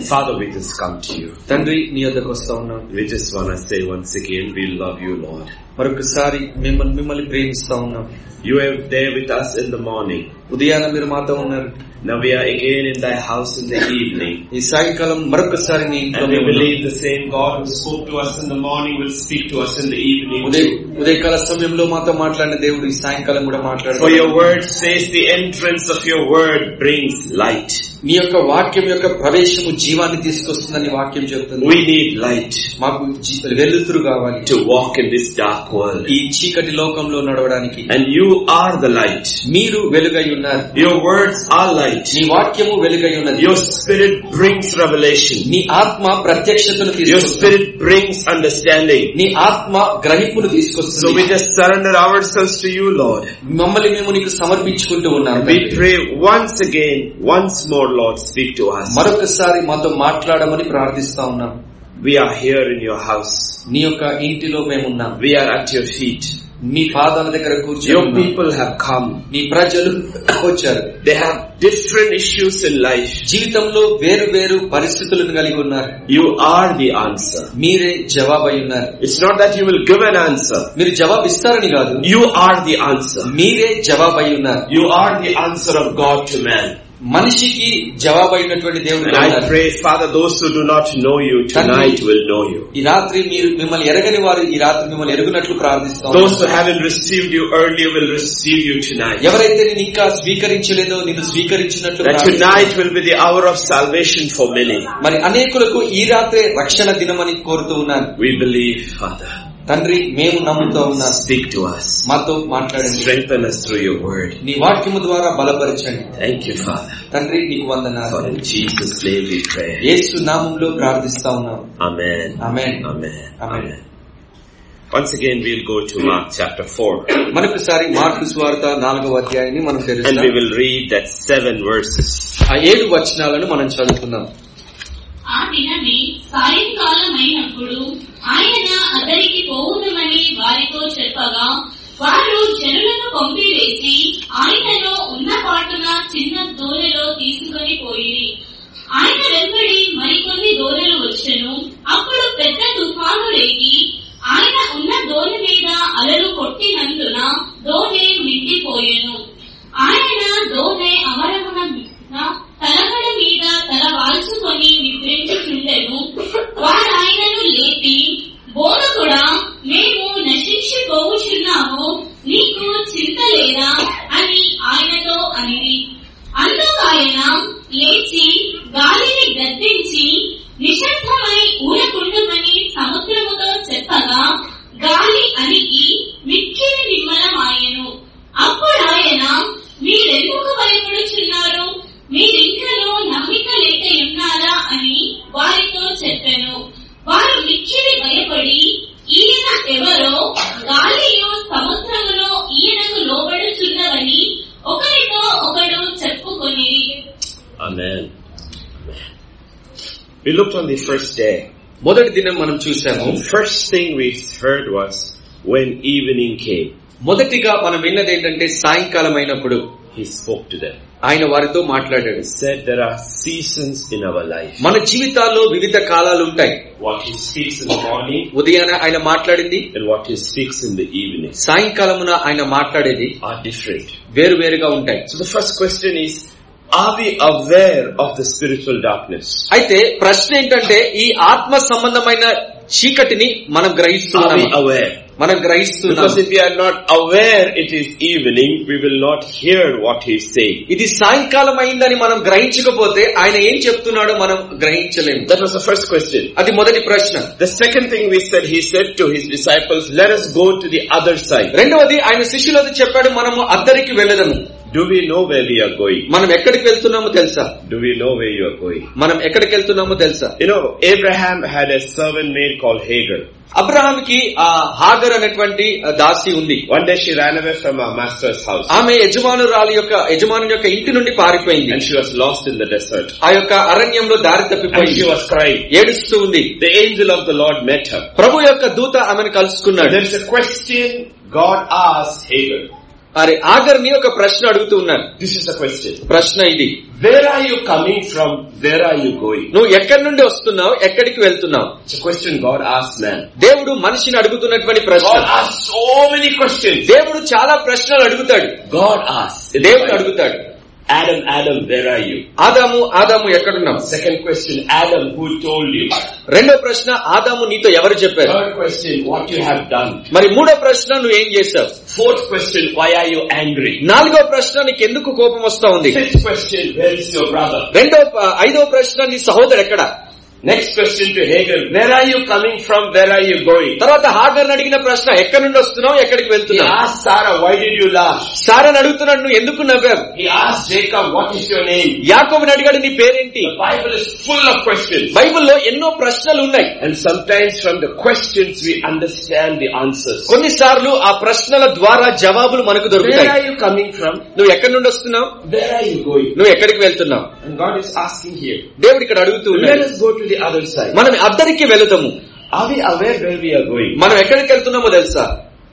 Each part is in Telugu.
Father, we just come to you. తండ్రి నీ యొద్దకు వస్తా ఉన్నాం We just want to say once again, we love you, Lord. మరొకసారి మిమ్మల్ని మిమ్మల్ని ప్రేమిస్తా ఉన్నాం You are there with us in the morning. ఉదయాన మీరు మాతో ఉన్నారు Now we are again in thy house in the evening. ఈ సాయంకాలం మరొకసారి నీ ఇంట్లో And we మేము ఉన్నాం. believe the same God who spoke to us in the morning will speak to us in the evening. Udaya too. ఉదయకాల సమయంలో మాతో మాట్లాడిన దేవుడు ఈ సాయంకాలం కూడా For మాట్లాడు your word says the entrance of your word brings light. నీ యొక్క వాక్యం యొక్క ప్రవేశము జీవాన్ని తీసుకొస్తుందని వాక్యం చెప్తుంది We need light మాకు జీ- వెలుతురు కావాలి to walk in this dark world. ఈ చీకటి లోకంలో నడవడానికి And you are the light. మీరు వెలుగై ఉన్నారు Your words are light. నీ వాక్యము వెలుగై ఉన్నది Your spirit brings revelation. నీ ఆత్మ ప్రత్యక్షతను Your తీసుకొస్తుంది spirit brings understanding. నీ ఆత్మ గ్రహింపును So తీసుకొస్తుంది we just surrender ourselves to you, Lord. మమ్మల్ని మేము నీకు సమర్పించుకుంటూ ఉన్నాం We pray once again, once more, Lord, speak to us. మరొకసారి మాతో మాట్లాడమని ప్రార్థిస్తా ఉన్నాం We are here in your house. నీ యొక్క ఇంటిలో మేమున్నాం We are at your feet. నీ పాదాల దగ్గర కూర్చొని Your ఉన్నాం. people have come. నీ ప్రజలు వచ్చారు They have different issues in life. జీవితంలో వేరు వేరు పరిస్థితులను కలిగి ఉన్నారు You are the answer. మీరే జవాబై ఉన్నారు It's not that you will give an answer. మీరు జవాబు ఇస్తారని కాదు You are the answer. మీరే జవాబై ఉన్నారు You are the answer of God to man. మనిషికి జవాబైనటువంటి దేవుడు And I pray, Father, those who do not know you tonight will know you. ఈ రాత్రి మీరు మిమ్మల్ని ఎరగని వారు ఈ రాత్రి మిమ్మల్ని ఎరుగునట్లు ప్రార్థిస్తాం Those who haven't received you earlier will receive you tonight. ఎవరైతే నేను ఇంకా స్వీకరించలేదో నేను స్వీకరించినట్లు That ప్రార్థిస్తున్నాను. tonight will be the hour of salvation for many. మరి అనేకులకు ఈ రాత్రే రక్షణ దినమని కోరుతూ ఉన్నాను We believe, Father. తండ్రి మేము నమ్ముతూ ఉన్నాం Speak to us. మాతో మాట్లాడండి Strengthen us through your word. నీ వాక్యము ద్వారా బలపరచండి Thank you, Father. తండ్రి నీకు వందనాలు For in Jesus' name we pray. యేసు నామంలో ప్రార్థిస్తా ఉన్నాం Amen. Amen. Amen. Amen. Amen. Once again, we'll go to Mark chapter 4. మనొకసారి మార్కు స్వార్త నాలుగవ అధ్యాయాన్ని మనం And తెలుస్తాం we will read that seven verses. ఆ ఏడు వచనాలను మనం చదువుకుందాం ఆ దినమే సాయంకాలం అయినప్పుడు ఆయన అతనికి పోవుదమని వారితో చెప్పగా వారు జనులను పంపివేసి ఆయనను ఉన్న పాటున చిన్న దోణిలో తీసుకొని పోయి ఆయన వెంబడి మరికొన్ని దోణలు వచ్చెను అప్పుడు పెద్ద తుఫాను రేగి ఆయన ఉన్న దోణి మీద అలలు కొట్టినందున దోణి నిండిపోయెను ఆయన దోణె అమరమున తలకడ మీద తల వాల్చుకొని నిద్రించుచుండెను వారు ఆయనను లేపి బోధకుడా మేము నశించిపోవుచున్నాము నీకు చింత లేదా అని ఆయనతో అనిది అందుకు ఆయన లేచి గాలిని గద్దించి నిశ్శబ్దమై ఊరకుండుమని సముద్రముతో చెప్పగా గాలి అణిగి మిక్కిలి నిమ్మలమాయెను అప్పుడు ఆయన మీరెందుకు భయపడుచున్నారు మీరింకలో నమ్మిక లేక ఉన్నారా అని వారితో చెప్పెను వారు మిక్కిలి భయపడి ఈయన ఎవరో గాలియు సముద్రములో ఈయనకు లోబడుచున్నవని ఒకరితో ఒకడు చెప్పుకొని Amen. We looked on the first day. మొదటి దినం మనం చూసాము The first thing we heard was when evening came, మొదటిగా మనం విన్నది ఏంటంటే సాయంకాలం అయినప్పుడు he spoke to them. ఆయన వారితో మాట్లాడాడు He said there are seasons in our life. మన జీవితాల్లో వివిధ కాలాలు ఉంటాయి What he speaks in the morning ఉదయాన ఆయన మాట్లాడింది and what he speaks in the evening సాయంకాలమున ఆయన మాట్లాడేది are different. వేరు వేరుగా ఉంటాయి So the first question is, are we aware of the spiritual darkness? అయితే ప్రశ్న ఏంటంటే ఈ ఆత్మ సంబంధమైన చీకటిని మనం Are we గ్రహిస్తున్నాము aware? మనం గ్రహిస్తున్నాం Because if we are not aware it is evening, we will not hear what he is saying. ఇది సాయంకాలం అయిందని మనం గ్రహించకపోతే ఆయన ఏం చెప్తున్నాడో మనం గ్రహించలేము That was the first question. అది మొదటి ప్రశ్న The second thing we said, he said to his disciples, let us go to the other side. రెండవది ఆయన శిష్యులతో చెప్పాడు మనము అద్దరికి వెళ్ళదము Do we know where we are going? మనం ఎక్కడికి వెళ్తున్నామో తెలుసా Do we know where you are going? మనం ఎక్కడికి వెళ్తున్నామో తెలుసా You know, Abraham had a servant maid called Hagar. అబ్రహాంకి ఆ హాగర్ అనేటువంటి దాసి ఉంది One day she ran away from her master's house ఆమె యజమానురాలి యొక్క యజమాని యొక్క ఇంటి నుండి పారిపోయింది and she was lost in the desert. ఆ యొక్క అరణ్యంలో దారి And she తప్పిపోయింది was crying. ఏడుస్తూ ఉంది The angel of the Lord met her. ప్రభు యొక్క దూత ఆమెను కలుసుకున్నాడు There is a question God asked Hagar. అరే ఆగర్ని ఒక ప్రశ్న అడుగుతూ ఉన్నారు This is the question. ప్రశ్న ఇది Where are you coming from? Where are you going? నువ్వు ఎక్కడి నుండి వస్తున్నావు ఎక్కడికి వెళ్తున్నావు It's a question God asked man. దేవుడు మనిషిని అడుగుతున్నటువంటి ప్రశ్న God asked so many questions. దేవుడు చాలా ప్రశ్నలు అడుగుతాడు God asked. దేవుడు అడుగుతాడు Adam, Adam, where are you? ఆదాము ఆదాము ఎక్కడున్నావు Second question, Adam, who told you? రెండో ప్రశ్న ఆదాము నీతో ఎవరు చెప్పారు Third question, what you have done? మరి మూడో ప్రశ్న నువ్వు ఏం చేశావు Fourth question, why are you angry? నాలుగో ప్రశ్న నీకు ఎందుకు కోపం వస్తా ఉంది Fifth question, where is your brother? రెండో ప- ఐదో ప్రశ్న నీ సహోదరు ఎక్కడ Next question to Hagar, where are you coming from? Where are you going? తర్వాత హాగర్ అడిగిన ప్రశ్న ఎక్కడి నుండి వస్తున్నావు ఎక్కడికి He వెళ్తున్నావు asked Sarah, why did you laugh? సారని అడుగుతున్నాడు నువ్వు ఎందుకు నవ్వావు He asked Jacob, what is your name? యాకోబుని అడిగాడు నీ పేరేంటి The Bible is full of questions. బైబిల్లో ఎన్నో ప్రశ్నలు ఉన్నాయి And sometimes from the questions we understand the answers. కొన్నిసార్లు ఆ ప్రశ్నల ద్వారా జవాబులు మనకు Where దొరుకుతాయి are you coming from? నువ్వు ఎక్కడి నుండి వస్తున్నావు Where are you going? నువ్వు ఎక్కడికి వెళ్తున్నావు And God is asking here. దేవుడు ఇక్కడ అడుగుతూ Let ఉన్నాడు us go to the other side. మనం అద్దరికి వెళుతాము Are we aware where we are going? మనం ఎక్కడికి వెళ్తున్నామో తెలుసా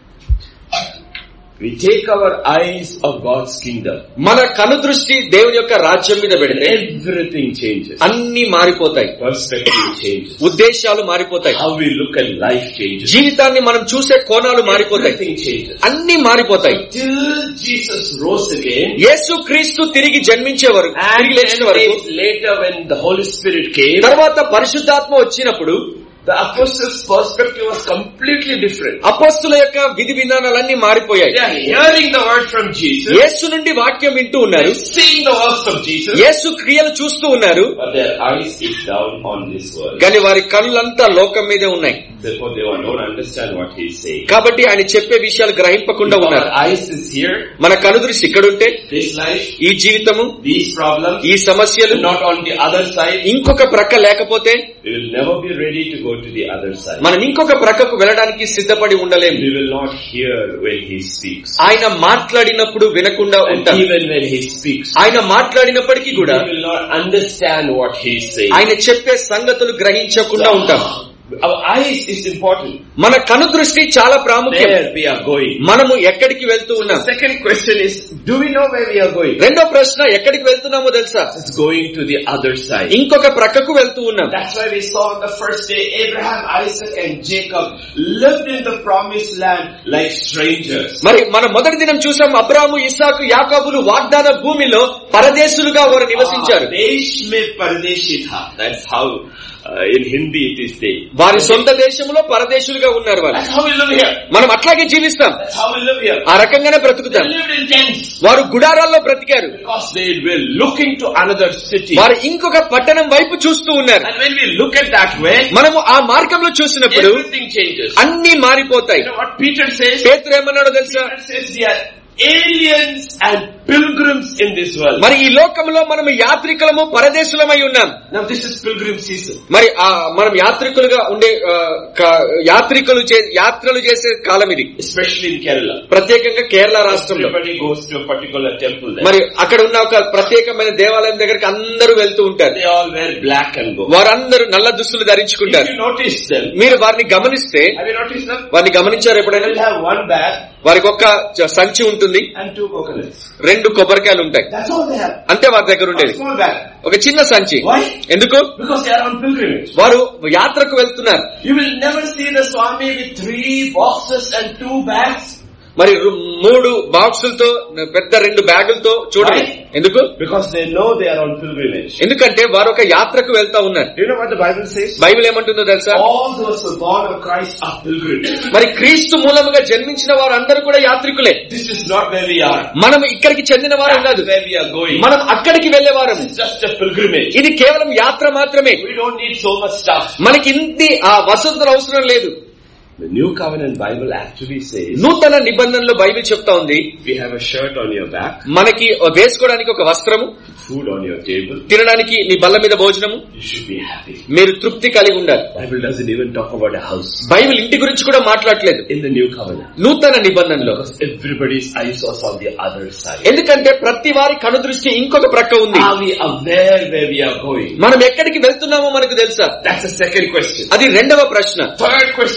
We take our eyes of God's kingdom. మన కనుదృష్టి దేవుని యొక్క రాజ్యం మీద పెడితే Everything changes. అన్ని మారిపోతాయి Perspective changes. ఉద్దేశాలు మారిపోతాయి How we look at life changes. జీవితాన్ని మనం చూసే కోణాలు మారిపోతాయి Everything changes. అన్ని మారిపోతాయి Till Jesus rose again, యేసు క్రీస్తు తిరిగి జన్మించే వరకు and తిరిగి లేచిన 10 వరకు days later when the Holy Spirit came, తర్వాత పరిశుద్ధాత్మ వచ్చినప్పుడు the apostles' perspective was completely different. అపోస్తుల యొక్క విధి విధానాలన్నీ మారిపోయాయి They are hearing the word from Jesus, యేసు నుండి వాక్యం వింటూ ఉన్నారు they're seeing the works of Jesus, యేసు క్రియలు చూస్తూ ఉన్నారు but their eyes is down on this world. కానీ వారి కళ్ళంతా లోకం మీదే ఉన్నాయి Therefore, they don't understand what he is saying. కాబట్టి ఆయన చెప్పే విషయాలు గ్రహింపకుండా Our ఉన్నారు eyes is here, మన కనుదృష్టి ఇక్కడుంటే this life, ఈ జీవితము these problems, ఈ సమస్యలు not on the other side. ఇంకొక ప్రక్క లేకపోతే We will never be ready to go to the other side. మనం ఇంకొక ప్రక్కకు వెళ్ళడానికి సిద్ధపడి ఉండలేము We will not hear when he speaks. ఆయన మాట్లాడినప్పుడు వినకుండా And ఉంటాం even when he speaks, ఆయన మాట్లాడినప్పటికీ we కూడా will not understand what he is saying. ఆయన చెప్పే సంగతులు గ్రహించకుండా ఉంటాం Our eyes is important. మన కనుదృష్టి చాలా ప్రాముఖ్యం Where we are going. మనము ఎక్కడికి వెళ్తూ ఉన్నాం Second question is, do we know where we are going? రెండో ప్రశ్న ఎక్కడికి వెళ్తున్నామో తెలుసా It's going to the other side. ఇంకొక ప్రక్కకు వెళ్తూ ఉన్నాం That's why we saw on the first day Abraham, Isaac and Jacob lived in the promised land like strangers. మరి మన మొదటి దినం చూసాం అబ్రాము ఇసాకు యాకోబులు వాగ్దాన భూమిలో పరదేశులుగా వారు నివసించారు Ah, Desh mein pardeshi tha. That's how uh, in Hindi it is said. వారి సొంత దేశంలో పరదేశులుగా ఉన్నారు వాళ్ళు That's how we live here. మనం అట్లాగే జీవిస్తాం That's how we live here. ఆ రకంగానే They బ్రతుకుతాం lived in tents వారు గుడారాల్లో బ్రతికారు because they were looking to another city. వారు ఇంకొక పట్టణం వైపు చూస్తూ ఉన్నారు And when we look at that way, మనము ఆ మార్గంలో చూసినప్పుడు everything changes. అన్ని మారిపోతాయి You know what Peter says? పేతురు ఏమన్నాడో తెలుసా Peter says they are aliens and pilgrims in this world. మరి ఈ లోకంలో మనము యాత్రికులము పరదేశులమై ఉన్నాం Now this is pilgrim season. మరి ఆ మనం యాత్రికులుగా ఉండే ఆ, క- యాత్రికులు చే- యాత్రలు చేసే కాలం ఇది Especially in Kerala. ప్రత్యేకంగా కేరళ రాష్ట్రంలో Everybody goes to a particular temple there. మరి అక్కడ ఉన్న ఒక ప్రత్యేకమైన దేవాలయం దగ్గరికి అందరూ వెళ్తూ ఉంటారు They all wear black and go. వారందరూ నల్ల దుస్తులు If ధరించుకుంటారు you notice them, మీరు వారిని గమనిస్తే have you noticed them? వారిని గమనించారు They ఎప్పుడైనా will have one bag వారికి ఒక్క చ- సంచి ఉంటుంది and two coconuts. రెండు కొబ్బరికాయలు ఉంటాయి That's all they have. అంతే వారి దగ్గర A ఉండేది small bag. ఒక చిన్న సంచి Why? ఎందుకు Because they are on pilgrimage. వారు యాత్రకు వెళ్తున్నారు You will never see the Swami with three boxes and two bags. మరి రు- మూడు బాక్సులతో పెద్ద రెండు బ్యాగులతో చూడండి Why? ఎందుకు Because they know they are on pilgrimage. ఎందుకంటే వారు ఒక యాత్రకు వెళ్తా ఉన్నారు Do you know what the Bible says? Bible ఏమంటుందో తెలుసా All those who are born of Christ are pilgrims. మరి క్రీస్తు మూలముగా జన్మించిన వారు అందరూ కూడా యాత్రికులే This is not where we are. మనం ఇక్కడికి చెందిన వారం కాదు That's where we are going. మనం అక్కడికి వెళ్లే వారం It's just a pilgrimage. ఇది కేవలం యాత్ర మాత్రమే We don't need so much stuff. మనకి ఇంటి ఆ వసతులు అవసరం లేదు The New Covenant Bible actually says నూతన నిబంధనలో బైబిల్ చెప్తా ఉంది if you have a shirt on your back, మనకి వేసుకోవడానికి ఒక వస్త్రము food on your table, తినడానికి నీ బల్ల మీద భోజనము you should be happy. మీరు తృప్తి కలిగి ఉండాలి Bible doesn't even talk about a house Bible ఇంటి గురించి కూడా మాట్లాడలేదు in the New Covenant. నూతన నిబంధనలో Because everybody's eyes was on the other side. ఎందుకంటే ప్రతి వారి కనుదృష్టి ఇంకొక ప్రక్క ఉంది Are we aware where we are going? మనం ఎక్కడికి వెళ్తున్నామో మనకు తెలుసా That's the second question. అది రెండవ ప్రశ్న Third question we saw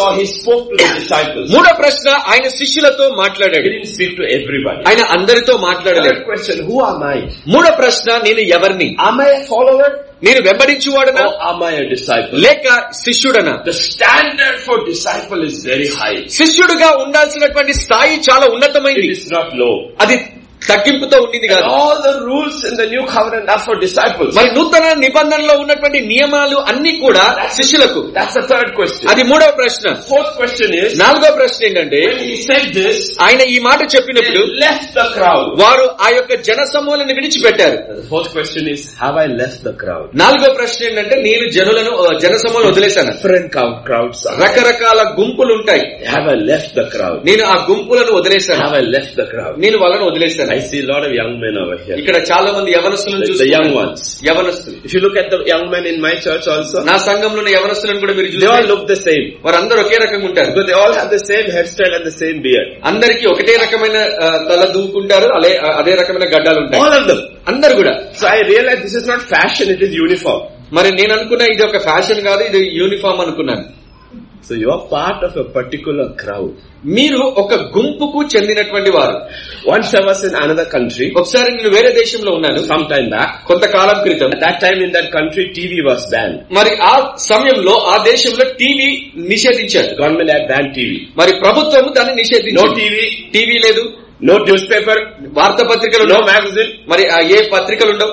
he spoke to the disciples. మూడో ప్రశ్న ఆయన శిష్యులతో He మాట్లాడాడు didn't speak to everybody. ఆయన అందరితో మాట్లాడలేదు Third question, who am I? మూడో ప్రశ్న నేను ఎవరిని Am I a follower నేను వెంబడించువాడనా or am I a disciple? లేక శిష్యుడనా The standard for disciple is very high. శిష్యుడుగా ఉండాల్సినటువంటి స్థాయి చాలా It ఉన్నతమైంది is not low. అది తగ్గింపుతో ఉండింది And కాదు all the rules in the new covenant are for disciples. మరి నూతన నిబంధనలో ఉన్నటువంటి నియమాలు అన్ని కూడా శిష్యులకు That's the third question. అది మూడవ ప్రశ్న Fourth question is, నాలుగో ప్రశ్న ఏంటంటే when he said this, ఆయన ఈ మాట చెప్పినప్పుడు they left the crowd. వారు ఆ యొక్క జన సమూహాలను విడిచిపెట్టారు The fourth question is, have I left the crowd? నాలుగో ప్రశ్న ఏంటంటే నేను జనులను జన సమూహాలను వదిలేశాను Different crowd, crowds are. రకరకాల గుంపులు ఉంటాయి Have I left the crowd? నేను ఆ గుంపులను వదిలేశాను Have I left the crowd? నేను వాళ్ళను వదిలేశాను I see a lot of young men over here. ఇక్కడ చాలా మంది యవనస్తులను The, the young చూస్తున్నాను ones. యవనస్తులు If you look at the young men in my church also, నా సంఘంలో ఉన్న యవనస్తులను కూడా మీరు they all చూస్తే look the same. వారందరూ ఒకే రకంగా ఉంటారు Because they all have the same hairstyle and the same beard. అందరికి ఒకటే రకమైన ఆ, తల దూకుంటారు అదే అదే రకమైన గడ్డాలు ఉంటాయి All of them. అందరు కూడా So I realized this is not fashion, it is uniform. మరి నేను అనుకున్నా ఇది ఒక ఫ్యాషన్ కాదు ఇది యూనిఫామ్ అనుకున్నాను So you are part of a particular crowd. మీరు ఒక గుంపుకు చెందినటువంటి వారు Once I was in another country, ఒకసారి నేను వేరే దేశంలో ఉన్నాను some time back. కొంతకాలం క్రితం At that time in that country, TV was banned. మరి ఆ సమయంలో ఆ దేశంలో టీవీ నిషేధించారు Government had banned TV. మరి ప్రభుత్వం దాన్ని No నిషేధించారు TV, టీవీ లేదు no newspaper, వార్తాపత్రికలు no ఉండవు magazine. మరి ఆ ఏ పత్రికలు ఉండవు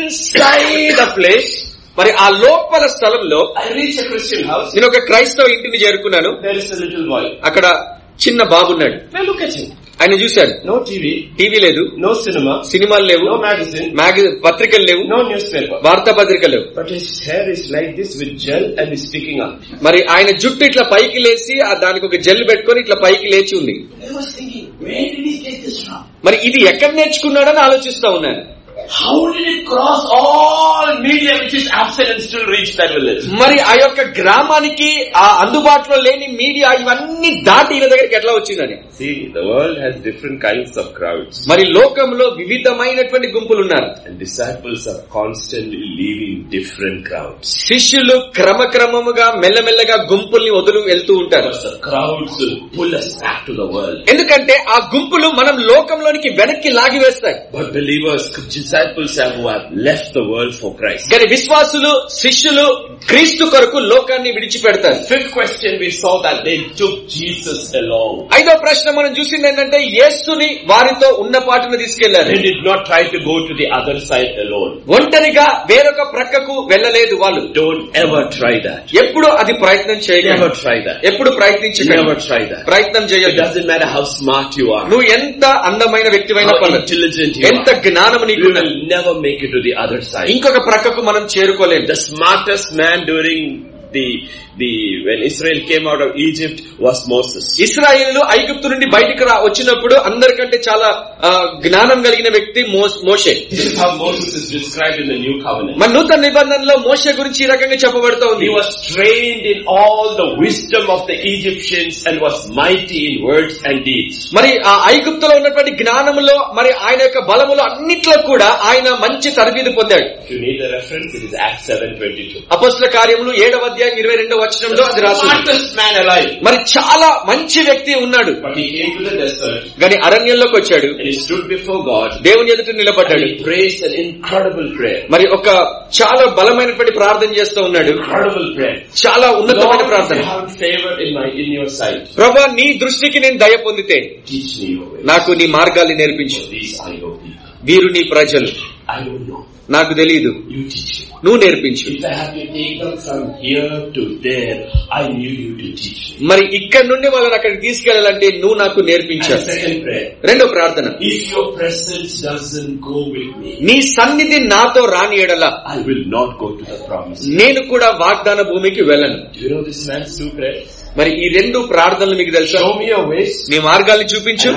Inside a place, మరి ఆ లోపల స్థలంలో I reached a Christian house. నేను ఒక క్రైస్తవ ఇంటిని చేరుకున్నాను There is a little boy. అక్కడ చిన్న బాబున్నాడు Now look at him. ఆయన చూశాడు No TV, టీవీ లేదు no cinema, సినిమాలు లేవు no magazine, మ్యాగజైన్ పత్రికలు లేవు no newspaper. వార్తాపత్రికలు లేవు But his hair is like this with gel and is sticking up. మరి ఆయన జుట్టు ఇట్లా పైకి లేచి ఆ దానికి ఒక జెల్ పెట్టుకొని ఇట్లా పైకి లేచి ఉంది I was thinking, where did he get this from? మరి ఇది ఎక్కడ నేర్చుకున్నాడని ఆలోచిస్తా ఉన్నాను How did it cross all media which is absent and still reach that village? మరి ఆ యొక్క గ్రామానికి ఆ అందుబాటులో లేని మీడియా ఇవన్నీ దాటి ఈయన దగ్గరికి ఎట్లా వచ్చిందని See, the world has different kinds of crowds. మరి లోకంలో వివిధమైనటువంటి గుంపులు ఉన్నారు And disciples are constantly leaving different crowds. శిష్యులు క్రమక్రమముగా మెల్లమెల్లగా గుంపుల్ని వదులు వెళ్తూ ఉంటారు Because the crowds will pull us back to the world. ఎందుకంటే ఆ గుంపులు మనం లోకంలోనికి వెనక్కి లాగివేస్తాయి But believers, disciples have who have left the world for Christ. కానీ విశ్వాసులు శిష్యులు క్రీస్తు కొరకు లోకాన్ని విడిచిపెడతారు Fifth question, we saw that they took Jesus along. ఐదో ప్రశ్న మనం చూసింది ఏంటంటే యేసుని వారితో ఉన్న పాటును తీసుకెళ్లారు They did not try to go to the other side alone. ఒంటరిగా వేరొక ప్రక్కకు వెళ్ళలేదు వాళ్ళు Don't ever try that. ఎప్పుడు అది ప్రయత్నం Never చేయలేదు try that. ఎప్పుడు Never ప్రయత్నించగలరు try that. ప్రయత్నం It చేయదు doesn't matter how smart you are, నువ్వు ఎంత అందమైన వ్యక్తివైన how పర్లేదు intelligent you ఎంత are. జ్ఞానం You నీకు will never make it to the other side. ఇంకొక ప్రక్కకు మనం చేరుకోలేము The smartest man during the the when Israel came out of Egypt was Moses. Israel ఐగుప్తు నుండి బయటకు రా వచ్చినప్పుడు అందరికంటే చాలా ఆ, జ్ఞానం కలిగిన వ్యక్తి మో- మోషే This is how Moses is described in the new covenant. మన నూతన నిబంధనలో మోషే గురించి ఈ రకంగా చెప్పబడుతూ ఉంది He was trained in all the wisdom of the Egyptians and was mighty in words and deeds. మరి ఆ ఐగుప్తులో ఉన్నటువంటి జ్ఞానములో మరి ఆయన యొక్క బలములో అన్నిట్లో కూడా ఆయన మంచి తరబీదు పొందాడు If you need a reference, it is Acts 7.22. అపస్ల కార్యములు ఏడవ అధ్యాయం ఇరవై రెండవ వచనంలో అది The రాసింది smartest man alive. మరి చాలా మంచి వ్యక్తి ఉన్నాడు But he came to the desert గాని అరణ్యంలోకి వచ్చాడు and he stood before God దేవుని ఎదుట and నిలబడ్డాడు he praised an incredible prayer. మరి ఒక చాలా బలమైనటువంటి ప్రార్థన చేస్తూ ఉన్నాడు Incredible prayer. చాలా ఉన్నతమైన Lord, if ప్రార్థన I have favor in my in your sight, ప్రభా నీ దృష్టికి నేను దయ పొందితే teach me your way. నాకు నీ మార్గాల్ని నేర్పించు For these are your people. వీరు నీ ప్రజలు I don't know. నాకు తెలియదు You teach me. నువ్వు నేర్పించు If I have to take them from here to there, I knew you to teach me. మరి ఇక్కడ నుండి వాళ్ళని అక్కడికి తీసుకెళ్లాలంటే నువ్వు నాకు And నేర్పించావు second prayer, రెండో ప్రార్థన if your presence doesn't go with me, నీ సన్నిధి నాతో రాని ఎడల I will not go to the promise. నేను కూడా వాగ్దాన భూమికి వెళ్ళను Do you know this man's two prayers? మరి ఈ రెండు ప్రార్థనలు మీకు తెలుసా Show me your ways, నీ మార్గాల్ని చూపించు and I need your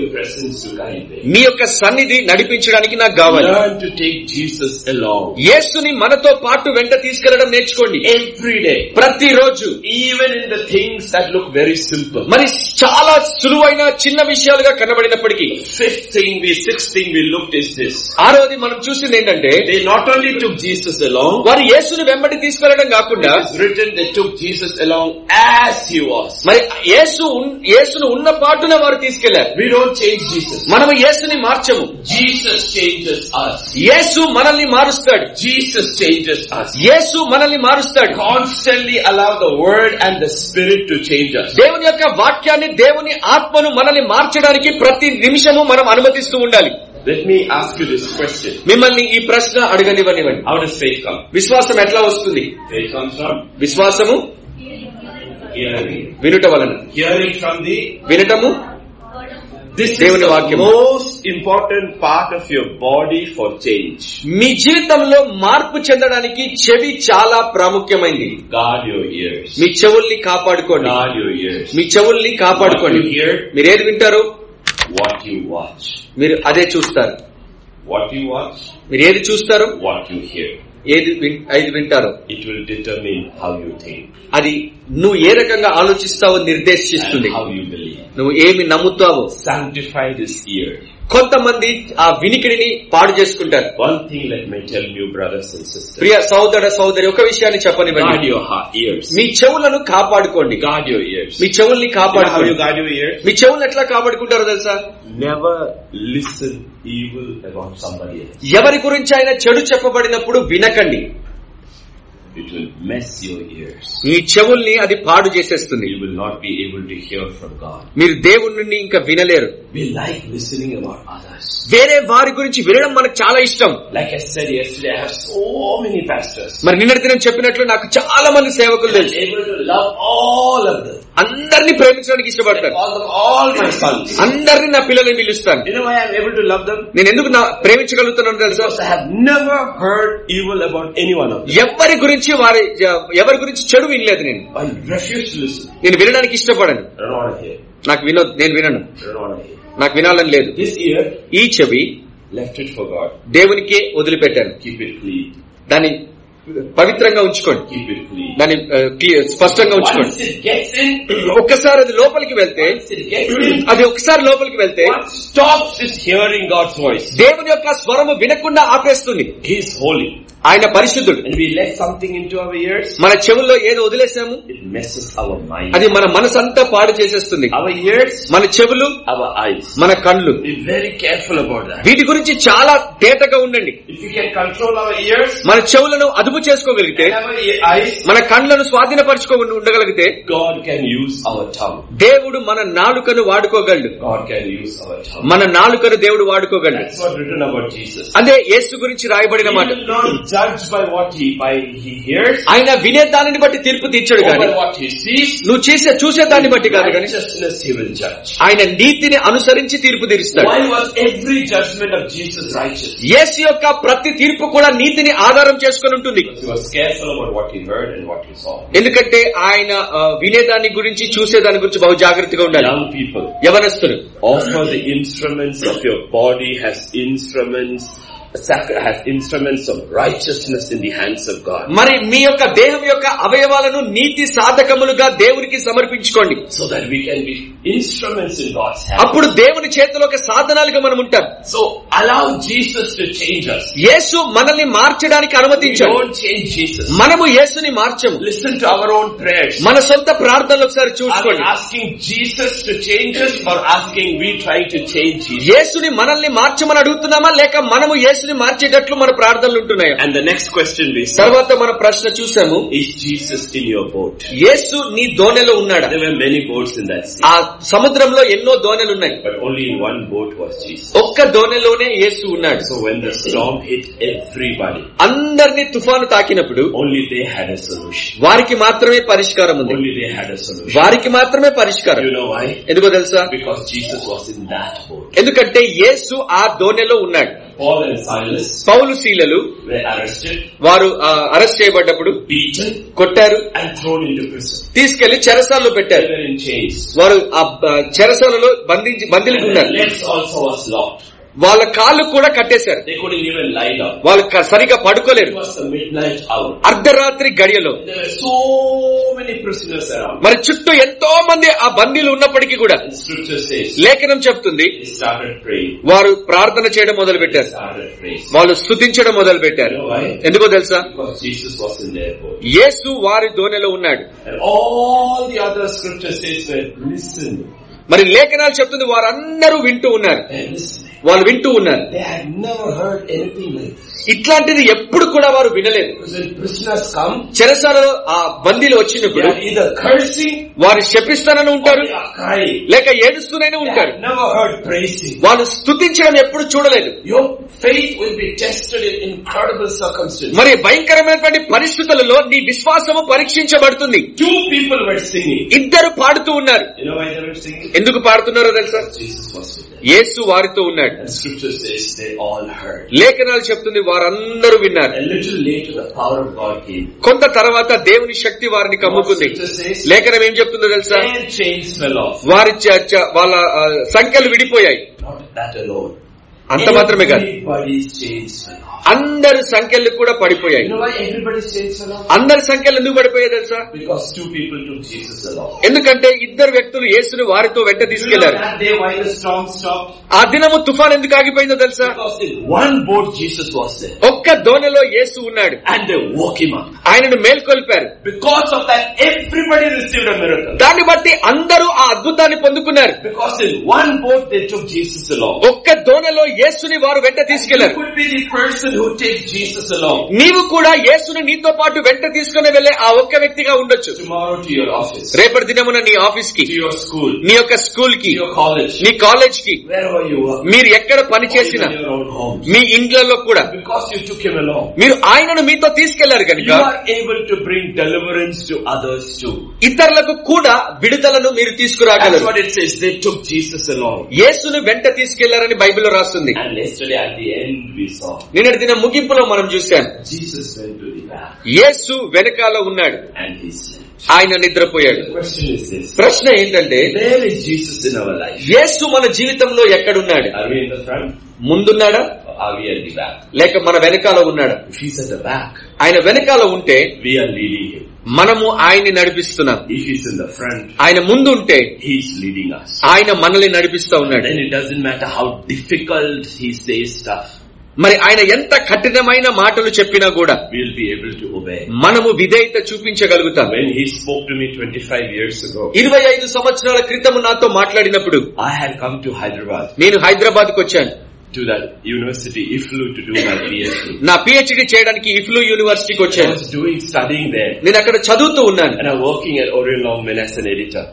presence to guide me. నీ యొక్క సన్నిధి నడిపించడానికి నాకు కావాలి Learn to take Jesus along. యేసుని మనతో పాటు వెంట తీసుకెళ్లడం నేర్చుకోండి Every day. ప్రతిరోజు Even in the things that look very simple. మరి చాలా సులువైన చిన్న విషయాలుగా కనబడినప్పటికీ Fifth thing, we sixth thing we looked is this. ఆరోది మనం చూసింది ఏంటంటే They not only took Jesus along, వారు యేసుని వెంబడి తీసుకెళ్లడం కాకుండా it is written they took Jesus along as he was. మరి యేసు ఉన్- యేసును ఉన్న పాటున వారు తీసుకెళ్లారు We don't change Jesus. మనము యేసుని మార్చము Jesus changes us. యేసు మనల్ని మారుస్తాడు Jesus changes us. యేసు మనల్ని మారుస్తాడు Constantly allow the word and the spirit to change us. దేవుని యొక్క వాక్యాన్ని దేవుని ఆత్మను మనల్ని మార్చడానికి ప్రతి నిమిషము మనం అనుమతిస్తూ ఉండాలి Let me ask you this question. మిమ్మల్ని ఈ ప్రశ్న అడగనివ్వనివ్వండి How does faith come? విశ్వాసం ఎట్లా వస్తుంది Faith comes from విశ్వాసము hearing. వినుట వలన Hearing from the వినటము This is దేవుని the వాక్యము. most important part of your body for change. మీ జీవితంలో మార్పు చెందడానికి చెవి చాలా ప్రాముఖ్యమైంది Guard your ears. మీ చెవుల్ని కాపాడుకోండి Guard your ears. మీ చెవుల్ని కాపాడుకోండి What you hear, మీరు ఏది వింటారు what you watch. మీరు అదే చూస్తారు What you watch, మీరు ఏది చూస్తారు what you hear. ఏది విన్- ఏది వింటారు It will determine how you think అది నువ్వు ఏ రకంగా ఆలోచిస్తావో and నిర్దేశిస్తుంది how you believe. నువ్వు ఏమి నమ్ముతావో Sanctify this ear. కొంతమంది ఆ వినికిడిని పాడు చేసుకుంటారు One thing let me tell you brothers and sisters. ప్రియ సోదర సోదరి ఒక విషయాన్ని Guard చెప్పనివ్వండి your heart, ears. మీ చెవులను కాపాడుకోండి Guard your ears. Me చెవుల్ని You know how you కాపాడుకోండి guard your ears? మీ చెవులను ఎట్లా కాపాడుకుంటారో తెలుసా Never listen evil about somebody else. ఎవరి గురించి అయినా చెడు చెప్పబడినప్పుడు వినకండి It will mess your ears. మీ చెవుల్ని అది పాడు చేసేస్తుంది You will not be able to hear from God. మీరు దేవుడి నుండి ఇంకా వినలేరు We like listening about others. వేరే వారి గురించి వినడం మనకు చాలా ఇష్టం Like I said yesterday, I have so many pastors. మరి నిన్నటి దినం చెప్పినట్లు నాకు చాలా మంది సేవకులు I'm తెలుసు able to love all of them. అందరినీ ప్రేమించడానికి I ఇష్టపడతాను call them all my sons. అందరినీ నా పిల్లల్ని పిలుస్తాను You know why I'm able to love them? నేను ఎందుకు నా ప్రేమించగలుగుతున్నాను తెలుసా Because I have never heard evil about any one of them. ఎవరి గురించి వారి ఎవరి గురించి చెడు వినలేదు నేను I refuse to listen. నేను వినడానికి ఇష్టపడను I don't want to hear. నాకు వినో నేను వినను I don't want to hear. నాకు వినాలని లేదు This ear, ఈ చెవి left it for God. దేవునికే వదిలిపెట్టాను Keep it clean. దాన్ని పవిత్రంగా ఉంచుకోండి Keep it clean. దాన్ని ఆ, క్లియర్ స్పష్టంగా ఉంచుకోండి Once it gets in, ఒక్కసారి అది లోపలికి వెళ్తే once it gets in, అది ఒకసారి లోపలికి వెళ్తే what stops is hearing God's voice. దేవుని యొక్క స్వరము వినకుండా ఆపేస్తుంది He is holy. ఆయన పరిశుద్ధుడు And we let something into our ears, మన చెవుల్లో ఏదో వదిలేసాము it messes our mind. అది మన మనసంతా పాడు చేసేస్తుంది Our ears, మన చెవులు our eyes. మన కళ్ళు Be very careful about that. వీటి గురించి చాలా తేటగా ఉండండి If you can control our ears మన చెవులను అదుపు చేసుకోగలిగితే and our e- eyes, మన కళ్ళను స్వాధీనపరచుకో ఉండగలిగితే God can use our tongue. దేవుడు మన నాలుకను వాడుకోగలడు God can use our tongue. మన నాలుకను దేవుడు వాడుకోగలడు That's what written about Jesus. అదే యేసు గురించి రాయబడిన He మాట will not judge by what he by he hears ఆయన వినే దానిని బట్టి తీర్పు తీర్చాడు or గాని by what he sees. నువ్వు చేసే చూసే దాన్ని బట్టి కాదు కానీ Righteousness he will judge. ఆయన నీతిని అనుసరించి తీర్పు తీరుస్తాడు Why was every judgment of Jesus righteous? యేసు యొక్క ప్రతి తీర్పు కూడా నీతిని ఆధారం చేసుకుని ఉంటుంది Because he was careful about what he heard and what he saw. ఎందుకంటే ఆయన ఆ, వినేదాని గురించి చూసేదాని గురించి బహు జాగ్రత్తగా ఉండాలి Young people, యవనస్తులు offer the instruments of your body has instruments sacri- has instruments of righteousness in the hands of God. మరి మీ యొక్క దేహం యొక్క అవయవాలను నీతి సాధకములుగా దేవునికి సమర్పించుకోండి So that we can be instruments in God's hand. అప్పుడు దేవుని చేతిలో ఒక సాధనాలుగా మనం ఉంటాం So allow Jesus to change us. యేసు మనల్ని మార్చడానికి We అనుమతించాడు don't change Jesus. మనము యేసుని మార్చము Listen to our own prayers. మన సొంత ప్రార్థనలు ఒకసారి Are we చూసుకోండి asking Jesus to change us or asking we trying to change Jesus? యేసుని మనల్ని మార్చమని అడుగుతున్నామా లేక మనము యేసుని మార్చేటట్లు మన ప్రార్థనలు ఉంటున్నాయా And the next question we saw, తర్వాత మన ప్రశ్న చూసాము is Jesus in your boat? యేసు నీ దోణెలో ఉన్నాడా There were many boats in that sea, ఆ సముద్రంలో ఎన్నో దోణెలు ఉన్నాయి but only in one boat was Jesus. ఒక్క దోణెలోనే యేసు ఉన్నాడు So when the storm hit everybody, అందరినీ తుఫాను తాకినప్పుడు only they had a solution. వారికి మాత్రమే పరిష్కారం ఉంది Only they had a solution. వారికి మాత్రమే పరిష్కారం You know why? ఎందుకో తెలుసా Because Jesus was in that boat. ఎందుకంటే యేసు ఆ దోణెలో ఉన్నాడు Paul and Silas Paul శీలలు were arrested, వారు ఆ, అరెస్ట్ చేయబడ్డప్పుడు beaten, కొట్టారు and thrown into prison. తీసుకెళ్లి చెరసాల్లో They పెట్టారు were in chains. వారు ఆ ఆ, చెరసాలలో బంధించి బందీలుగా And ఉన్నారు their legs also was locked. వాళ్ళ కాళ్ళు కూడా కట్టేశారు They couldn't even lie down. వాళ్ళు క- సరిగా It పడుకోలేరు was the midnight hour. అర్ధరాత్రి గడియలో There were so many prisoners around. మరి చుట్టూ ఎంతో మంది ఆ బందీలు ఉన్నప్పటికీ కూడా And scripture says లేఖనం చెప్తుంది they started praying. వారు ప్రార్థన చేయడం మొదలు They పెట్టారు started praying. వాళ్ళు స్థుతించడం మొదలు పెట్టారు You know why? ఎందుకో తెలుసా Because Jesus was in their boat. యేసు వారి దోణిలో ఉన్నాడు And all the other scripture says were listening. మరి లేఖనాలు చెప్తుంది వారందరూ వింటూ ఉన్నారు They're listening. వాళ్ళు వింటూ ఉన్నారు They had never heard anything like this. ఇట్లాంటిది ఎప్పుడు కూడా వారు వినలేదు Because when prisoners come, చెరసాలలో ఆ బందీలు they వచ్చినప్పుడు are either cursing వారు శపిస్తానని or ఉంటారు they are crying. లేక ఏడుస్తూనే They ఉంటారు had never heard praising. వాళ్ళు స్థుతించడం ఎప్పుడు చూడలేదు Your faith will be tested in incredible circumstances. మరి భయంకరమైనటువంటి పరిస్థితులలో నీ విశ్వాసము పరీక్షించబడుతుంది Two people were singing. ఇద్దరు పాడుతూ ఉన్నారు You know why they were singing? ఎందుకు పాడుతున్నారో తెలుసా Jesus was with them. యేసు వారితో ఉన్నాడు And scripture says they all heard. లేఖనాలు చెప్తుంది వారందరూ విన్నారు A little later the power of God came. కొంత తర్వాత దేవుని శక్తి వారిని కమ్ముకుంది Scripture says లేఖనం ఏం చెప్తుందో తెలుసా their chains fell off. వారి చ- చ- వాళ్ళ ఆ, సంఖ్యలు విడిపోయాయి Not that alone. అంత మాత్రమే కాదు Everybody's chains fell off. అందరి సంఖ్యలు కూడా పడిపోయాయి You know why everybody's chains fell off? అందరి సంఖ్యలు ఎందుకు పడిపోయాయి తెలుసా Because two people took Jesus along. ఎందుకంటే ఇద్దరు వ్యక్తులు యేసుని వారితో వెంట You know తీసుకెళ్లారు that day why the storm stopped? ఆ దినము తుఫాన్ ఎందుకు ఆగిపోయిందో తెలుసా Because in one boat Jesus was there. ఒక్క దోణిలో యేసు ఉన్నాడు And they woke him up. ఆయనను మేల్కొల్పారు Because of that, everybody received a miracle. దాన్ని బట్టి అందరూ ఆ అద్భుతాన్ని పొందుకున్నారు Because in one boat they took Jesus along. ఒక్క దోణిలో యేసుని వారు వెంట You తీసుకెళ్లారు could be the person who takes Jesus along. నీవు కూడా యేసుని నీతో పాటు వెంట తీసుకుని వెళ్లే ఆ ఒక్క వ్యక్తిగా ఉండొచ్చు Tomorrow to your office, రేపటి దినమున నీ ఆఫీస్ కి to your school, నీ యొక్క స్కూల్ to కి your college, నీ కాలేజ్ కి wherever you work, మీరు ఎక్కడ పని or చేసినా even your own home. మీ ఇండ్లలో కూడా Because you took him along. మీరు ఆయనను మీతో తీసుకెళ్లారు కనుక You are able to bring deliverance to others too. ఇతరులకు కూడా విడుదలను మీరు That's తీసుకురాగలరు what it says. They took Jesus along. యేసును వెంట తీసుకెళ్లారని బైబిల్లో రాస్తుంది And yesterday at the end we saw నిన్నటి దిన ముగింపులో మనం చూశాం Jesus went to the back యేసు వెనకాల ఉన్నాడు and he slept. ఆయన నిద్రపోయాడు The question is this. ప్రశ్న ఏంటంటే Where is Jesus in our life? యేసు మన జీవితంలో ఎక్కడున్నాడు Are we in the front ముందున్నాడా or are we at the back? లేక మన వెనకాల ఉన్నాడా If he's at the back, ఆయన వెనకాల ఉంటే we are leading him. మనము ఆయన్ని నడిపిస్తున్నాం If he's in the front, ఆయన ముందు ఉంటే he's leading us. ఆయన మనల్ని నడిపిస్తా ఉన్నాడు Then it doesn't matter how difficult he says stuff, మరి ఆయన ఎంత కఠినమైన మాటలు చెప్పినా కూడా we'll be able to obey. మనము విధేయత చూపించగలుగుతాం When he spoke to me 25 years ago, ఇరవై ఐదు సంవత్సరాల క్రితము నాతో మాట్లాడినప్పుడు I had come to Hyderabad నేను హైదరాబాద్ కు వచ్చాను to that university, IFLU, to do my PhD. నా పిహెచ్డి చేయడానికి ఇఫ్లూ యూనివర్సిటీకి I వచ్చాను was doing studying there, నేను అక్కడ చదువుతూ ఉన్నాను and I'm working at Orion Longman as an editor.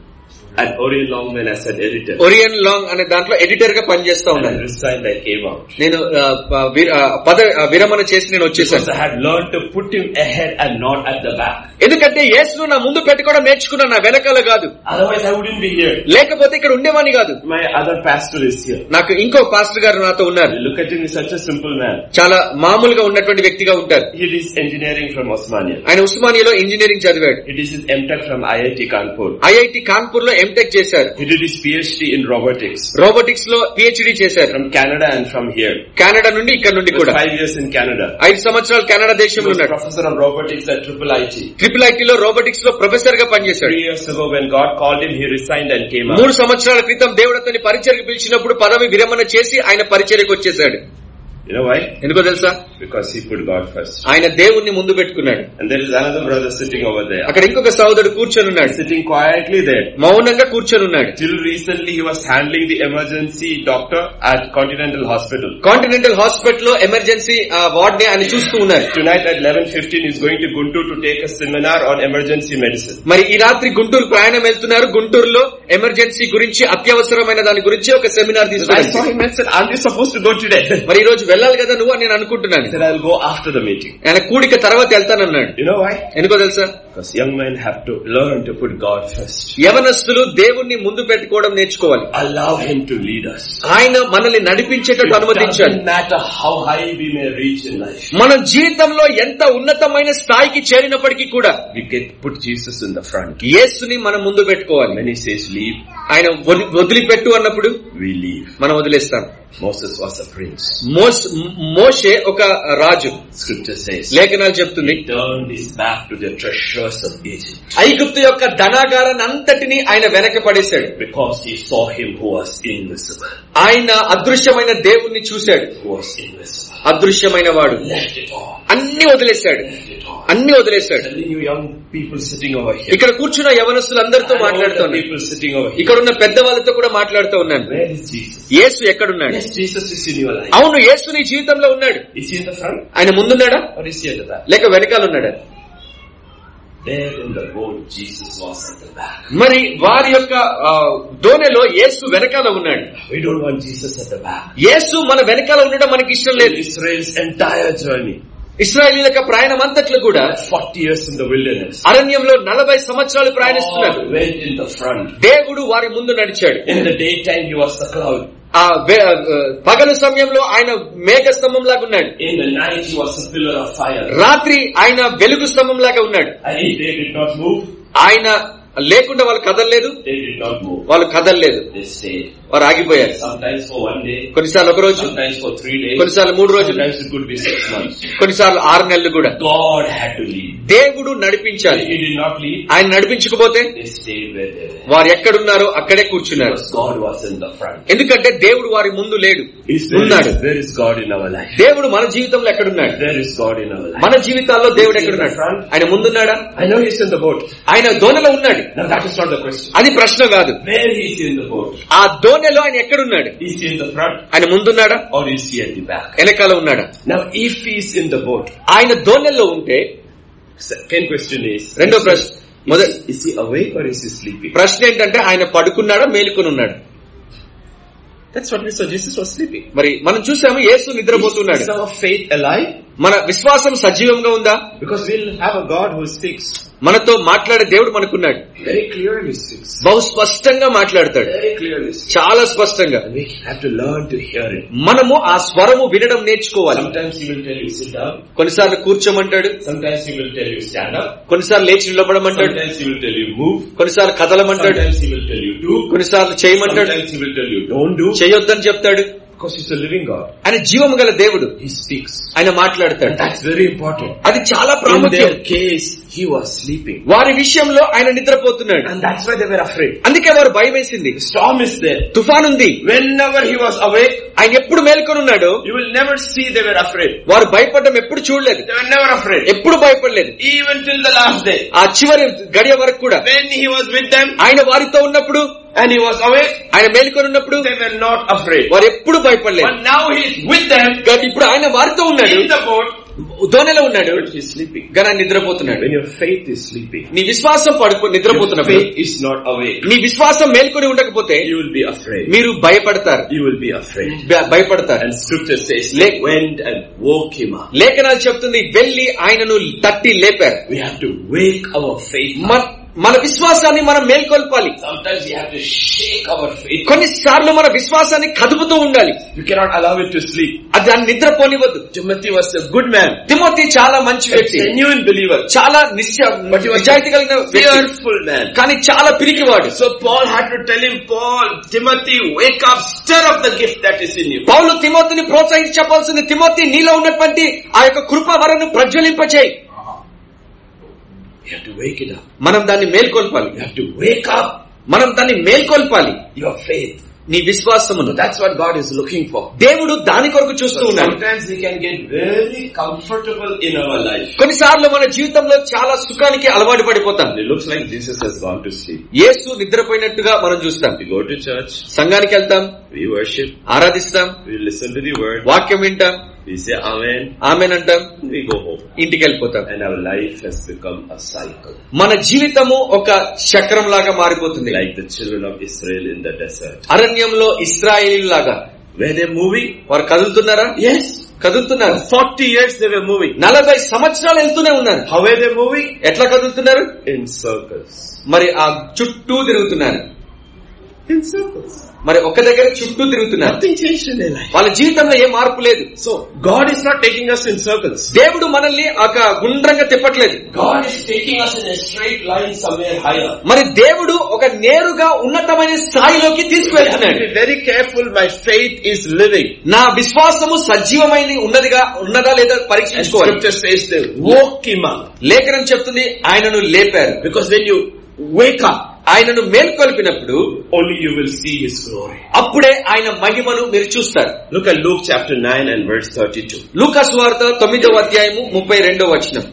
At Orion Longman as an editor. Orient long అనే దాంట్లో ఎడిటర్ గా పనిచేస్తా And I ఉన్నాను resigned, I came out. నేను ఆ, ప- వి- ఆ, పద ఆ, విరమణ చేసి నేను Because వచ్చేసాను I had learned to put him ahead and not at the back. ఎందుకంటే యేసును నా ముందు పెట్టుకోవడం నేర్చుకున్నా నా వెనకాల కాదు Otherwise I wouldn't be here. లేకపోతే ఇక్కడ ఉండేవాని కాదు My other pastor is here. నాకు ఇంకో పాస్టర్ గారు నాతో ఉన్నారు You look at him, he's such a simple man. చాలా మామూలుగా ఉన్నటువంటి వ్యక్తిగా ఉంటారు He is engineering from Osmania. ఆయన ఉస్మానియాలో ఇంజనీరింగ్ చదివాడు He did his MTech from IIT Kanpur. IIT Kanpur లో ఎంటెక్ చేశారు He did his PhD in robotics robotics లో పిహెచ్డి చేశారు from Canada and from here. Canada నుండి ఇక్కడ నుండి He was కూడా five years in Canada. ఐదు సంవత్సరాలు కెనడా He దేశంలో was ఉన్నాడు professor of robotics at Triple IT. Triple ఐటీలో రోబోటిక్స్ లో ప్రొఫెసర్ గా పనిచేశాడు Three years ago when God called him, he resigned and came మూడు out. సంవత్సరాల క్రితం దేవుడు అతని పరిచయకు పిలిచినప్పుడు పదవి విరమణ చేసి ఆయన పరిచర్యకు వచ్చేసాడు You know why? ఎందుకో తెలుసా Because he put God first. ఆయన దేవుణ్ణి ముందు పెట్టుకున్నాడు And there is another brother sitting over there. అక్కడ ఇంకొక సహోదరుడు కూర్చొని ఉన్నాడు Sitting quietly there. మౌనంగా కూర్చొని ఉన్నాడు Till recently he was handling the emergency doctor at Continental Hospital. Continental hospital లో ఎమర్జెన్సీ వార్డ్ ని ఆయన చూస్తూ ఉన్నారు Tonight at 11.15 he's going to Guntur to take a seminar on emergency medicine. మరి ఈ రాత్రి గుంటూరు ప్రయాణం వెళ్తున్నారు గుంటూరులో ఎమర్జెన్సీ గురించి అత్యవసరమైన దాని గురించి ఒక సెమినార్ I saw తీసుకున్నారు him and said, aren't you supposed to go today? మరి ఈ రోజు వెళ్ళాలి కదా నువ్వు అని నేను అనుకుంటున్నాను He said, I'll go after the meeting. ఆయన కూడిక తర్వాత వెళ్తానన్నాడు You know why? ఎందుకో తెలుసా Because young men have to learn to put God first. యవనస్తులు దేవుణ్ణి ముందు పెట్టుకోవడం నేర్చుకోవాలి Allow Him to lead us. ఆయన మనల్ని నడిపించేటట్టు It అనుమతించాలి doesn't matter how high we may reach in life. మనం జీవితంలో ఎంత ఉన్నతమైన స్థాయికి చేరినప్పటికీ కూడా We get put Jesus in the front. యేసుని మనం ముందు పెట్టుకోవాలి When He says leave, ఆయన వది- వదిలిపెట్టు అన్నప్పుడు we leave. మనం వదిలేస్తాం Moses was a prince. మోస్ మోషే ఒక రాజు Scripture says లేఖనాలు చెప్తుంది he turned his back to the treasures of Egypt ఐగుప్తు యొక్క ధనాగారాన్ని అంతటిని ఆయన వెనక పడేశాడు because he saw him who was invisible. ఆయన అదృశ్యమైన దేవుణ్ణి చూశాడు Who was invisible. అదృశ్యమైన వాడు Left it all. అన్ని వదిలేశాడు Left it all. అన్ని వదిలేశాడు Telling you young people sitting over here. ఇక్కడ కూర్చున్న యవనస్తులందరితో And all the మాట్లాడుతున్నాను people sitting over here. ఇక్కడ ఉన్న పెద్దవాళ్ళతో కూడా మాట్లాడుతూ ఉన్నాను Where is Jesus? యేసు ఎక్కడున్నాడు Yes, Jesus is in your life. అవును యేసు నీ జీవితంలో ఉన్నాడు Is he in the front ఆయన ముందున్నాడా or is he at the back? లేక వెనకాల ఉన్నాడా There in the boat, Jesus was at the back. మరి వారి యొక్క ఆ, దోణిలో యేసు వెనకాల ఉన్నాడు We don't want Jesus at the back. యేసు మన వెనకాల ఉండడం మనకి ఇష్టం లేదు Israel's entire journey, ఇస్రాయలీల యొక్క ప్రయాణం అంతట్లో కూడా 40 years in the wilderness, అరణ్యంలో నలభై సంవత్సరాలు ప్రయాణిస్తున్నారు God went in the front. దేవుడు వారి ముందు నడిచాడు In the daytime, he was the cloud. ఆ వే- ఆ, పగలు సమయంలో ఆయన మేఘ స్తంభం లాగా ఉన్నాడు In the night, he was a pillar of fire. రాత్రి ఆయన వెలుగు స్తంభం లాగా ఉన్నాడు And if they did not move, ఆయన లేకుండా వాళ్ళు కదలలేదు they did not move. వాళ్ళు కదలలేదు They stayed. వారు ఆగిపోయారు Sometimes for one day, కొన్నిసార్లు ఒక రోజు sometimes for three days, కొన్నిసార్లు మూడు రోజులు sometimes it could be six months. కొన్నిసార్లు ఆరు నెలలు కూడా God had to lead. దేవుడు నడిపించాలి He did not lead. ఆయన నడిపించకపోతే They stayed where they were. వారు ఎక్కడున్నారో అక్కడే కూర్చున్నారు Because God was in the front. ఎందుకంటే దేవుడు వారి ముందు లేడు Is there, ఉన్నాడు is, there is God in our life. దేవుడు మన జీవితంలో ఎక్కడున్నాడు There is God in our life. మన జీవితాల్లో దేవుడు ఎక్కడున్నాడు ఆయన ముందున్నాడా I know he's in the boat. ఆయన దోణిలో ఉన్నాడు Now that is not the question. అది ప్రశ్న కాదు Where he is in the boat? ఆ దోణిలో ఆయన ఎక్కడున్నాడు Is he in the front ఆయన ముందున్నాడా or is he at the back? వెనకాల ఉన్నాడా Now if he is in the boat, ఆయన దోణెల్లో ఉంటే second question is, రెండో ప్రశ్న మొదటి is he awake or is he sleeping? ప్రశ్న ఏంటంటే ఆయన పడుకున్నాడా మేలుకొని ఉన్నాడు That's what we saw. Jesus was sleeping. మరి మనం చూసాము యేసు Is, నిద్రపోతున్నాడు is our faith alive? మన విశ్వాసం సజీవంగా ఉందా Because we'll have a God who speaks. మనతో మాట్లాడే దేవుడు మనకున్నాడు Very clearly speaks. బహు స్పష్టంగా మాట్లాడతాడు Very clearly speaks. చాలా స్పష్టంగా And we have to learn to hear it. మనము ఆ స్వరము వినడం నేర్చుకోవాలి Sometimes he will tell you sit down. కొన్నిసార్లు కూర్చోమంటాడు Sometimes he will tell you stand up. కొన్నిసార్లు లేచి నిలబడమంటాడు Sometimes he will tell you move. కొన్నిసార్లు కదలమంటాడు Sometimes he will tell you do. కొన్నిసార్లు చేయమంటాడు Sometimes he will tell you don't do. చేయొద్దని చెప్తాడు Because he's a living God. ఆయన జీవము గల దేవుడు He speaks. ఆయన మాట్లాడతాడు And that's very important. అది చాలా In ప్రాముఖ్యం their case, he was sleeping. వారి విషయంలో ఆయన నిద్రపోతున్నాడు And that's why they were afraid. అందుకే వారు భయం వేసింది The storm is there. తుఫాన్ ఉంది Whenever he was awake, ఆయన ఎప్పుడు మేల్కొని ఉన్నాడు you will never see they were afraid. వారు భయపడడం ఎప్పుడు చూడలేదు They were never afraid. ఎప్పుడు భయపడలేదు Even till the last day. ఆ చివరి గడియ వరకు కూడా When he was with them ఆయన వారితో ఉన్నప్పుడు and he was awake, ఆయన మేల్కొని ఉన్నప్పుడు they were not afraid. వారు ఎప్పుడు భయపడలేదు But now he is with them కానీ ఇప్పుడు ఆయన వారితో ఉన్నాడు in the boat, దోణిలో ఉన్నాడు but he is sleeping. కానీ ఆయన నిద్రపోతున్నాడు When your faith is sleeping, నీ విశ్వాసం పడుకో your నిద్రపోతున్నప్పుడు faith is not awake, నీ విశ్వాసం మేల్కొని ఉండకపోతే you will be afraid. మీరు భయపడతారు You will be afraid. భ- భయపడతారు And scripture says, Le- they went and woke him up. లేఖనాలు చెప్తుంది వెళ్లి ఆయనను తట్టి లేపారు We have to wake our faith up. మన- మన విశ్వాసాన్ని మనం మేల్కొల్పాలి Sometimes we have to shake our faith. కొన్నిసార్లు మన విశ్వాసాన్ని కదుపుతూ ఉండాలి You cannot allow it to sleep. అది దాన్ని నిద్రపోనివ్వద్దు Timothy was a good man, Timothy చాలా మంచి a వ్యక్తి genuine believer, చాలా నిశ్చ but he was నిజాయితీ కలిగిన a వ్యక్తి fearful man. కానీ చాలా పిరికివాడు So Paul had to tell him, Paul, Timothy, wake up, stir up the gift that is in you. పౌలు తిమోతిని ప్రోత్సహించి చెప్పాల్సింది తిమోతి నీలో ఉన్నటువంటి ఆ యొక్క కృప వరను ప్రజ్వలింపచేయి You have to wake it up. మనం దాన్ని మేల్కొల్పాలి You have to wake up మనం దాన్ని మేల్కొల్పాలి your faith. నీ విశ్వాసమును So that's what God is looking for. దేవుడు దాని కొరకు చూస్తూ So ఉన్నాడు sometimes we can get very comfortable in our life. కొన్నిసార్లు మన జీవితంలో చాలా సుఖానికి అలవాటు పడిపోతాం And it looks like Jesus has gone to sleep. యేసు నిద్రపోయినట్టుగా మనం చూస్తాం We go to church, సంఘానికి వెళ్తాం we worship, ఆరాధిస్తాం we listen to the word, వాక్యం వింటాం we say Amen, ఆమెనంటాం and we go home. ఇంటికి వెళ్ళిపోతాం And our life has become a cycle. మన జీవితము ఒక చక్రం లాగా మారిపోతుంది Like the children of Israel in the desert. అరణ్యంలో ఇస్రాయేల్ లాగా Were they moving? వారు కదులుతున్నారా Yes. కదులుతున్నారు 40 years they were moving. నలభై సంవత్సరాలు వెళ్తూనే ఉన్నారు How were they moving? ఎట్లా కదులుతున్నారు In circles. మరి ఆ చుట్టూ తిరుగుతున్నారు In circles. మరి ఒక్క దగ్గర చుట్టూ తిరుగుతున్నారు Nothing changed in their life. వాళ్ళ జీవితంలో ఏ మార్పు లేదు So, God is not taking us in circles. దేవుడు మనల్ని ఒక గుండ్రంగా తిప్పట్లేదు God is taking us in a straight line somewhere higher. మరి దేవుడు ఒక నేరుగా ఉన్నతమైన స్థాయిలోకి I have to తీసుకువెళ్తున్నాడు be very careful. My faith is living. నా విశ్వాసము సజీవమైంది ఉన్నదిగా ఉన్నదా లేదా And పరీక్షించుకోవాలి scripture says they woke him up. లేఖనం చెప్తుంది ఆయనను లేపారు Because when you wake up, ఆయనను మేల్కొల్పినప్పుడు only you will see his glory. అప్పుడే ఆయన మహిమను మీరు చూస్తారు Look at Luke chapter 9 and verse 32. లూకాస్ వార్త తొమ్మిదవ అధ్యాయము ముప్పై రెండవ వచనం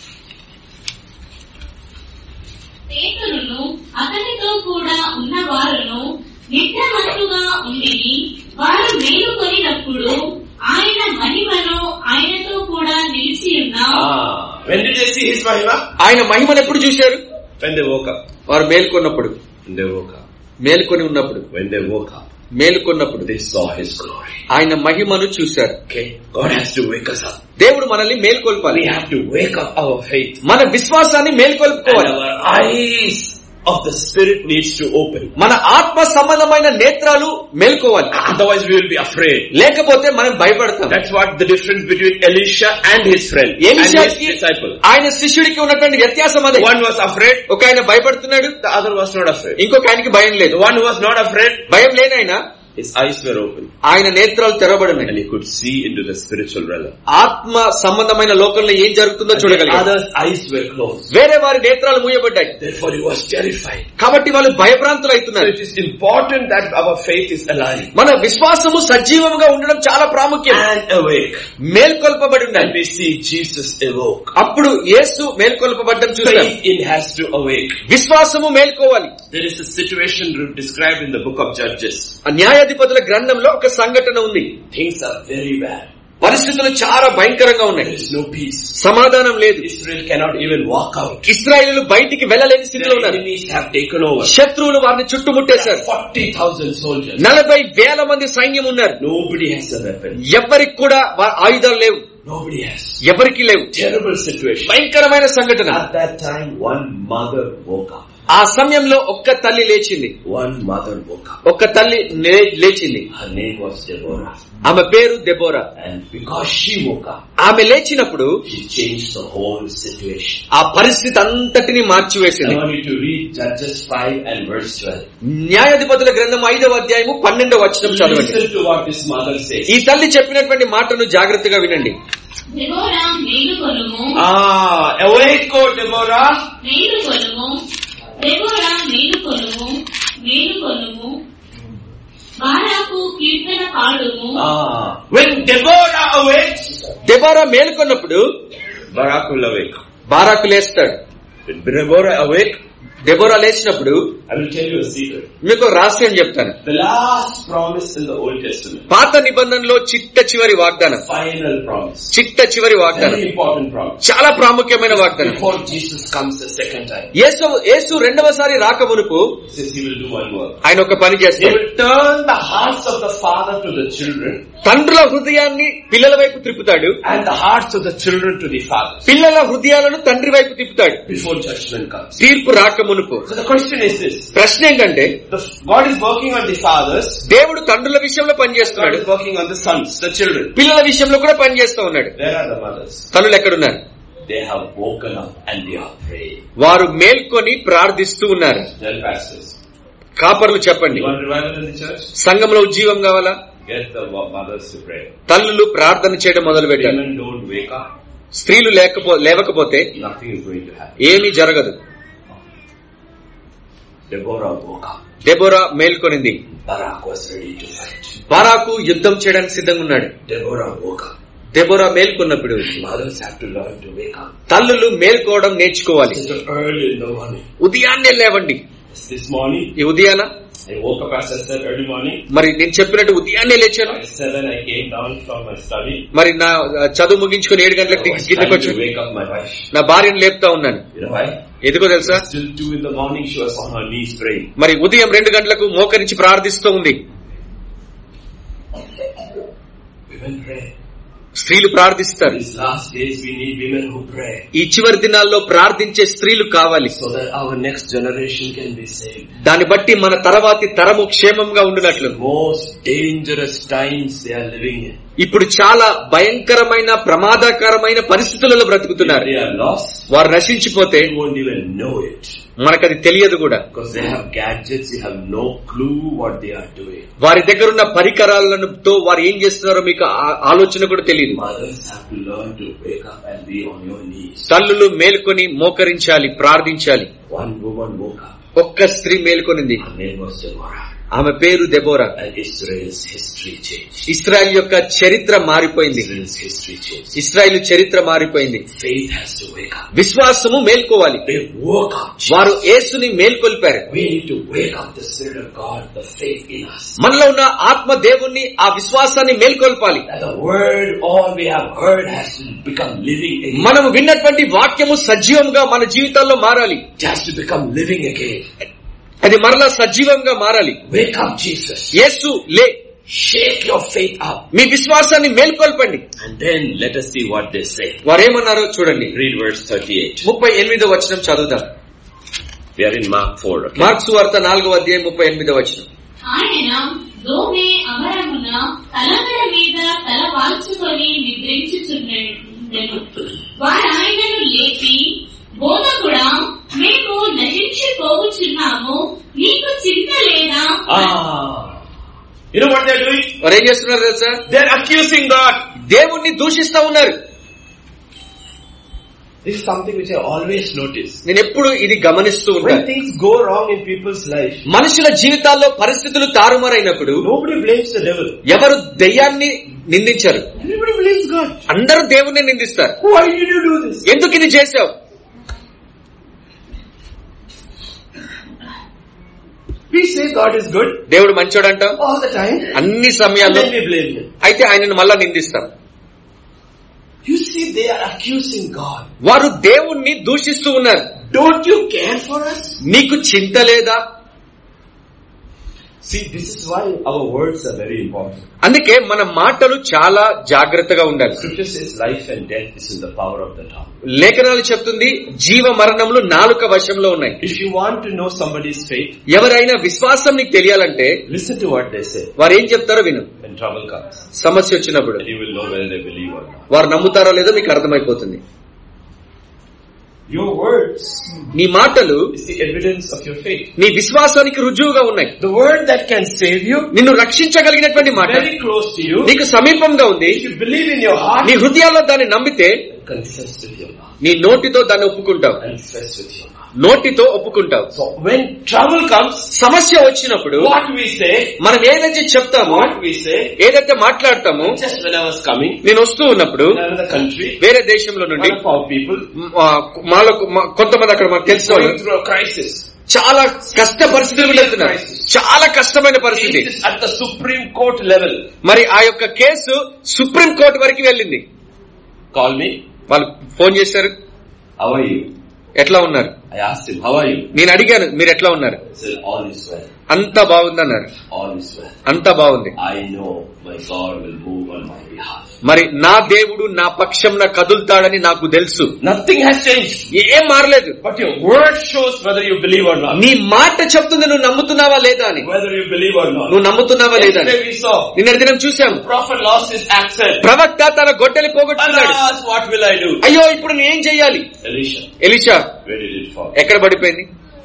పేతురును అతనితో కూడా ఉన్న వారును నిద్రమత్తుగా ఉండి వారు మేలుకొనినప్పుడు ఆయన మహిమను ఆయనతో కూడా నిలిచి ఉన్న Ah, when did they see his Mahima? ఆయన మహిమను ఎప్పుడు చూశారు When they woke up. వారు మేల్కొన్నప్పుడు When they woke up. మేల్కొని ఉన్నప్పుడు When they woke up, మేలుకొన్నప్పుడు they saw his glory. ఆయన మహిమను చూశారు Okay? God has to wake us up. దేవుడు మనల్ని మేల్కొల్పాలి We have to wake up our faith. మన విశ్వాసాన్ని And మేల్కొల్పుకోవాలి our eyes of the spirit needs to open. మన ఆత్మ సంబంధమైన నేత్రాలు మేల్కోవాలి Otherwise we will be afraid. లేకపోతే మనం భయపడతాం That's what the difference between Elisha and his friend and his ఎలిషాకి disciple. ఆయన శిష్యుడికి ఉన్నటువంటి వ్యత్యాసం అదే One was afraid, ఒక ఆయన భయపడుతున్నాడు the other was not afraid. ఇంకొక ఆయనకి భయం లేదు The one who was not afraid, భయం లేనైనా his eyes were open ఆయన నేత్రాలు తెరబడినాయి and he could see into the spiritual realm. ఆత్మ సంబంధమైన లోకంలో ఏం జరుగుతుందో And the చూడగలిగారు other's eyes were closed. వేరే వారి నేత్రాలు మూయబడ్డాయి Therefore he was terrified. కాబట్టి వాళ్ళు భయభ్రాంతులు So అవుతున్నారు it is important that our faith is alive మన విశ్వాసము సజీవంగా ఉండడం చాలా ప్రాముఖ్యం and awake. మేల్కొల్పబడి And ఉండాలి we see Jesus awoke. అప్పుడు యేసు మేల్కొల్పబడ్డం చూస్తాం Faith in has to awake. విశ్వాసము మేల్కోవాలి There is a situation described in the book of Judges. ఆ న్యాయాధిపతుల గ్రంథంలో ఒక సంఘటన ఉంది Things are very bad. పరిస్థితులు చాలా భయంకరంగా There ఉన్నాయి is no peace. సమాధానం లేదు Israel cannot even walk out. ఇస్రాయేలు బయటికి వెళ్ళలేని స్థితిలో Their ఉన్నారు enemies have taken over. శత్రువులు వారిని చుట్టుముట్టేశారు 40,000 soldiers. నలభై వేల మంది సైన్యం ఉన్నారు Nobody has a weapon. ఎవరికి కూడా వా- ఆయుధాలు లేవు Nobody has. ఎవరికి లేవు Terrible situation. భయంకరమైన సంఘటన At that time, one mother woke up. ఆ సమయంలో ఒక్క తల్లి లేచింది One mother woke up. ఒక్క తల్లి లే- లేచింది Her name was Deborah. ఆమె పేరు Deborah And because she woke up, ఆమె లేచినప్పుడు she changed the whole situation. ఆ పరిస్థితి అంతటిని I మార్చివేసింది want you to read Judges 5 and verse 12. న్యాయాధిపతుల గ్రంథం ఐదవ అధ్యాయము పన్నెండవ వచనం చదవండి Listen to what this mother says. ఈ తల్లి చెప్పినటువంటి మాటను జాగ్రత్తగా వినండి దెబోరా మేలుకొనుము Ah, awake, O Deborah. మేలుకొనుము దెబోరా మేలుకొనుము మేలుకొనుము బారాకు కీర్తన పాడుము Ah, when Deborah awakes, Deborah మేలుకొన్నప్పుడు Barak will awake. బారాకు లేస్తాడు When Deborah awake, దెబోరా లేచినప్పుడు I will tell you a secret. మీకు ఒక రహస్యం చెప్తాను The last promise in the Old Testament, పాత నిబంధనలో చిట్ట చివరి వాగ్దానం final promise, చిట్ట చివరి వాగ్దానం very important promise. చాలా ప్రాముఖ్యమైన వాగ్దానం Before Jesus comes the second time, యేసు యేసు రెండవసారి రాకమునుపు he says he will do one work. ఆయన ఒక పని He చేస్తాడు will turn the hearts of the father to the children తండ్రుల హృదయాన్ని పిల్లల వైపు తిప్పుతాడు and the hearts of the children to the fathers పిల్లల హృదయాలను తండ్రి వైపు తిప్పుతాడు before judgment comes. తీర్పు రాకమునుపు So the question is this. ప్రశ్న ఏంటంటే The, God is working on the fathers, దేవుడు తండ్రుల విషయంలో God పనిచేస్తున్నాడు is working on the sons, the children. పిల్లల విషయంలో కూడా పనిచేస్తూ ఉన్నాడు Where are the mothers? తల్లులు ఎక్కడున్నారు They have woken up and they are praying. వారు మేల్కొని ప్రార్థిస్తూ ఉన్నారు Tell pastors. కాపర్లు చెప్పండి You want revival in the church? సంఘంలో ఉజ్జీవం కావాలా Get the wo- mothers to pray. తల్లులు ప్రార్థన చేయడం మొదలు పెట్టారు Women don't wake up. స్త్రీలు లేకపో లేవకపోతే Nothing is going to happen. ఏమీ జరగదు Deborah woke up. దెబోరా మేల్కొనింది Barak was ready to fight. Barak యుద్ధం చేయడానికి సిద్ధంగా ఉన్నాడు Deborah woke up. దెబోరా మేల్కొన్నప్పుడు Mothers have to learn to wake up. తల్లులు మేల్కోవడం నేర్చుకోవాలి This is early in the morning. ఉదయాన్నే లేవండి This morning, ఈ ఉదయాన I woke up as I said early morning. మరి నేను చెప్పినట్టు ఉదయాన్నే లేచాను By seven, I came down from my study. మరి నా చదువు ముగించుకుని ఏడు I గంటలకు was కిందకి trying to వచ్చాను wake up my wife. నా భార్యను లేపుతా ఉన్నాను You know why? ఎందుకో తెలుసా Till two in the morning, she was on her knees praying. మరి ఉదయం రెండు గంటలకు మోకరించి ప్రార్థిస్తూ ఉంది Women pray. స్త్రీలు ప్రార్థిస్తారు These last days we need women who pray ఈ చివరి దినాల్లో ప్రార్థించే స్త్రీలు కావాలి so that our next generation can be saved. దాన్ని బట్టి మన తర్వాతి తరము క్షేమంగా ఉండినట్లు Most dangerous times they are living in. ఇప్పుడు చాలా భయంకరమైన ప్రమాదకరమైన పరిస్థితులలో బ్రతుకుతున్నారు They are lost. వారు నశించిపోతే They won't even know it. మనకది తెలియదు కూడా Because they have gadgets, they have no clue what they are doing. వారి దగ్గర ఉన్న పరికరాలను తో వారు ఏం చేస్తున్నారో మీకు ఆ- ఆలోచన కూడా తెలియదు Mothers have to learn to wake up and be on your knees. తల్లులు మేల్కొని మోకరించాలి ప్రార్థించాలి One woman woke up. ఒక్క స్త్రీ మేల్కొనింది Her name was Deborah. ఆమె పేరు Deborah And Israel's history changed. Israel యొక్క చరిత్ర మారిపోయింది Israel's history changed. ఇస్రాయల్ చరిత్ర మారిపోయింది Faith has to wake up. విశ్వాసము మేల్కోవాలి They woke up. వారు యేసుని మేల్కొల్పారు We need to wake up the Spirit of God, the faith in us. మనలో ఉన్న ఆత్మ దేవుణ్ణి ఆ విశ్వాసాన్ని మేల్కొల్పాలి That the word, all we have heard has to become living again. మనము విన్నటువంటి వాక్యము సజీవంగా మన జీవితాల్లో మారాలి It has to become living again. అది మరలా సజీవంగా మారాలి Wake up, Jesus. యేసు లే Shake your faith up. మీ విశ్వాసాన్ని మేల్కొల్పండి And then let us see what they say. వారేమన్నారో చూడండి Read verse 38. ముప్పై ఎనిమిదో వచనం చదువుదాం We are in Mark 4. Okay? Mark's వార్త నాలుగో అధ్యాయం ముప్పై ఎనిమిదో వచనం ఆయన దోమే అమరమున తలగడ మీద తల వాల్చుకొని నిద్రించుచుండెను వారు ఆయనను లేపి బోధకుడా మేము నశించిపోవచ్చున్నాము నీకు చింత లేదా Ah. You know what they're doing? వారు ఏం చేస్తున్నారు తెలుసా They're accusing God. దేవుణ్ణి దూషిస్తా ఉన్నారు This is something which I always notice. నేను ఎప్పుడు ఇది గమనిస్తూ When ఉంటాను things go wrong in people's life, మనుషుల జీవితాల్లో పరిస్థితులు తారుమారైనప్పుడు nobody blames the devil. ఎవరు దెయ్యాన్ని నిందించారు Everybody blames God. అందరూ దేవుణ్ణి నిందిస్తారు Why did you do this? ఎందుకు ఇది చేశావు We say God is good దేవుడు మంచోడంటాం all the time. అన్ని And సమయాల్లో then we blame him. అయితే ఆయనను మళ్ళా నిందిస్తాం You see, they are accusing God. వారు దేవుణ్ణి దూషిస్తూ ఉన్నారు Don't you care for us? నీకు చింత లేదా See, this is why our words are very important. అందుకే మన మాటలు చాలా జాగ్రత్తగా ఉండాలి Scripture says life and death is in the power of the tongue. లేఖనాలు చెప్తుంది జీవ మరణములు నాలుక వశంలో ఉన్నాయి If you want to know somebody's faith, ఎవరైనా విశ్వాసం నీకు తెలియాలంటే listen to what they say వారు ఏం చెప్తారో విను when trouble comes. సమస్య వచ్చినప్పుడు And you will know whether they believe or not. వారు నమ్ముతారో లేదో మీకు అర్థమైపోతుంది Your words నీ మాటలు is the evidence of your faith. నీ విశ్వాసానికి రుజువుగా ఉన్నాయి The word that can save you, నిన్ను రక్షించగలిగినటువంటి మాట very close to you. నీకు సమీపంగా ఉంది If you believe in your heart, నీ హృదయాల్లో దాన్ని నమ్మితే confess with your mouth. నీ నోటితో దాన్ని ఒప్పుకుంటావు Confess with your mouth. నోటితో ఒప్పుకుంటావు So when trouble comes, సమస్య వచ్చినప్పుడు what we say, మనం ఏదైతే చెప్తామో what we say, ఏదైతే మాట్లాడతామో just when I was coming, నేను వస్తూ ఉన్నప్పుడు in another country, వేరే దేశంలో నుండి one of our people మా- మాలో మా- కొంతమంది అక్కడ మనకు తెలిసిన వాళ్ళు going through a crisis. చాలా కష్ట పరిస్థితులు వెళ్తున్నారు చాలా కష్టమైన పరిస్థితి It is at the Supreme Court level. మరి ఆ యొక్క కేసు సుప్రీం కోర్టు వరకు వెళ్ళింది Call me. వాళ్ళు ఫోన్ చేశారు How are you? ఎట్లా ఉన్నారు I asked him, how are you? నేను అడిగాను మీరు ఎట్లా ఉన్నారు He said, all is well. అంతా బాగుందన్నారు All is well. అంతా బాగుంది I know my God will move on my behalf. మరి నా దేవుడు నా పక్షంన కదులుతాడని నాకు తెలుసు Nothing has changed. ఏం మారలేదు But your word shows whether you believe or not. నీ మాట చెప్తుంది నువ్వు నమ్ముతున్నావా లేదా అని Whether you believe or not. నువ్వు నమ్ముతున్నావా లేదా అని Yesterday we saw నిన్న దినం చూశాము prophet lost his accent. ప్రవక్త తన గొడ్డలి పోగొట్టుకున్నాడు Alas, what will I do? అయ్యో ఇప్పుడు నేను చెయ్యాలి Elisha, Elisha where did it fall? ఎక్కడ పడిపోయింది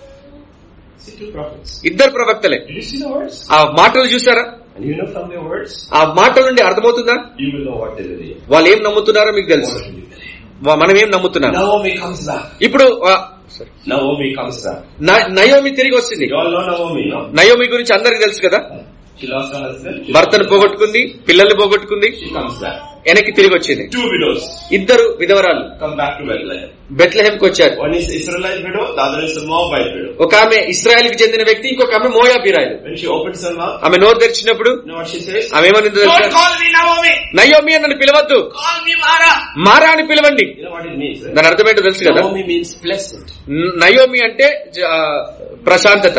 See two prophets. ఇద్దరు ప్రవక్తలే Did you see the words? ఆ మాటలు చూసారా And you know from their words, ఆ మాటల నుండి అర్థమవుతుందా you will know what they believe. వాళ్ళు ఏం నమ్ముతున్నారో మీకు తెలుసు What will you believe? వా- మనం ఏం నమ్ముతున్నాం Naomi comes back. ఇప్పుడు ఆ, sorry. Naomi comes back. న- నయోమి తిరిగి వచ్చింది You all know Naomi, no? Naomi గురించి అందరికి తెలుసు కదా She lost her husband. She భర్తను పోగొట్టుకుంది పిల్లల్ని పోగొట్టుకుంది She comes back. వెనక్కి తిరిగి వచ్చింది Two widows ఇద్దరు విధవరాలు come back to Bethlehem. బెత్లహేంకి వచ్చారు One is Israelite widow, the other is a Moabite widow. ఒక ఆమె ఇస్రాయల్ కి చెందిన వ్యక్తి ఇంకొక ఆమె మోయాబిరాయలు When she opens her mouth, ఆమె నోరు తెరిచినప్పుడు you know what she says? ఆమె ఏమనిందో Don't తెలుసా call me Naomi! నయోమి అని నన్ను పిలవద్దు Call me Mara! మారా అని పిలవండి You know what it means, right? దాని అర్థమేంటో తెలుసు కదా Naomi means pleasant. న- నయోమి అంటే జ- ఆ, ప్రశాంతత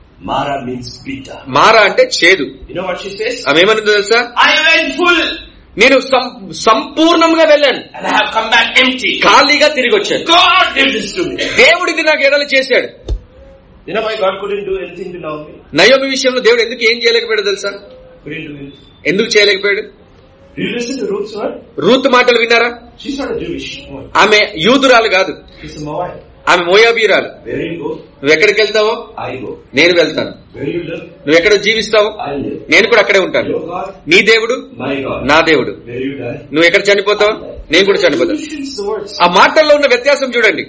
Mara means bitter. మారా అంటే చేదు You know what she says? ఆమె ఏమనిందో తెలుసా I went full. నేను సం- సంపూర్ణంగా వెళ్ళాను and I have come back empty. ఖాళీగా తిరిగి వచ్చాను God did this to me. దేవుడిది నాకు ఎడలు చేశాడు You know why God couldn't do anything to Naomi? Naomi విషయంలో దేవుడు ఎందుకు ఏం చేయలేకపోయాడు తెలుసా Couldn't do anything. ఎందుకు చేయలేకపోయాడు Do you listen to Ruth's word? Ruth మాటలు విన్నారా She's not a Jewish woman. ఆమె యూదురాలు కాదు She's a Moabite. ఆమె మోయాబీరాలు Where you go, నువ్వు ఎక్కడికి వెళ్తావో I go. నేను వెళ్తాను Where you live, నువ్వు ఎక్కడ జీవిస్తావో I live. నేను కూడా అక్కడే ఉంటాను Your God, నీ దేవుడు my God. నా దేవుడు Where you die, నువ్వు ఎక్కడ చనిపోతావు నేను కూడా చనిపోతాను Difference the words. ఆ మాటల్లో ఉన్న వ్యత్యాసం చూడండి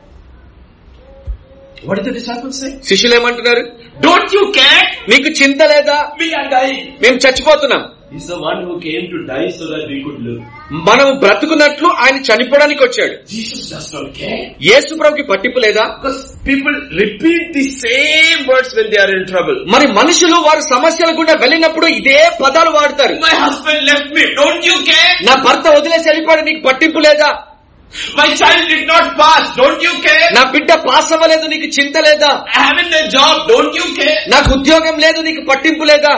What did the disciples say? శిష్యులు ఏమంటున్నారు Don't you care? నీకు చింత లేదా We are dying. మేము చచ్చిపోతున్నాం He's the one who came to die so that we could live. మనం బ్రతుకున్నట్లు ఆయన చనిపోవడానికి వచ్చాడు Jesus does not care. యేసు ప్రభుకి పట్టింపు లేదా Because people repeat the same words when they are in trouble. మరి మనుషులు వారు సమస్యల గుండా వెళ్ళినప్పుడు ఇదే పదాలు వాడతారు My husband left me. Don't you care? నా భర్త వదిలేసి వెళ్ళిపోయాడు నీకు పట్టింపు లేదా My child did not pass. Don't you care? నా బిడ్డ పాస్ అవ్వలేదు నీకు చింత లేదా I haven't a job. Don't you care? నాకు ఉద్యోగం లేదు నీకు పట్టింపు లేదా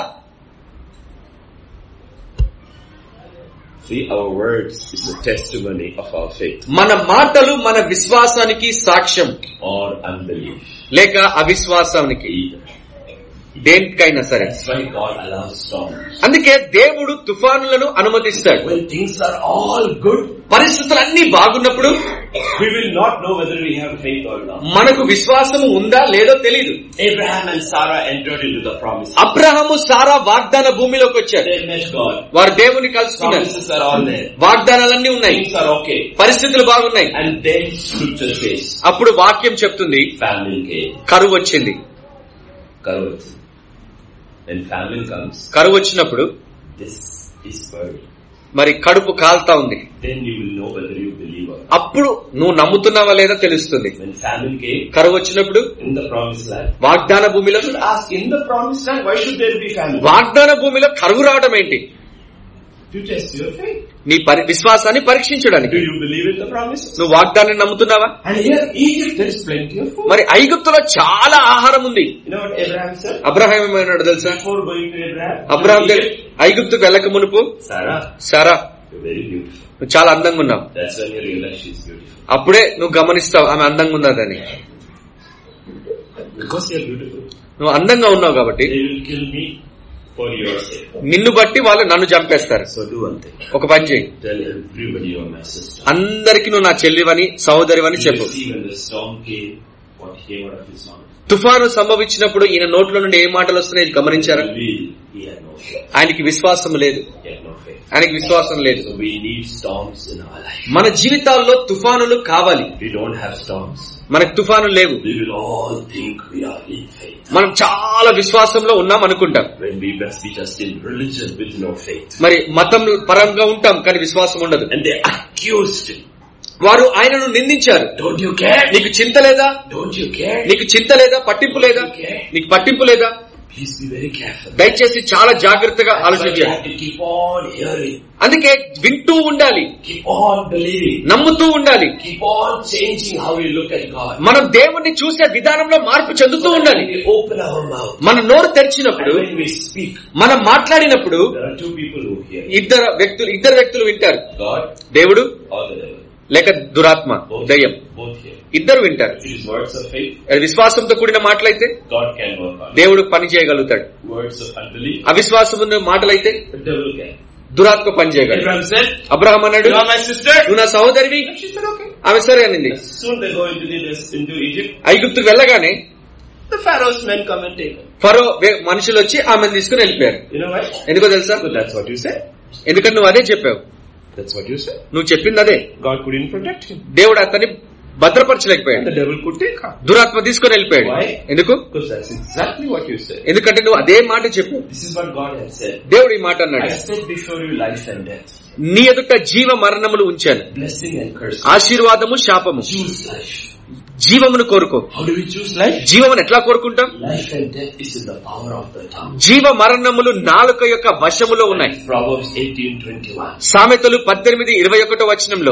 See, our words is a testimony of our faith మన మాటలు మన విశ్వాసానికి సాక్ష్యం or unbelief. లేక అవిశ్వాసానికి దేనికైనా సరే That's why God allows storms. అందుకే దేవుడు తుఫానులను అనుమతిస్తాడు When things are all good, పరిస్థితులు అన్ని బాగున్నప్పుడు we will not know whether we have faith or not. మనకు విశ్వాసము ఉందా లేదో తెలియదు Abraham and Sarah entered into the promise. Abraham సారా వాగ్దాన భూమిలోకి వచ్చారు They met God. వారు దేవుని కలుసుకున్నారు Promises are all there. వాగ్దానాలన్నీ ఉన్నాయి Things are okay. పరిస్థితులు బాగున్నాయి And then scripture says, అప్పుడు వాక్యం చెప్తుంది famine came. కరువు వచ్చింది Karut. When famine comes, కరువు వచ్చినప్పుడు this is buried. మరి కడుపు కాల్తా ఉంది Then you will know whether you believe or not. అప్పుడు నువ్వు నమ్ముతున్నావా లేదా తెలుస్తుంది When famine came కరువు వచ్చినప్పుడు in the promised land, వాగ్దాన భూమిలో you should ask, in the promised land, why should there be famine? వాగ్దాన భూమిలో కరువు రావడం ఏంటి To test your faith. నీ పరి విశ్వాసాన్ని పరీక్షించడానికి Do you believe in the promises? నువ్వు వాగ్దాన్ని నమ్ముతున్నావా And here, Egypt, there is plenty of food. మరి ఐగుప్తులో చాలా ఆహారం ఉంది You know what Abraham said? Abraham ఏమన్నాడు తెలుసా Before going to Abraham, Abraham to దగ్గర Egypt, ఐగుప్తుకు వెళ్ళక మునుపు Sarah, సరా you're very beautiful. నువ్వు చాలా అందంగా ఉన్నావు That's when you realize she's beautiful. అప్పుడే నువ్వు గమనిస్తావు ఆమె అందంగా ఉన్నదని Because you're beautiful, నువ్వు అందంగా ఉన్నావు కాబట్టి they will kill me for your sake. నిన్ను బట్టి వాళ్ళు నన్ను చంపేస్తారు So do one thing. ఒక పని చేయి Tell everybody you're my sister. అందరికి నువ్వు నా చెల్లివని సహోదరివని You చెప్పు see when the storm came, what came out of his mouth. తుఫాను సంభవించినప్పుడు ఈయన నోట్లో నుండి ఏ మాటలు వస్తున్నాయి గమనించారా Reveal he had no faith. ఆయనకి విశ్వాసం లేదు He had no faith. ఆయనకి విశ్వాసం లేదు So we need storms in our life. మన జీవితాల్లో తుఫానులు కావాలి We don't have storms. మనకు తుఫానులు లేవు We will all think we are in faith. మనం చాలా విశ్వాసంలో ఉన్నాం అనుకుంటాం When we must be just in religion with no faith. మరి మతం పరంగా ఉంటాం కానీ విశ్వాసం ఉండదు And they accused him. వారు ఆయనను నిందించారు Don't you care? నీకు చింత లేదా Don't you care? నీకు చింత లేదా పట్టింపు లేదా నీకు పట్టింపు లేదా Please be very careful. దయచేసి చాలా జాగ్రత్తగా That's why we ఆలోచించాలి have to keep on hearing. అందుకే వింటూ ఉండాలి Keep on believing. నమ్ముతూ ఉండాలి Keep on changing how we look at God. మనం దేవుణ్ణి చూసే విధానంలో మార్పు చెందుతూ ఉండాలి When we open our mouth మన నోరు and తెరిచినప్పుడు when we speak, మనం మాట్లాడినప్పుడు there are two people who hear. ఇద్దరు వ్యక్తులు ఇద్దరు వ్యక్తులు వింటారు God దేవుడు or the devil. లేక దురాత్మ Both, దయ్యం both hear. ఇద్దరు వింటారు If it is words of faith, అది విశ్వాసంతో కూడిన మాటలైతే God can work on it. దేవుడు పని చేయగలుగుతాడు Words of unbelief, అవిశ్వాసం ఉన్న మాటలైతే the devil can. దురాత్మ పని చేయగలడు Abraham said, అబ్రహం అన్నాడు You are my sister? నువ్వు నా సహోదరివి She said, okay. ఆమె సరే అనింది Soon they go into, the, into Egypt. ఐగుప్తుకు వెళ్ళగానే The Pharaoh's men come and take her. ఫరో వే- మనుషులు వచ్చి ఆమెను తీసుకుని వెళ్ళిపోయారు You know why? ఎందుకో తెలుసా But that's what you said. ఎందుకంటే నువ్వు అదే చెప్పావు That's what you said. నువ్వు చెప్పింది అదే God couldn't protect him. దేవుడు అతన్ని భద్రపరచలేకపోయాడు The devil could take her. దురాత్మ తీసుకుని వెళ్ళిపోయాడు Why? ఎందుకు Because that's exactly what you said. ఎందుకంటే నువ్వు అదే మాట చెప్పు This is what God has said. దేవుడు ఈ మాట అన్నాడు I set before you life and death, నీ ఎదుట జీవ మరణములు ఉంచాను blessing and curse. ఆశీర్వాదము శాపము Choose life. జీవమును కోరుకో How do we choose life? జీవమును ఎట్లా కోరుకుంటాం Life and death is in the power of the tongue. జీవ మరణములు నాలుక యొక్క వశములో ఉన్నాయి Proverbs 18:21. సామెతలు పద్దెనిమిది ఇరవై ఒకటో వచనంలో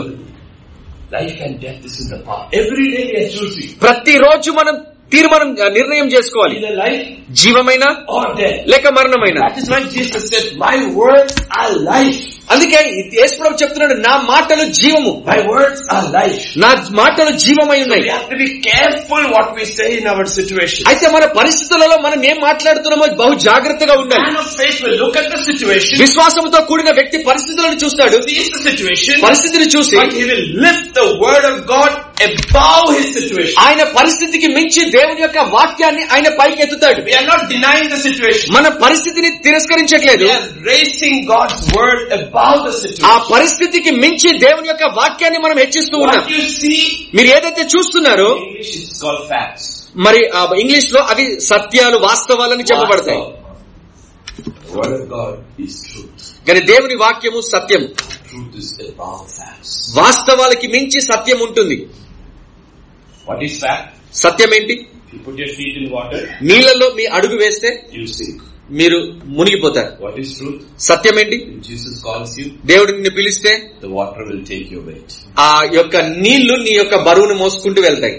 Life and death is in the power. Every day we are choosing ప్రతిరోజు మనం తీర్మానం నిర్ణయం చేసుకోవాలి either life జీవమైన or death. లేక మరణమైన That is why Jesus said, "My words are life." అందుకే యేసుప్రభు చెప్తున్నాడు నా మాటలు జీవము My words are life. నా మాటలు జీవమై We ఉన్నాయి have to be careful what we say in our situation. అయితే మన పరిస్థితులలో మనం ఏం మాట్లాడుతున్నామో బహు జాగ్రత్తగా ఉండాలి Man of faith will look at the situation, విశ్వాసంతో కూడిన వ్యక్తి పరిస్థితులను చూస్తాడు sees the situation, పరిస్థితిని చూసి but he will lift the word of God above his situation. ఆయన పరిస్థితికి మించి దేవుని యొక్క వాక్యాన్ని ఆయన పైకి ఎత్తుతాడు We are not denying the situation. మన పరిస్థితిని తిరస్కరించట్లేదు We are raising God's word above the ఆ situation. పరిస్థితికి మించి దేవుని యొక్క వాక్యాన్ని మనం హెచ్చిస్తూ ఉన్నాం What you see మీరు ఏదైతే చూస్తున్నారో in English is called facts. మరి ఆ ఇంగ్లీష్ లో అవి సత్యాలు వాస్తవాలని చెప్పబడతాయి The word of God is truth. కానీ దేవుని వాక్యము సత్యం Truth is above facts. వాస్తవాలకి మించి సత్యం ఉంటుంది What is fact? సత్యం ఏంటి You put your feet in water, నీళ్ళలో మీ అడుగు వేస్తే you sink. మీరు మునిగిపోతారు What is truth? సత్యం ఏంటి When Jesus calls you, దేవుడు నిన్ను పిలిస్తే the water will take your weight. ఆ యొక్క నీళ్లు నీ యొక్క బరువును మోసుకుంటూ వెళ్తాయి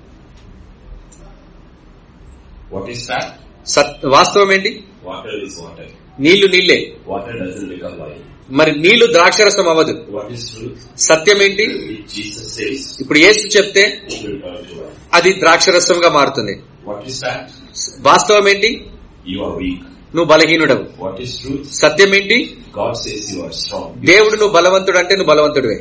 What is fact? సత్ వాస్తవం ఏంటి Water is water. నీళ్లు నీళ్లే Water doesn't become wine. మరి నీళ్లు ద్రాక్షరసం అవ్వదు What is truth? సత్యం ఏంటి If Jesus says, ఇప్పుడు యేసు చెప్తే it will turn to wine. అది ద్రాక్షరసంగా మారుతుంది What is fact? వాస్తవం ఏంటి You are weak. నువ్వు బలహీనుడవు What is truth? సత్యం ఏంటి God says you are strong. దేవుడు నువ్వు బలవంతుడు అంటే నువ్వు బలవంతుడివే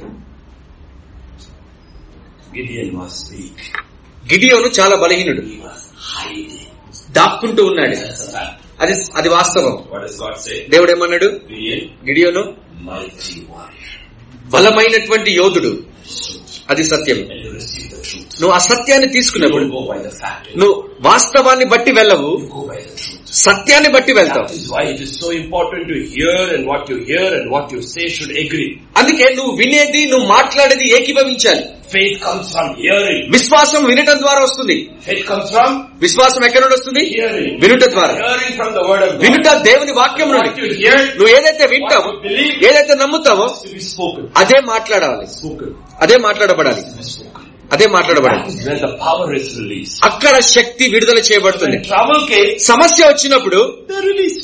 Gideon was weak. గిడియోను చాలా బలహీనుడు He was hiding. దాక్కుంటూ ఉన్నాడు That's a fact. అది అది వాస్తవం What does God say? దేవుడు ఏమన్నాడు Gideon, గిడియోను mighty warrior. బలమైనటువంటి యోధుడు That is truth. అది సత్యం And you receive the truth. నువ్వు ఆ సత్యాన్ని You తీసుకున్నప్పుడు don't go by the fact. నువ్వు వాస్తవాన్ని బట్టి వెళ్ళవు You go by the truth. సత్యాన్ని బట్టి వెళ్తావు That is why it is so important to hear and what you hear and what you say should agree. అందుకే నువ్వు వినేది నువ్వు మాట్లాడేది ఏకీభవించాలి Faith comes from hearing. విశ్వాసం వినటం ద్వారా వస్తుంది Faith comes from విశ్వాసం ఎక్కడి నుండి వస్తుంది hearing. వినుట ద్వారా Hearing from the word of God. వినుట దేవుని వాక్యం What నుండి you hear నువ్వు ఏదైతే వింటావో ఏదైతే నమ్ముతావో has to be spoken. అదే మాట్లాడాలి Spoken. అదే మాట్లాడబడాలి Has to be spoken. అదే మాట్లాడబడాలి That is where the power is released. అక్కడ శక్తి విడుదల చేయబడుతుంది When trouble came, సమస్య వచ్చినప్పుడు they're released.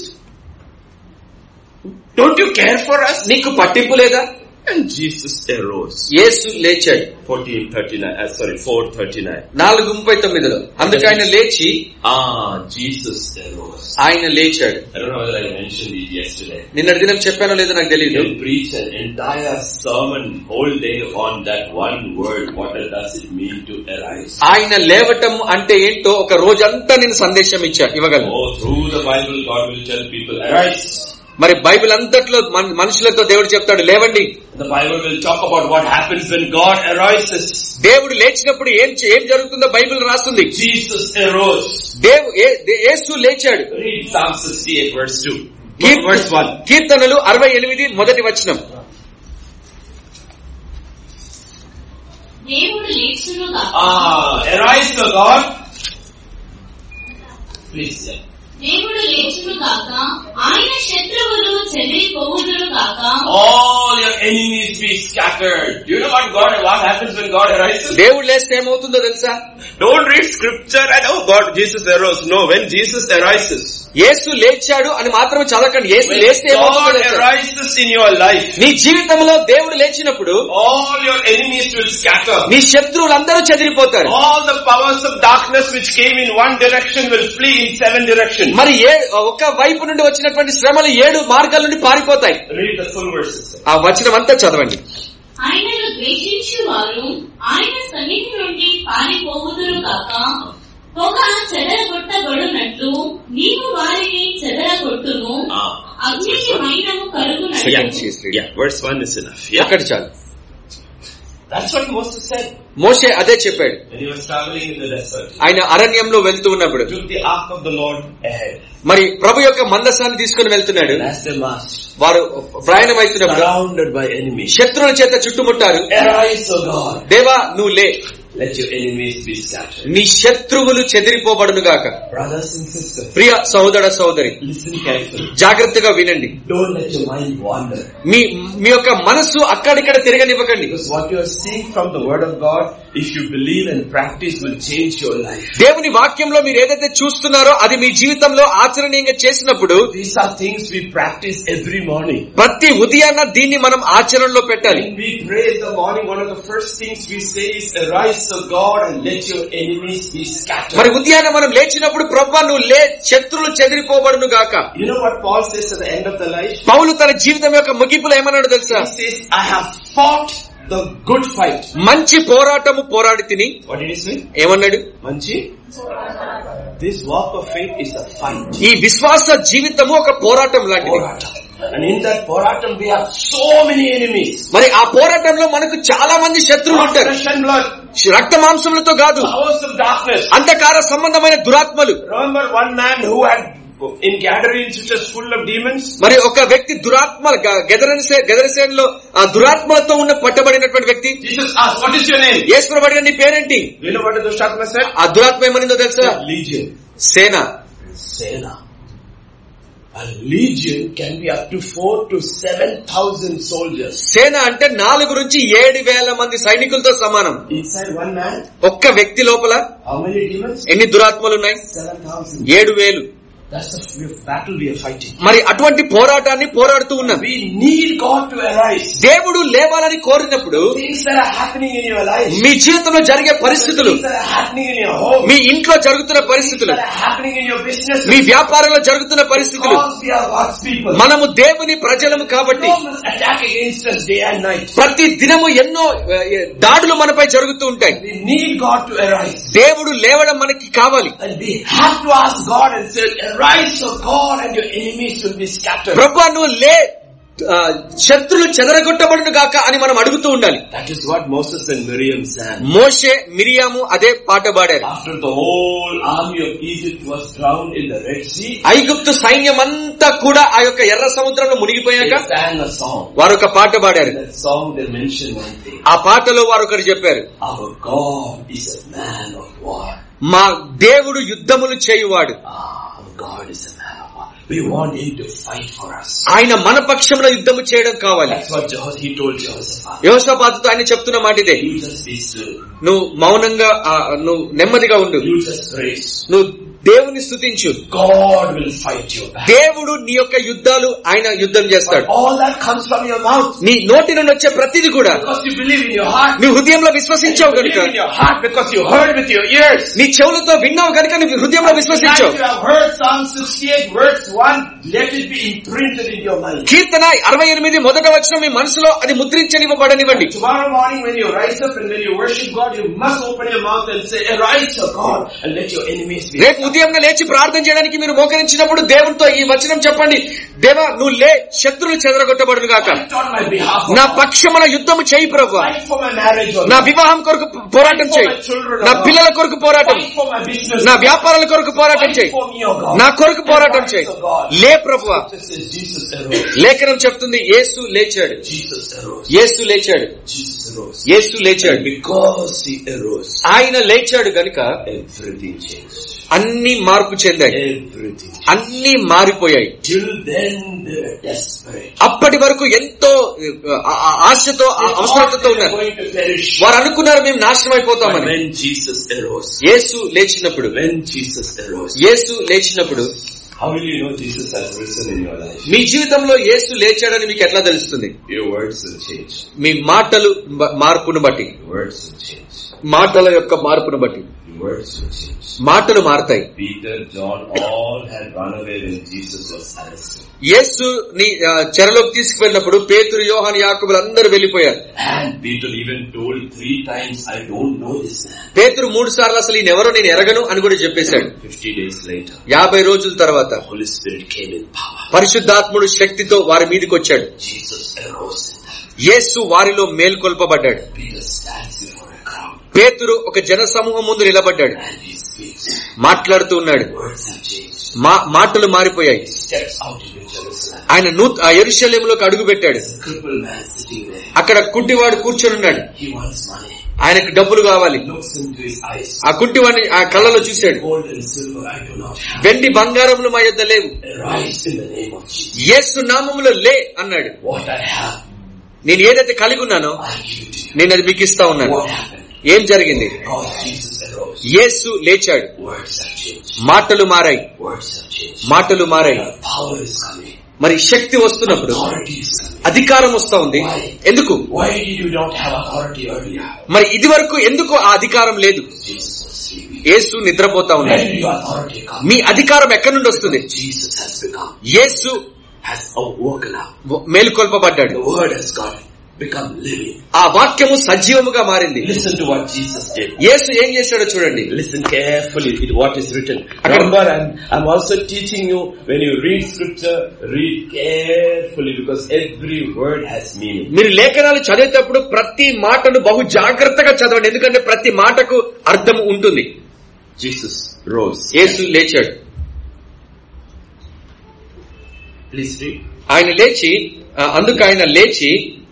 Don't you care for us? నీకు పట్టింపు లేదా And Jesus arose. యేసు లేచాడు 1439, uh, sorry, 439. నాలుగు ముప్పై తొమ్మిదిలో అందుకే ఆయన లేచి Ah, Jesus arose. ఆయన లేచాడు I don't know whether I mentioned it yesterday. నిన్నటి దినం చెప్పానో లేదో నాకు You తెలియదు can preach an entire sermon whole day on that one word. What does it mean to arise? ఆయన లేవటం అంటే ఏంటో ఒక రోజంతా నేను సందేశం ఇచ్చా ఇవ్వగలను Oh, through the Bible, God will tell people, arise. మరి బైబిల్ అంతట్లో మన- మనుషులతో దేవుడు చెప్తాడు లేవండి The Bible will talk about what happens when God arises. దేవుడు లేచినప్పుడు ఏం చే- ఏం జరుగుతుందో బైబిల్ రాస్తుంది Jesus arose. దేవు ఏ- దే- యేసు లేచాడు Read Psalm 68 verse 2. కీర్త- Verse 1. కీర్తనలు అరవై ఎనిమిది మొదటి వచనం దేవుడు లేచును Ah, arise, O God. Please, yeah. దేవుడు లేచును కాక ఆయన శత్రువులు చెదిరిపోవుదురు కాక All your enemies be scattered. Do you know what God, what happens when God arises? దేవుడు లేస్తే ఏమవుతుందో తెలుసా Don't read scripture and oh God, Jesus arose. No, when Jesus arises, యేసు లేచాడు అని మాత్రమే చదవకండి యేసు when లేస్తే ఏమవుతుందో God తెలుసా? arises in your life, నీ జీవితంలో దేవుడు లేచినప్పుడు all your enemies will scatter. నీ శత్రువులందరూ చెదిరిపోతారు All the powers of darkness which came in one direction will flee in seven directions. మరి ఏ ఒక వైపు నుండి వచ్చినటువంటి శ్రమలు ఏడు మార్గాల నుండి పారిపోతాయి Read the full verses. ఆ వచనం అంతా చదవండి ఆయనను ద్వేషించు వారు ఆయన సన్నిధి నుండి పారిపోవుదురు కాక పొగ చెదరగొట్టబడునట్లు నీవు వారిని చెదరగొట్టును Ah. అగ్నికి మైనము So కరుగునట్లు yeah, yeah, verse 1 is enough. Yeah. ఒక్కటి చాలు That's what Moses said మోషే అదే చెప్పాడు when he was traveling in the desert. ఆయన అరణ్యంలో వెళ్తూ ఉన్నప్పుడు He took the ark of the Lord ahead. మరి ప్రభు యొక్క మందసాన్ని తీసుకుని వెళ్తున్నాడు And as they marched, వారు ప్రయాణం అవుతున్నప్పుడు surrounded by enemies. శత్రువుల చేత చుట్టుముట్టారు Arise, O God. దేవా నువ్వు లే let your enemies be scattered. నీ శత్రువులు చెదిరిపోబడును గాక Brothers and sisters, ప్రియ సహోదర సహోదరి listen carefully. జాగ్రత్తగా వినండి Don't let your mind wander. మీ మీ యొక్క మనస్సు అక్కడిక్కడ తిరగనివ్వకండి Because what you are seeing from the word of God, if you believe and practice, will change your life. దేవుని వాక్యంలో మీరు ఏదైతే చూస్తున్నారో అది మీ జీవితంలో ఆచరణీయంగా చేసినప్పుడు These are things we practice every morning. ప్రతి ఉదయాన్న దీన్ని మనం ఆచరణలో పెట్టాలి When we pray in the morning, one of the first things we say is, arise, O God, and let your enemies be మరి scattered. ఉదయాన్నే మనం లేచినప్పుడు ప్రభా నువ్వు లే శత్రులు చెదిరిపోబడును గాక You know what Paul says at the end of the life? పౌలు తన జీవితం యొక్క ముగింపులో ఏమన్నాడు తెలుసా He says, I have fought the good fight. మంచి పోరాటము పోరాడి తిని What did he say? ఏమన్నాడు Manchi? This walk of faith is a fight. ఈ విశ్వాస జీవితము ఒక పోరాటం లాంటిది Poratam. And in that Poratam we have so many enemies. మరి ఆ పోరాటంలో మనకు చాలా మంది శత్రువులు Not ఉంటారు flesh and blood. రక్త మాంసములతో కాదు Powers of darkness. అంధకార సంబంధమైన దురాత్మలు Remember one man who had in Gadarenes which was full of demons? మరి ఒక వ్యక్తి దురాత్మ గెదరసే గెదరసేనలో ఆ దురాత్మలతో ఉన్న పట్టబడినటువంటి వ్యక్తి Jesus asked, what is your name? యేసుప్రభు నీ పేరేంటి You know what the Dushatma said? ఆ దురాత్మ ఏమనిందో తెలుసా Legion. సేన Sena. A legion can be up to four to seven thousand soldiers. సేన అంటే నాలుగు నుంచి ఏడు వేల మంది సైనికులతో సమానం Inside one man, ఒక్క వ్యక్తి లోపల how many demons? ఎన్ని దురాత్మలు ఉన్నాయి Seven thousand. ఏడు వేలు That's the battle we are fighting. మరి అటువంటి పోరాటాన్ని పోరాడుతూ ఉన్నాం We need God to arise. దేవుడు లేవాలని కోరినప్పుడు Things that are happening in your life. మీ జీవితంలో జరిగే పరిస్థితులు Things that are happening in your home. మీ ఇంట్లో జరుగుతున్న పరిస్థితులు That are happening in your business. మీ వ్యాపారంలో జరుగుతున్న పరిస్థితులు Because we are God's people. మనము దేవుని ప్రజలము కాబట్టి God must attack against us day and night. ప్రతి దినము ఎన్నో ఆ, దాడులు మనపై జరుగుతూ ఉంటాయి We need God to arise. దేవుడు లేవడం మనకి కావాలి And we have to ask God and say, arise, O God, and your enemies will be scattered. ప్రభా నువ్వు లే ఆ, శత్రులు చెదరగొట్టబడును గాక అని మనం అడుగుతూ ఉండాలి That is what Moses and Miriam sang. మోషే మిరియాము అదే పాట పాడారు After the whole army of Egypt was drowned in the Red Sea, ఐగుప్తు సైన్యం అంతా కూడా ఆ యొక్క ఎర్ర సముద్రంలో మునిగిపోయాక they sang a song. వారు ఒక పాట పాడారు In that song they mention one thing. ఆ పాటలో వారు ఒకటి చెప్పారు Our God is a man of war. మా దేవుడు యుద్ధములు చేయువాడు Ah, our God is a man of war. We want him to fight for us. ఆయన మన పక్షంలో యుద్ధము చేయడం కావాలి That's what Jeho- he told Jehoshaphat. యోసపాతుతో ఆయన చెప్తున్న మాట ఇదే You just be still. నువ్వు మౌనంగా ఆ, నువ్వు నెమ్మదిగా ఉండు You just praise. నువ్వు దేవుని స్థుతించు God will fight your battle. దేవుడు నీ యొక్క యుద్ధాలు ఆయన యుద్ధం But చేస్తాడు all that comes from your mouth. నీ నోటి నుండి వచ్చే ప్రతిది కూడా Because you believe in your heart. నీ హృదయంలో And విశ్వసించావు you కనుక believe in your heart because you heard with your ears. నీ చెవులతో విన్నావు కనుక నీ హృదయంలో Tonight విశ్వసించావు you have heard Psalm 68 verse 1. Let it be imprinted in your mind. కీర్తన అరవై ఎనిమిది మొదట వచ్చిన మీ మనసులో అది ముద్రించనివ్వబడనివ్వండి Tomorrow morning when you rise up and when you worship God, you must open your mouth and say, arise, O God, and let your enemies be రేపు ఉదయం లేచి ప్రార్థన చేయడానికి మీరు మోకరించినప్పుడు దేవునితో ఈ వచనం చెప్పండి దేవా నువ్వు లే శత్రులు చెదరగొట్టబడును గాక fight on my behalf. O నా God. పక్షమున యుద్ధము చేయి ప్రభు Fight for my marriage, O నా Lord. వివాహం కొరకు పోరాటం చేయి నా పిల్లల కొరకు పోరాటం Fight for my business. నా వ్యాపారాల కొరకు పోరాటం Fight చేయి for me, O God. నా కొరకు పోరాటం చేయి Arise, O God. లే ప్రభువా This is Jesus arose. లేఖనం చెప్తుంది యేసు లేచాడు Jesus arose. యేసు లేచాడు Jesus arose. యేసు లేచాడు Because he arose, ఆయన లేచాడు గనుక everything changed. అన్ని మార్పు చెందాయి Everything. అన్ని మారిపోయాయి Till then they were desperate. అప్పటి వరకు ఎంతో ఆ, ఆ, ఆశతో ఆ, అవసరతతో They were ఉన్నారు going to perish. వారు అనుకున్నారు మేము నాశనం But అయిపోతామని when Jesus arose, యేసు లేచినప్పుడు when Jesus arose, యేసు లేచినప్పుడు how will you know Jesus has risen in your life? మీ జీవితంలో యేసు లేచాడని మీకు ఎట్లా తెలుస్తుంది Your words will change. మీ మాటలు బ- మార్పును బట్టి Your words will change. మాటల యొక్క మార్పును బట్టి Your words will change. మాటలు మారతాయి Peter, John, all had run away when Jesus was arrested. యేసు నీ ఆ, చెరలోకి తీసుకువెళ్ళినప్పుడు పేతురు యోహాన్ యాకుబులు అందరూ వెళ్ళిపోయారు And Peter even told three times, I don't know this man. పేతురు మూడు సార్లు అసలు ఈయన ఎవరో నేను ఎరగను అని కూడా చెప్పేశాడు Fifty days later, యాభై రోజుల తర్వాత Holy Spirit came in power. పరిశుద్ధాత్ముడు శక్తితో వారి మీదకి వచ్చాడు Jesus arose in that. యేసు వారిలో మేల్కొల్పబడ్డాడు Peter stands before a crowd పేతురు ఒక జన సమూహం ముందు నిలబడ్డాడు and he speaks. మాట్లాడుతూ ఉన్నాడు Words have changed. మా మాటలు మారిపోయాయి He steps out into Jerusalem. ఆయన నూ ఆ ఎరుశల్యంలోకి అడుగు పెట్టాడు There's a crippled man sitting there. అక్కడ కుంటివాడు కూర్చొని ఉన్నాడు He wants money. ఆయనకు డబ్బులు కావాలి Looks into his eyes. ఆ కుంటివాడిని ఆ కళ్ళలో చూశాడు Gold and silver I do not have. వెండి బంగారములు మా యొద్ద లేవు Arise in the name of Jesus. యేసు నామములో లే అన్నాడు What I have, నేను ఏదైతే కలిగి ఉన్నానో I give to you. నేను అది మీకు ఇస్తా ఉన్నాను What happened? ఏం జరిగింది Because Jesus arose. యేసు లేచాడు Words have changed. మాటలు మారాయి Words have changed. మాటలు మారాయి The power is coming. మరి శక్తి వస్తున్నప్పుడు Authority is coming. అధికారం వస్తా ఉంది ఎందుకు Why did you not have authority earlier? మరి ఇది వరకు ఎందుకు ఆ అధికారం లేదు Jesus was sleeping. యేసు నిద్రపోతా Where ఉన్నాడు did your authority come? మీ అధికారం ఎక్కడి నుండి వస్తుంది Jesus has become, Yesu has awoken up. మేలుకొల్పబడ్డాడు The word has got become living. ఆ వాక్యము సజీవముగా మారింది Listen to what Jesus did. యేసు ఏం చేశాడో చూడండి Listen carefully to what is written. Remember, I'm, I'm also teaching you when you read scripture, read carefully because every word has meaning. మీరు లేఖనాలు చదివేటప్పుడు ప్రతి మాటను బహు జాగ్రత్తగా చదవండి ఎందుకంటే ప్రతి మాటకు అర్థం ఉంటుంది Jesus rose. యేసు లేచాడు Please read. ఆయన లేచి ఆ, అందుకు ఆయన లేచి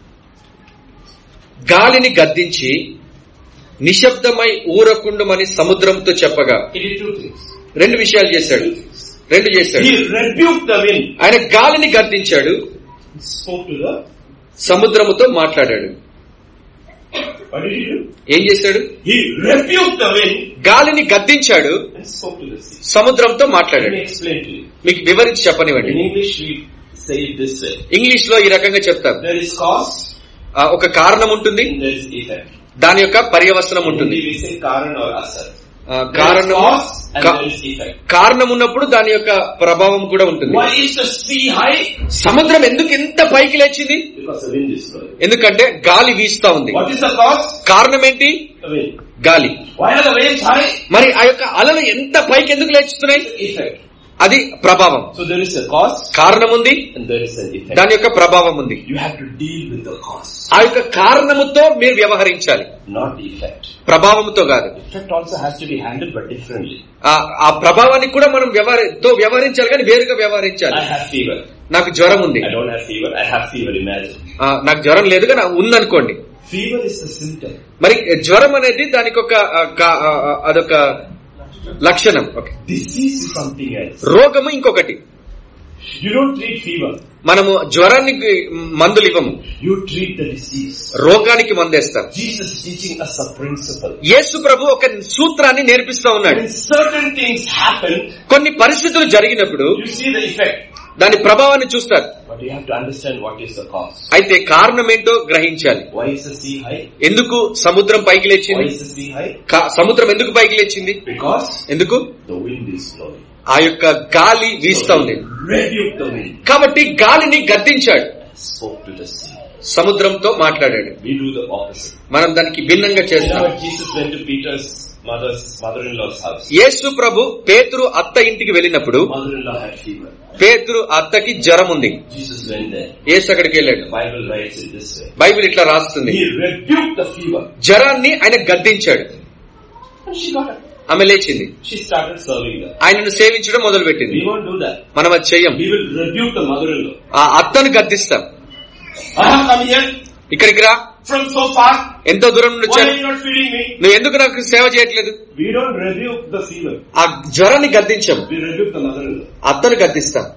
గాలిని గద్దించి నిశ్శబ్దమై ఊరకుండుమని సముద్రంతో చెప్పగా He did two things. రెండు విషయాలు చేశాడు రెండు చేశాడు He rebuked the wind. ఆయన గాలిని గద్దించాడు Spoke to the, సముద్రముతో మాట్లాడాడు what did he do? ఏం చేశాడు He rebuked the wind గాలిని గద్దించాడు and spoke to the sea. సముద్రంతో Let మాట్లాడాడు me explain to you. మీకు వివరించి చెప్పనివ్వండి In English we say it this way. English లో ఈ రకంగా చెప్తారు There is cause ఆ, ఒక కారణం ఉంటుంది and there is effect. దాని యొక్క పర్యవసనం In ఉంటుంది Hindi we say karan or asar. ఆ, There is కారణము cause and కా- there is effect. కారణం ఉన్నప్పుడు దాని యొక్క ప్రభావం కూడా ఉంటుంది Why is the sea high? సముద్రం ఎందుకు ఎంత పైకి లేచింది Because the wind is blowing. ఎందుకంటే గాలి వీస్తా ఉంది What is the cause? కారణం ఏంటి The wind. గాలి Why are the waves high? మరి ఆ యొక్క అలలు ఎంత పైకి ఎందుకు లేచుతున్నాయి Effect. అది ప్రభావం So there is a cause కారణం ఉంది and there is an effect. దాని యొక్క ప్రభావం ఉంది You have to deal with the cause, ఆ యొక్క కారణముతో మీరు వ్యవహరించాలి not the effect. ప్రభావంతో కాదు Effect also has to be handled but differently. ఆ ఆ ప్రభావానికి కూడా మనం వ్యవహరి తో వ్యవహరించాలి కానీ వేరుగా వ్యవహరించాలి I have fever. నాకు జ్వరం ఉంది I don't have fever. I have fever. Imagine. ఆ, నాకు జ్వరం లేదు కానీ ఉందనుకోండి Fever is the symptom. మరి జ్వరం అనేది దానికి ఒక ఆ, కా- ఆ, ఆ, అదొక లక్షణం okay Disease is something else. రోగము ఇంకొకటి You don't treat fever. మనము జ్వరానికి మందులు ఇవ్వము You treat the disease. రోగానికి మందేస్తాం Jesus is teaching us a principle. యేసు ప్రభు ఒక సూత్రాన్ని నేర్పిస్తా ఉన్నాడు When certain things happen, కొన్ని పరిస్థితులు జరిగినప్పుడు you see the effect. దాని ప్రభావాన్ని చూస్తారు But you have to understand what is the cause. అయితే కారణం ఏంటో గ్రహించాలి Why is the sea high? ఎందుకు సముద్రం పైకి Why లేచింది is the sea high? కా- సముద్రం ఎందుకు పైకి లేచింది Because ఎందుకు the wind is blowing. ఆ యొక్క గాలి వీస్తా ఉంది Rebuke the wind. కాబట్టి గాలిని గద్దించాడు Spoke to the sea. సముద్రంతో మాట్లాడాడు We do the opposite. మనం దానికి భిన్నంగా You know చేస్తాం what Jesus went to Peter's mother's mother-in-law's house. యేసు ప్రభు పేతురు అత్త ఇంటికి వెళ్ళినప్పుడు Mother-in-law had fever. పేతురు అత్తకి జ్వరం ఉంది Jesus went there. యేసు అక్కడికి వెళ్ళాడు The Bible writes it this way. Bible ఇట్లా రాస్తుంది He rebuked the fever. జ్వరాన్ని ఆయన గద్దించాడు And she got up. ఆమె లేచింది She started serving them. ఆయనను సేవించడం మొదలు పెట్టింది We won't do that. మనం అది చెయ్యం We will rebuke the mother-in-law. ఆ అత్తను గద్దిస్తాం I have come here ఇక్కడికి రా from so far. ఎంతో దూరం నుండి Why వచ్చాను are you not feeding me? నువ్వు ఎందుకు నాకు సేవ చేయట్లేదు We don't rebuke the fever. ఆ జ్వరాన్ని గద్దించాం We rebuke the mother-in-law. అత్తను గద్దిస్తాం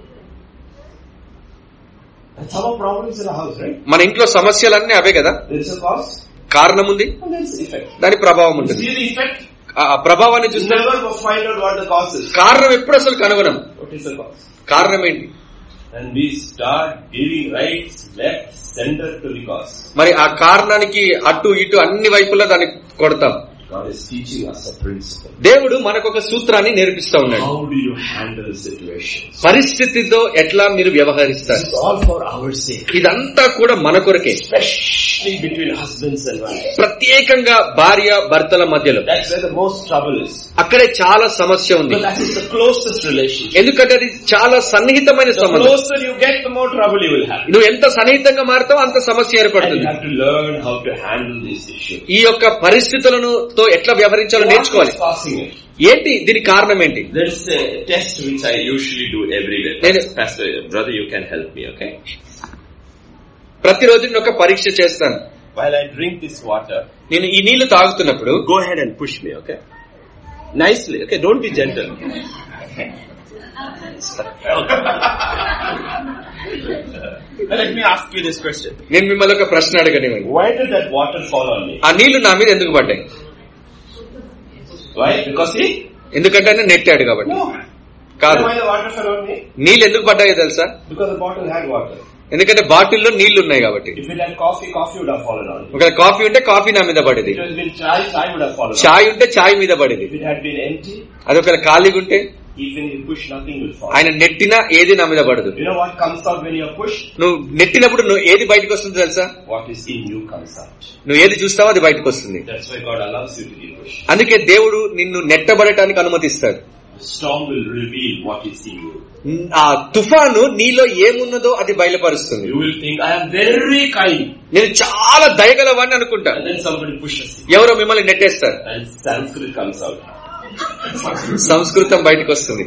That's our problems in our house, right? మన ఇంట్లో సమస్యలన్నీ అవే కదా There is a cause కారణం ఉంది and there is effect. దాని ప్రభావం You ఉంటుంది see the effect? ఆ ఆ ప్రభావాన్ని You చూస్తే never go find out what the cause is. కారణం ఎప్పుడు అసలు కనుగొనం What is the cause? కారణం ఏంటి And we start giving rights, left, center to the cause. మరి ఆ కారణానికి అటు ఇటు అన్ని వైపులా దాన్ని కొడతాం God is teaching us a principle. దేవుడు మనకు ఒక సూత్రాన్ని నేర్పిస్తా ఉన్నాడు How do you handle situations? పరిస్థితితో ఎట్లా మీరు వ్యవహరిస్తారు It's all for our sake. ఇదంతా కూడా మన కొరకే Especially between husbands and wives. ప్రత్యేకంగా భార్య భర్తల మధ్యలో That's where the most trouble is. అక్కడే చాలా సమస్య ఉంది Because that is the closest relationship. ఎందుకంటే అది చాలా సన్నిహితమైన The సంబంధం closer you get, the more trouble you will have. నువ్వు ఎంత సన్నిహితంగా మారుతావో అంత సమస్య And you ఏర్పడుతుంది have to learn how to handle these issues. ఈ యొక్క పరిస్థితులను తో ఎట్లా వ్యవహరించాలో What నేర్చుకోవాలి is causing it? ఏంటి దీనికి కారణం ఏంటి There is a test which I usually do every day. Then- Pastor, brother, you can help me, okay? ప్రతిరోజు నేను ఒక పరీక్ష చేస్తాను while I drink this water, నేను ఈ నీళ్లు తాగుతున్నప్పుడు go ahead and push me, okay? Nicely, okay? Don't be gentle. Let me ask you this question. నేను మిమ్మల్ని ఒక ప్రశ్న అడగనివ్వండి Why did that water fall on me? ఆ నీళ్లు నా మీద ఎందుకు పడ్డాయి Why? Because he? ఎందుకంటే ఆయన నెట్టాడు కాబట్టి No. కాదు Why the water fell on me? నీళ్లు ఎందుకు పడ్డాయో తెలుసా Because the bottle had water. ఎందుకంటే బాటిల్లో నీళ్లు ఉన్నాయి కాబట్టి If it had coffee, coffee would have fallen on me. ఒకవేళ కాఫీ ఉంటే కాఫీ నా మీద పడేది If it had been chai, chai would have fallen on చాయ్ ఉంటే చాయ్ మీద పడేది me. If it had been empty, అది ఒకవేళ ఖాళీగా ఉంటే even if you push, nothing will fall. ఆయన నెట్టినా ఏది నా మీద పడదు You know what comes out when you're pushed? నువ్వు నెట్టినప్పుడు నువ్వు ఏది బయటకు వస్తుందో తెలుసా What is in you comes out. నువ్వు ఏది చూస్తావో అది బయటకు వస్తుంది That's why God allows you to be pushed. అందుకే దేవుడు నిన్ను నెట్టబడటానికి అనుమతిస్తాడు The storm will reveal what is in you. ఆ తుఫాను నీలో ఏమున్నదో అది బయలుపరుస్తుంది You will think, I am very kind. నేను చాలా దయగలవాడిని అనుకుంటా And then somebody pushes you. ఎవరో మిమ్మల్ని నెట్టేస్తారు And Sanskrit comes out. సంస్కృతం బయటకు వస్తుంది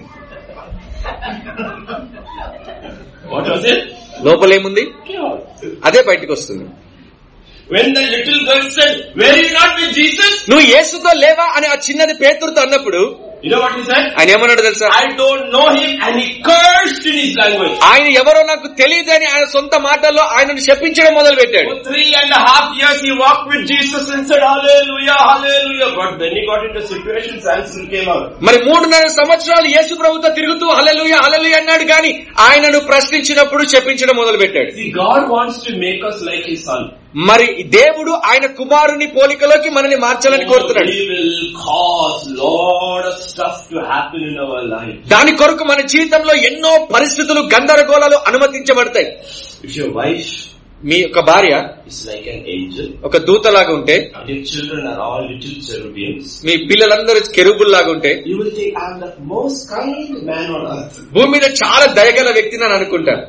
What was it? లోపల ఏముంది Chaos. అదే బయటకు వస్తుంది When the little girl said, Were you not with Jesus? నువ్వు యేసుతో లేవా అని ఆ చిన్నది పేతురుతో అన్నప్పుడు You know what he said? ఆయన ఏమన్నాడు తెలుసా I don't know him and he cursed in his language. ఆయన ఎవరో నాకు తెలియదని ఆయన సొంత మాటల్లో ఆయనను శపించడం మొదలు పెట్టాడు For three and a half years he walked with Jesus and said, Hallelujah, Hallelujah. But then he got into a situation, Sanskrit came out. మరి మూడున్నర సంవత్సరాలు యేసు ప్రభుతో తిరుగుతూ హలలుయ హలలుయ అన్నాడు కానీ ఆయనను ప్రశ్నించినప్పుడు చెప్పించడం మొదలు పెట్టాడు See, God wants to make us like his son. మరి దేవుడు ఆయన కుమారుని పోలికలోకి మనని మార్చాలని కోరుతున్నాడు He will cause lot of stuff to happen in our life. దాని కొరకు మన జీవితంలో ఎన్నో పరిస్థితులు గందరగోళాలు అనుమతించబడతాయి If your wife మీ యొక్క భార్య is like an angel, ఒక దూతలాగా ఉంటే and your children are all little cherubims, మీ పిల్లలందరూ కెరుగుల్లాగా ఉంటే you will think, I'm the most kind man on earth. భూమి మీద చాలా దయగల వ్యక్తిని అని అనుకుంటాను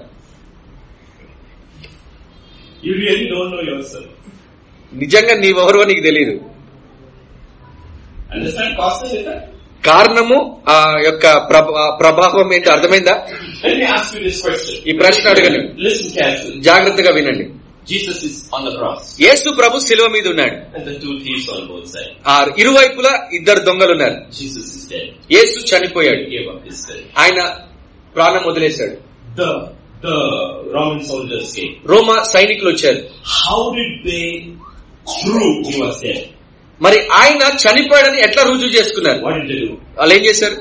You really don't know yourself. నిజంగా నీవెవరో నీకు తెలియదు Understand cause and effect? కారణము ఆ యొక్క ప్రభ- ప్రభావం ఏంటో అర్థమైందా Let me ask you this question. ఈ ప్రశ్న అడగను Listen carefully. జాగ్రత్తగా వినండి Jesus is on the cross యేసు ప్రభు శిలువ మీద ఉన్నాడు and the two thieves on both sides. ఆ ఇరువైపులా ఇద్దరు దొంగలు ఉన్నారు Jesus is dead. యేసు చనిపోయాడు He gave up his life. ఆయన ప్రాణం వదిలేశాడు The, the Roman soldiers came. రోమా సైనికులు వచ్చారు How did they prove he was dead? మరి ఆయన చనిపోయాడని ఎట్లా రుజువు చేసుకున్నారు What did they do? వాళ్ళు ఏం చేశారు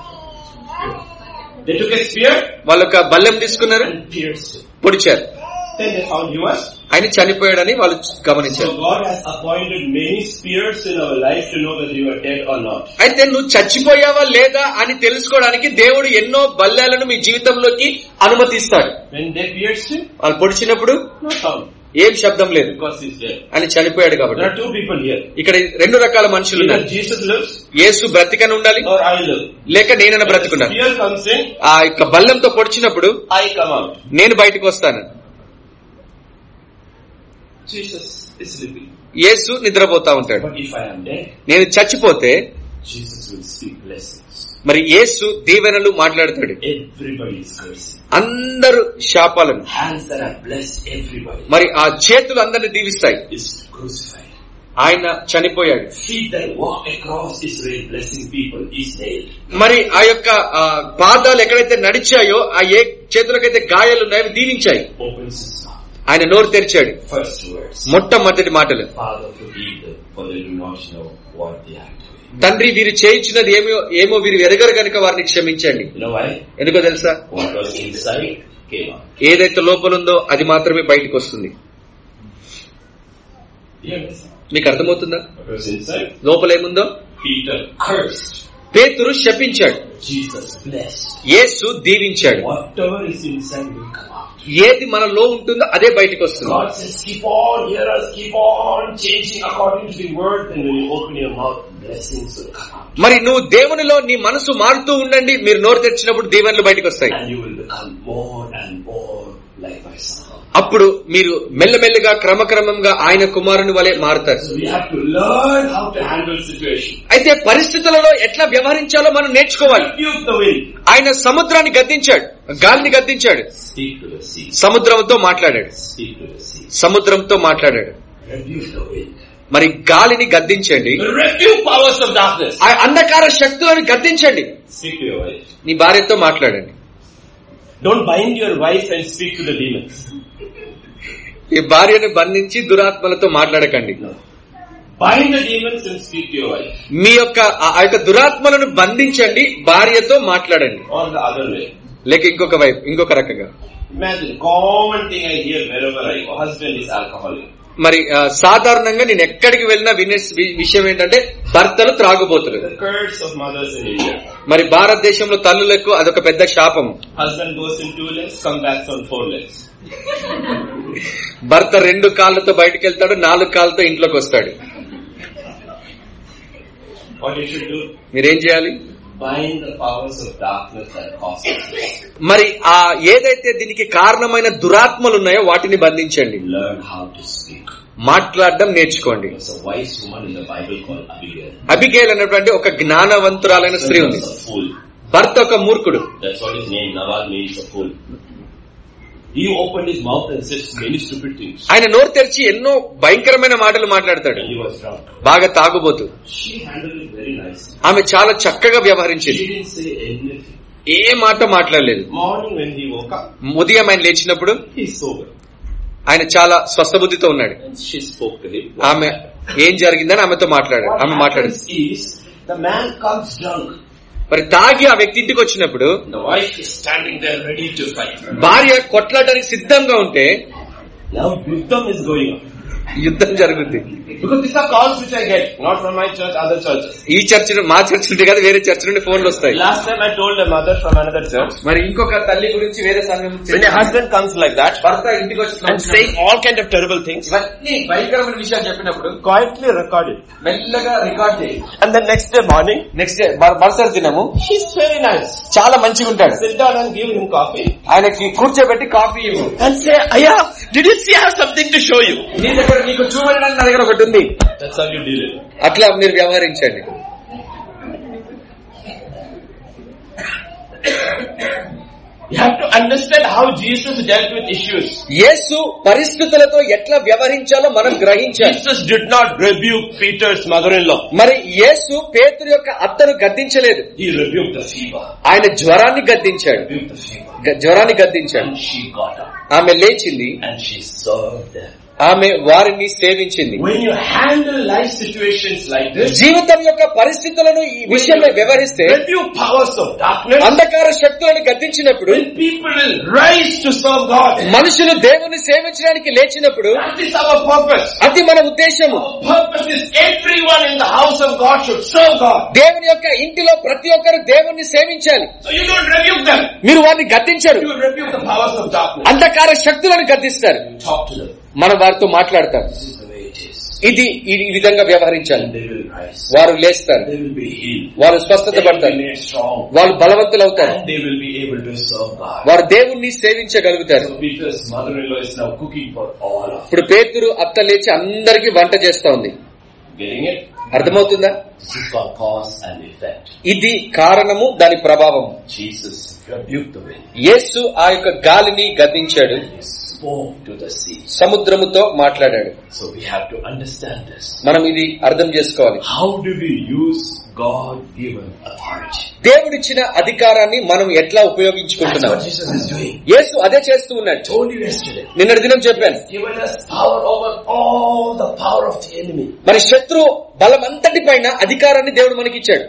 They took a spear వాళ్ళు ఒక బల్లెం తీసుకున్నారు and pierced him. పొడిచారు Then they found he was. ఆయన చనిపోయాడని వాళ్ళు గమనించారు So God has appointed many spears in our life to know whether you are dead or not. అయితే నువ్వు చచ్చిపోయావా లేదా అని తెలుసుకోవడానికి దేవుడు ఎన్నో బల్లాలను మీ జీవితంలోకి అనుమతిస్తాడు When they pierced him, వాళ్ళు పొడిచినప్పుడు no sound ఏం శబ్దం లేదు because he's dead. ఆయన చనిపోయాడు There కాబట్టి are two people here. ఇక్కడ రెండు రకాల మనుషులు Either ఉన్నారు Jesus lives యేసు బ్రతికని ఉండాలి or I live. లేక నేనైనా When the బ్రతుకున్నాను spear comes in, ఆ యొక్క బల్లంతో పొడిచినప్పుడు I come out. నేను బయటకు వస్తాను Jesus is living. యేసు నిద్రపోతా ఉంటాడు But if I am dead, నేను చచ్చిపోతే Jesus will speak blessings. మరి యేసు దీవెనలు మాట్లాడతాడు Everybody is cursing. అందరూ శాపాలను Hands that have blessed everybody మరి ఆ చేతులు అందరిని దీవిస్తాయి is crucified. ఆయన చనిపోయాడు Feet that walk across Israel blessing people is nailed. మరి ఆ యొక్క ఆ, పాదాలు ఎక్కడైతే నడిచాయో ఆ ఏ చేతులకైతే గాయాలు ఉన్నాయో అవి దీవించాయి Opens his mouth. ఆయన నోరు తెరిచాడు First words. మొట్టమొదటి మాటలు Father forgive them for they do not know what they are doing. తండ్రి వీరు చేయించినది ఏమో ఏమో వీరు ఎరగరు గనుక వారిని క్షమించండి You know why? ఎందుకో తెలుసా What was inside came out. ఏదైతే లోపల ఉందో అది మాత్రమే బయటకు వస్తుంది You understand? మీకు అర్థమవుతుందా What was inside? లోపల ఏముందో Peter cursed. పేతురు శపించాడు Jesus blessed. యేసు దీవించాడు Whatever is inside will come out. ఏది మనలో ఉంటుందో అదే బయటకు వస్తుంది God says, keep on, hear us, keep on changing according to the word. And when you open your mouth, blessings will come out. మరి నువ్వు దేవునిలో నీ మనసు మారుతూ ఉండండి మీరు నోరు తెరిచినప్పుడు దీవెనలు బయటకు వస్తాయి And you will become more and more like my son. అప్పుడు మీరు మెల్లమెల్లగా క్రమక్రమంగా ఆయన కుమారుని వలె మారుతారు So we have to learn how to handle situation. అయితే పరిస్థితులలో ఎట్లా వ్యవహరించాలో మనం నేర్చుకోవాలి Rebuke the wind. ఆయన సముద్రాన్ని గద్దించాడు గాలిని గద్దించాడు Speak to the sea. సముద్రంతో మాట్లాడాడు Speak to the sea. సముద్రంతో మాట్లాడాడు Rebuke the wind. మరి గాలిని గద్దించండి Rebuke powers of darkness. ఆ అంధకార శక్తులను గద్దించండి Speak to your wife. నీ భార్యతో మాట్లాడండి Don't bind your wife and speak to the demons. ఈ భార్యను బంధించి దురాత్మలతో మాట్లాడకండి No. Bind the demons and speak to your wife. మీ యొక్క ఆ- ఆ యొక్క దురాత్మలను బంధించండి భార్యతో మాట్లాడండి Or the other way. లేక ఇంకొక వైపు ఇంకొక రకంగా Imagine, common thing I hear wherever I go, husband is alcoholic. మరి ఆ, సాధారణంగా నేను ఎక్కడికి వెళ్ళినా వినే వి- విషయం ఏంటంటే భర్తలు త్రాగుబోతులు The curse of mothers in India. మరి భారతదేశంలో తల్లులకు అదొక పెద్ద శాపం Husband goes in two legs, come back on four legs. భర్త రెండు కాళ్ళతో బయటకు వెళ్తాడు నాలుగు కాళ్ళతో ఇంట్లోకి వస్తాడు What you should do? మీరేం చేయాలి Bind the powers of darkness that causes this. మరి ఆ ఏదైతే దీనికి కారణమైన దురాత్మలు ఉన్నాయో వాటిని బంధించండి Learn how to speak. మాట్లాడడం నేర్చుకోండి There's a wise woman in the Bible called Abigail. Abigail అనేటువంటి ఒక జ్ఞానవంతురాలైన స్త్రీ Husband ఉంది was a fool. భర్త ఒక మూర్ఖుడు That's what his name, Nabal means a fool. He opened his mouth and said many stupid things. ఆయన నోరు తెరిచి ఎన్నో భయంకరమైన మాటలు మాట్లాడతాడు And he was drunk. బాగా తాగుబోతు She handled it very nicely. ఆమె చాలా చక్కగా She వ్యవహరించింది didn't say anything. ఏ మాట మాట్లాడలేదు Morning when he woke up, ఉదయం ఆయన లేచినప్పుడు he's sober. ఆయన చాలా స్వస్థబుద్ధితో ఉన్నాడు And she spoke to him. ఆమె ఏం జరిగిందని ఆమెతో మాట్లాడాడు What ఆమె మాట్లాడింది happens is, the man comes drunk. మరి తాగి ఆ వ్యక్తి ఇంటికి వచ్చినప్పుడు The wife is standing there ready to fight. భార్య కొట్లాడడానికి సిద్ధంగా ఉంటే Now Yuddham is going on. యుద్ధం జరుగుద్ది Because these are calls which I get, not from my church, other churches. ఈ చర్చ్ ను- మా చర్చ్ నుండి కాదు వేరే చర్చ్ నుండి ఫోన్లు వస్తాయి Last time I told a mother from another church, మరి ఇంకొక తల్లి గురించి వేరే సంఘం when a husband comes like that భర్త ఇంటికి and వచ్చిన saying all kind of terrible things, ఇవన్నీ భయంకరమైన విషయాలు చెప్పినప్పుడు quietly record it. మెల్లగా రికార్డ్ చేయి And the next day morning, next day మరుసటి దినము she's very nice. చాలా మంచిగా ఉంటాడు Sit down and give him coffee ఆయనకి కూర్చోబెట్టి కాఫీ ఇవ్వు and say, Aya, did you see I have something to show you? నీ దగ్గర నీకు చూడడానికి నా దగ్గర ఒకటి ఉంది That's how you deal it. అట్లా మీరు వ్యవహరించండి You have to understand how Jesus dealt with issues. యేసు పరిస్థితులతో ఎట్లా వ్యవహరించాలో మనం గ్రహించాలి Jesus did not rebuke Peter's mother-in-law. మరి యేసు పేతురు యొక్క అత్తను గద్దించలేదు He rebuked the fever. ఆయన జ్వరాన్ని గద్దించాడు Rebuked the fever. గ- జ్వరాన్ని గద్దించాడు And she got up ఆమె లేచింది and she served them. ఆమె వారిని సేవించింది When you handle life situations like this, జీవితం యొక్క పరిస్థితులను ఈ విషయంలో వ్యవహరిస్తే rebuke powers of darkness, అంధకార శక్తులను గద్దించినప్పుడు when people will rise to serve God, మనుషులు దేవుని సేవించడానికి లేచినప్పుడు that is our purpose. అది మన ఉద్దేశము Our purpose is everyone in the house of God should serve God. దేవుని యొక్క ఇంటిలో ప్రతి ఒక్కరు దేవుణ్ణి సేవించాలి So you don't rebuke them. మీరు వారిని గద్దించరు You rebuke the powers of darkness. అంధకార శక్తులను గద్దిస్తారు Talk to them. మనం వారితో మాట్లాడతాం This is the way it is. ఇది ఈ ఈ విధంగా వ్యవహరించాలి And they will rise. వారు లేస్తారు They will be healed. వారు స్వస్థత They will be పడతారు made strong. వాళ్ళు బలవంతులు అవుతారు And they will be able to serve God. వారు దేవుణ్ణి సేవించగలుగుతారు So Peter's mother-in-law is now cooking for all of ఇప్పుడు పేతురు అత్త లేచి అందరికి వంట చేస్తా ఉంది you. Getting it? అర్థమవుతుందా This is called cause and effect. ఇది కారణము దాని ప్రభావం Jesus rebuked the wind. యేసు ఆ యొక్క గాలిని గద్దించాడు He spoke to the sea. సముద్రముతో మాట్లాడాడు So we have to understand this. మనం ఇది అర్థం చేసుకోవాలి How do we use God-given authority? దేవుడిచ్చిన అధికారాన్ని మనం ఎట్లా That's ఉపయోగించుకుంటున్నాం what Jesus is doing. యేసు అదే చేస్తూ ఉన్నాడు told you yesterday. నిన్నటి దినం చెప్పాను Given us power over all the power of the enemy. మరి శత్రు బలం అంతటి పైన అధికారాన్ని దేవుడు మనకిచ్చాడు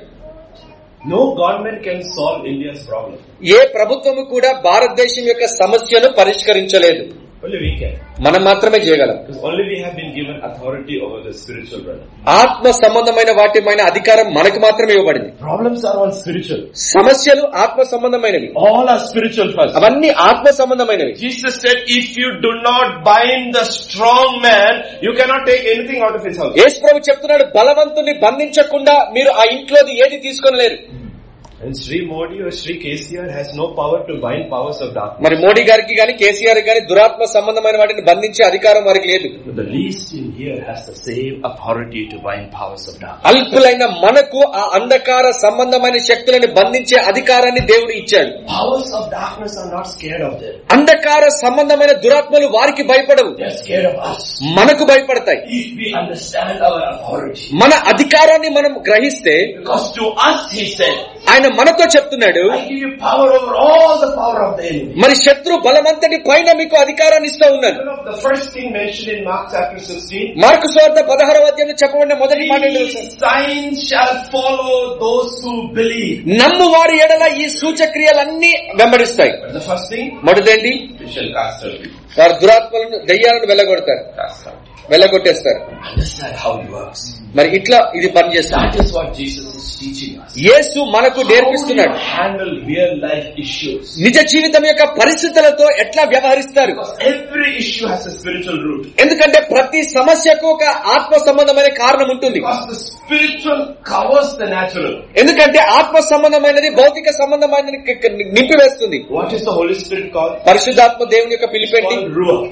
No government can solve India's problem. ఏ ప్రభుత్వము కూడా భారతదేశం యొక్క సమస్యను పరిష్కరించలేదు Only we can. మనం మాత్రమే చేయగలం Because only we have been given authority over the spiritual realm. ఆత్మ సంబంధమైన వాటిపైన అధికారం మనకు మాత్రమే ఇవ్వబడింది Problems are all spiritual. సమస్యలు ఆత్మ సంబంధమైనవి All are spiritual first. అవన్నీ ఆత్మ సంబంధమైనవి Jesus said, if you do not bind the strong man, you cannot take anything out of his house. యేసు ప్రభు చెప్తున్నాడు బలవంతుని బంధించకుండా మీరు ఆ ఇంట్లోది ఏది తీసుకొనలేరు And Sri Modi or Sri KCR has no power to bind powers of darkness. మరి మోడీ గారికి గాని కేసీఆర్ గాని దురాత్మ సంబంధమైన వాటిని బంధించే అధికారం వారికి లేదు But the least in here has the same authority to bind powers of darkness. అల్పులైన మనకు ఆ అంధకార సంబంధమైన శక్తులను బంధించే అధికారాన్ని దేవుడు ఇచ్చాడు Powers of darkness are not scared of them. అంధకార సంబంధమైన దురాత్మలు వారికి భయపడవు They are scared of us. మనకు భయపడతాయి If we understand our authority. మన అధికారాన్ని మనం గ్రహిస్తే Because to us he said, ఆయన మనతో చెప్తున్నాడు I give you power over all the power of the enemy. మరి శత్రు బలమంతటి పైన మీకు అధికారాన్ని ఇస్తూ ఉన్నాను One of the first thing mentioned in Mark chapter 16, Mark స్వార్థ పదహారవ అధ్యాయంలో చెప్పబడిన మొదటి మాట ఏంటో తెలుసా? These signs shall follow those who believe. నమ్ము వారి ఎడల ఈ సూచక్రియలన్నీ వెంబడిస్తాయి But the first thing, మొదటేంటి we shall cast out demons. వారు దురాత్మలను దయ్యాలను వెళ్ళగొడతారు Cast out. వెళ్ళగొట్టేస్తారు Understand how it works. మరి ఇట్లా ఇది పనిచేస్తుంది That is what Jesus is teaching us. యేసు మనకు How do నేర్పిస్తున్నాడు you handle real life issues? నిజ జీవితం యొక్క పరిస్థితులతో ఎట్లా వ్యవహరిస్తారు Because every issue has a spiritual root. ఎందుకంటే ప్రతి సమస్యకు ఒక ఆత్మ సంబంధమైన కారణం ఉంటుంది Because the spiritual covers the natural. ఎందుకంటే ఆత్మ సంబంధమైనది భౌతిక సంబంధమైన నింపివేస్తుంది What is the Holy Spirit called? పరిశుద్ధాత్మ దేవుని యొక్క It's పిలిపెట్టి called Ruah.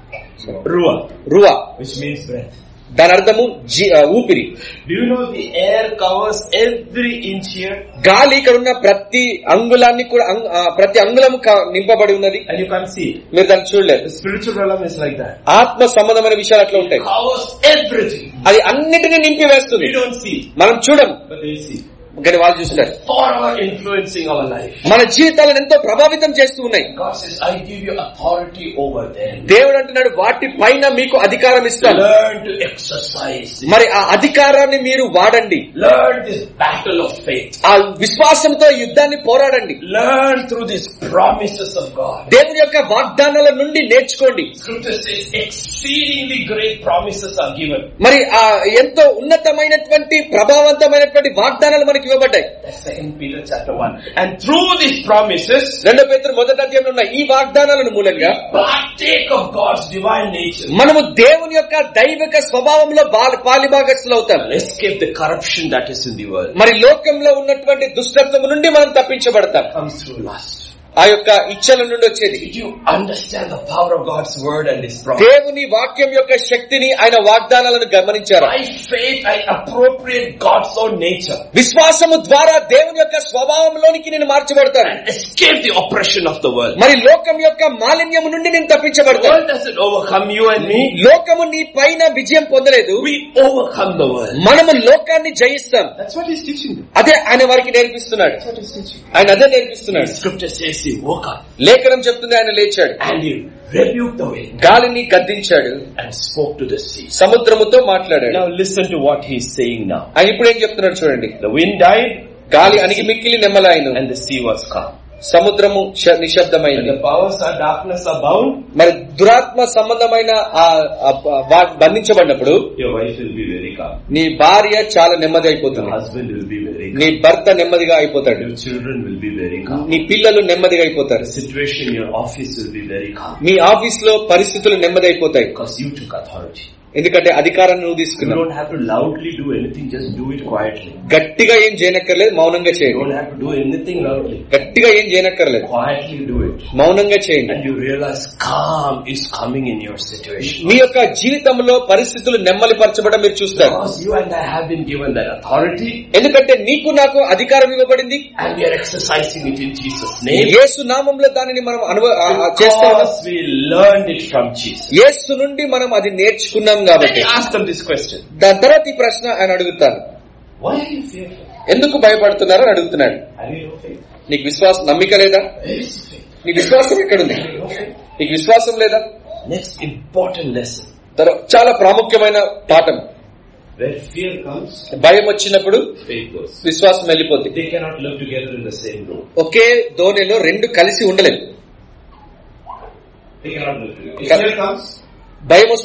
Ruah, రువా which means breath. దాని అర్థము జీ- ఆ, ఊపిరి Do you know the air covers every inch here? గాలి ఇక్కడ ఉన్న ప్రతి అంగుళాన్ని కూడా అంగ్- ఆ, ప్రతి అంగుళం క- నింపబడి ఉన్నది And you can't see it. మీరు దాన్ని చూడలేదు The spiritual realm is like that. ఆత్మ సంబంధమైన విషయాలు అట్లా ఉంటాయి Covers everything. అది అన్నిటినీ నింపివేస్తుంది We don't see it, మనం చూడం but they see. కానీ వాళ్ళు చూస్తారు Forever influencing our life. మన జీవితాలను ఎంతో ప్రభావితం చేస్తూ ఉన్నాయి God says, I give you authority over them. దేవుడు అంటున్నాడు వాటి పైన మీకు అధికారం ఇస్తాను Learn to exercise. it. మరి ఆ అధికారాన్ని మీరు వాడండి Learn this battle of faith. ఆ విశ్వాసంతో యుద్ధాన్ని పోరాడండి Learn through these promises of God. దేవుని యొక్క వాగ్దానాల నుండి నేర్చుకోండి Scripture says exceedingly great promises are given. మరి ఆ ఎంతో ఉన్నతమైనటువంటి ప్రభావవంతమైనటువంటి వాగ్దానాలు మనకి ఇవ్వబడ్డాయి That's second Peter chapter 1. And through these promises, రెండో పేతురు మొదటి అధ్యాయంలో ఉన్న ఈ వాగ్దానాలను మూలంగా partake of God's divine nature. మనము దేవుని యొక్క దైవిక స్వభావంలో బాల- పాలిభాగస్తులు అవుతాం And escape the corruption that is in the world. మరి లోకంలో ఉన్నటువంటి దుష్టత్వం నుండి మనం తప్పించబడతాం Comes through lust. ఆ యొక్క ఇచ్చల నుండి వచ్చేది Did you understand the power of God's word and His promise? దేవుని వాక్యం యొక్క శక్తిని ఆయన వాగ్దానాలను గమనించారు By faith, I appropriate God's own nature విశ్వాసము ద్వారా దేవుని యొక్క స్వభావంలోనికి నేను మార్చబడతాను and escape the oppression of the world. మరి లోకం యొక్క మాలిన్యము నుండి నేను The తప్పించబడతాను world doesn't overcome you and me. లోకము నీ పైన విజయం పొందలేదు We overcome the world. మనము లోకాన్ని జయిస్తాం That's what He's teaching you. అదే ఆయన వారికి నేర్పిస్తున్నాడు That's what He's teaching. ఆయన అదే నేర్పిస్తున్నాడు Scripture says He woke up లేఖనం చెప్తుంది ఆయన లేచాడు and He rebuked the wind గాలిని గద్దించాడు and spoke to the sea. సముద్రముతో మాట్లాడాడు Now listen to what He's saying now. ఆయన ఇప్పుడు ఏం చెప్తున్నాడు చూడండి The wind died గాలి అణిగి మిక్కిలి నెమ్మలాయను and the sea was calm. సముద్రము శ- When నిశ్శబ్దమైంది the powers of darkness are bound, మరి దురాత్మ సంబంధమైన ఆ ఆ వా- బంధించబడినప్పుడు your wife will be very calm. నీ భార్య చాలా నెమ్మది Your అయిపోతుంది husband will be very calm. నీ భర్త నెమ్మదిగా అయిపోతాడు Your children will be very calm. నీ పిల్లలు నెమ్మదిగా అయిపోతారు The situation in your office will be very calm. మీ ఆఫీస్ లో పరిస్థితులు నెమ్మది అయిపోతాయి Because you took authority. ఎందుకంటే అధికారాన్ని నువ్వు You తీసుకున్నావు don't have to loudly do anything, just do it quietly. గట్టిగా ఏం చేయనక్కర్లేదు మౌనంగా You చేయండి don't have to do anything loudly. గట్టిగా ఏం చేయనక్కర్లేదు Quietly do it. మౌనంగా చేయండి And you realize calm is coming in your situation. మీ యొక్క జీవితంలో పరిస్థితులు నెమ్మలిపరచబడడం మీరు చూస్తారు Because you and I have been given that authority ఎందుకంటే నీకు నాకు అధికారం ఇవ్వబడింది and we are exercising it in Jesus' name. యేసు నామంలో దానిని మనం అనుభవ ఆ, ఆ, చేస్తా ఉన్నాం Because we learned it from Jesus. యేసు నుండి మనం అది నేర్చుకున్నాం Let కాబట్టి me ask them this question. దాని తర్వాత ఈ ప్రశ్న ఆయన అడుగుతాను Why are you fearful? ఎందుకు భయపడుతున్నారు అని అడుగుతున్నాడు Have you no faith? నీకు విశ్వాసం నమ్మిక లేదా Where is faith? నీ విశ్వాసం ఎక్కడుంది Have you no faith? నీకు విశ్వాసం లేదా Next important lesson. తర్వాత చాలా ప్రాముఖ్యమైన పాఠం Where fear comes, భయం వచ్చినప్పుడు faith goes. విశ్వాసం వెళ్ళిపోద్ది They cannot live together in the same room. ఒకే దోణిలో రెండు కలిసి ఉండలేదు They cannot live together. If fear comes, భయం వస్తే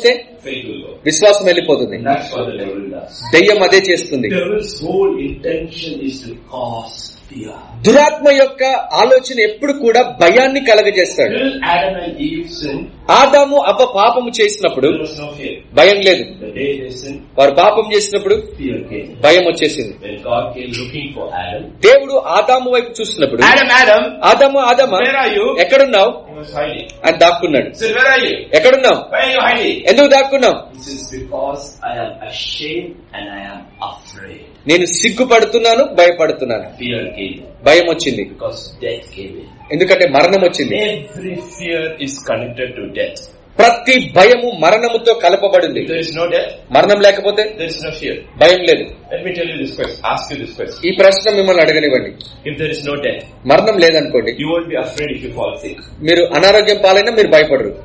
faith will go. విశ్వాసం వెళ్ళిపోతుంది And that's what the devil does. దెయ్యం అదే చేస్తుంది The devil's whole intention is to cause fear. దురాత్మ యొక్క ఆలోచన ఎప్పుడు కూడా భయాన్ని కలగజేస్తాడు Till Adam and Eve sinned, ఆదాము అవ్వ పాపము చేసినప్పుడు there was no fear. భయం లేదు The day they sinned, వారు పాపం చేసినప్పుడు fear came. భయం వచ్చేసింది When God came looking for Adam, దేవుడు ఆదాము వైపు చూసినప్పుడు Adam, Adam, ఆదాము ఆదామా where are you? ఎక్కడున్నావు He was hiding. అని దాక్కున్నాడు He said, where are you? ఎక్కడున్నావు Why are you hiding? ఎందుకు దాక్కున్నావు He says, because I am ashamed and I am afraid. నేను సిగ్గుపడుతున్నాను భయపడుతున్నాను Fear came భయం వచ్చింది because death came in. ఎందుకంటే మరణం వచ్చింది Every fear is connected to death. ప్రతి భయము మరణముతో కలపబడింది If there is no death, మరణం లేకపోతే there is no fear. భయం లేదు Let me tell you this question. Ask you this question. ఈ ప్రశ్న మిమ్మల్ని అడగనివ్వండి If there is no death, మరణం లేదనుకోండి you won't be afraid if you fall sick. మీరు అనారోగ్యం పాలైనా మీరు భయపడరు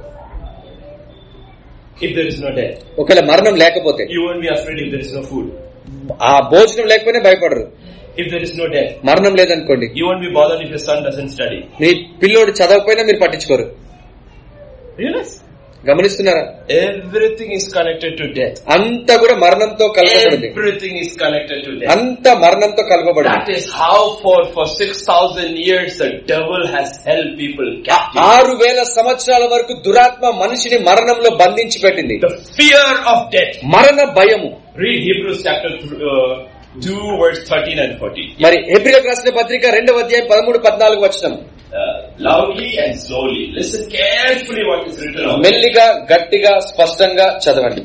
If there is no death, ఒకవేళ మరణం లేకపోతే you won't be afraid if there is no food. ఆ భోజనం లేకపోయినా భయపడరు If there is no death, మరణం లేదనుకోండి you won't be bothered if your son doesn't study. మీ పిల్లోడు చదవకపోయినా మీరు పట్టించుకోరు Realize? గమనిస్తున్నారా Everything is connected to death. అంతా కూడా మరణంతో కలపబడింది Everything is connected to death. అంత మరణంతో That కలపబడింది is how for, for 6,000 years the devil has held people captive. ఆరు వేల సంవత్సరాల వరకు దురాత్మ మనిషిని మరణంలో బంధించి పెట్టింది The fear of death. మరణ భయము Read Hebrews chapter uh, 2 verse 13 and 14. మరి ఏప్రిల్ రాసిన పత్రిక రెండవ అధ్యాయం పదమూడు పద్నాలుగు వచ్చిన Uh, loudly and slowly. Listen carefully what is written on it. మెల్లిగా గట్టిగా స్పష్టంగా చదవండి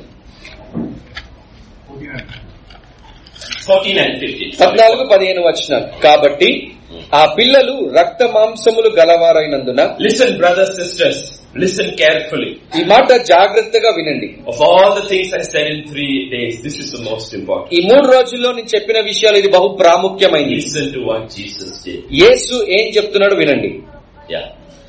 14 and 15. పద్నాలుగు పదిహేను వచ్చినాలు కాబట్టి ఆ పిల్లలు రక్త మాంసములు గలవారైనందున Listen brothers, sisters. Listen carefully. ఈ మాట జాగ్రత్తగా వినండి Of all the things I said in three days, this is the most important. ఈ మూడు రోజుల్లో నేను చెప్పిన విషయాలు ఇది బహు ప్రాముఖ్యమైనది Listen to what Jesus did. యేసు ఏం చెప్తున్నాడు వినండి Yeah.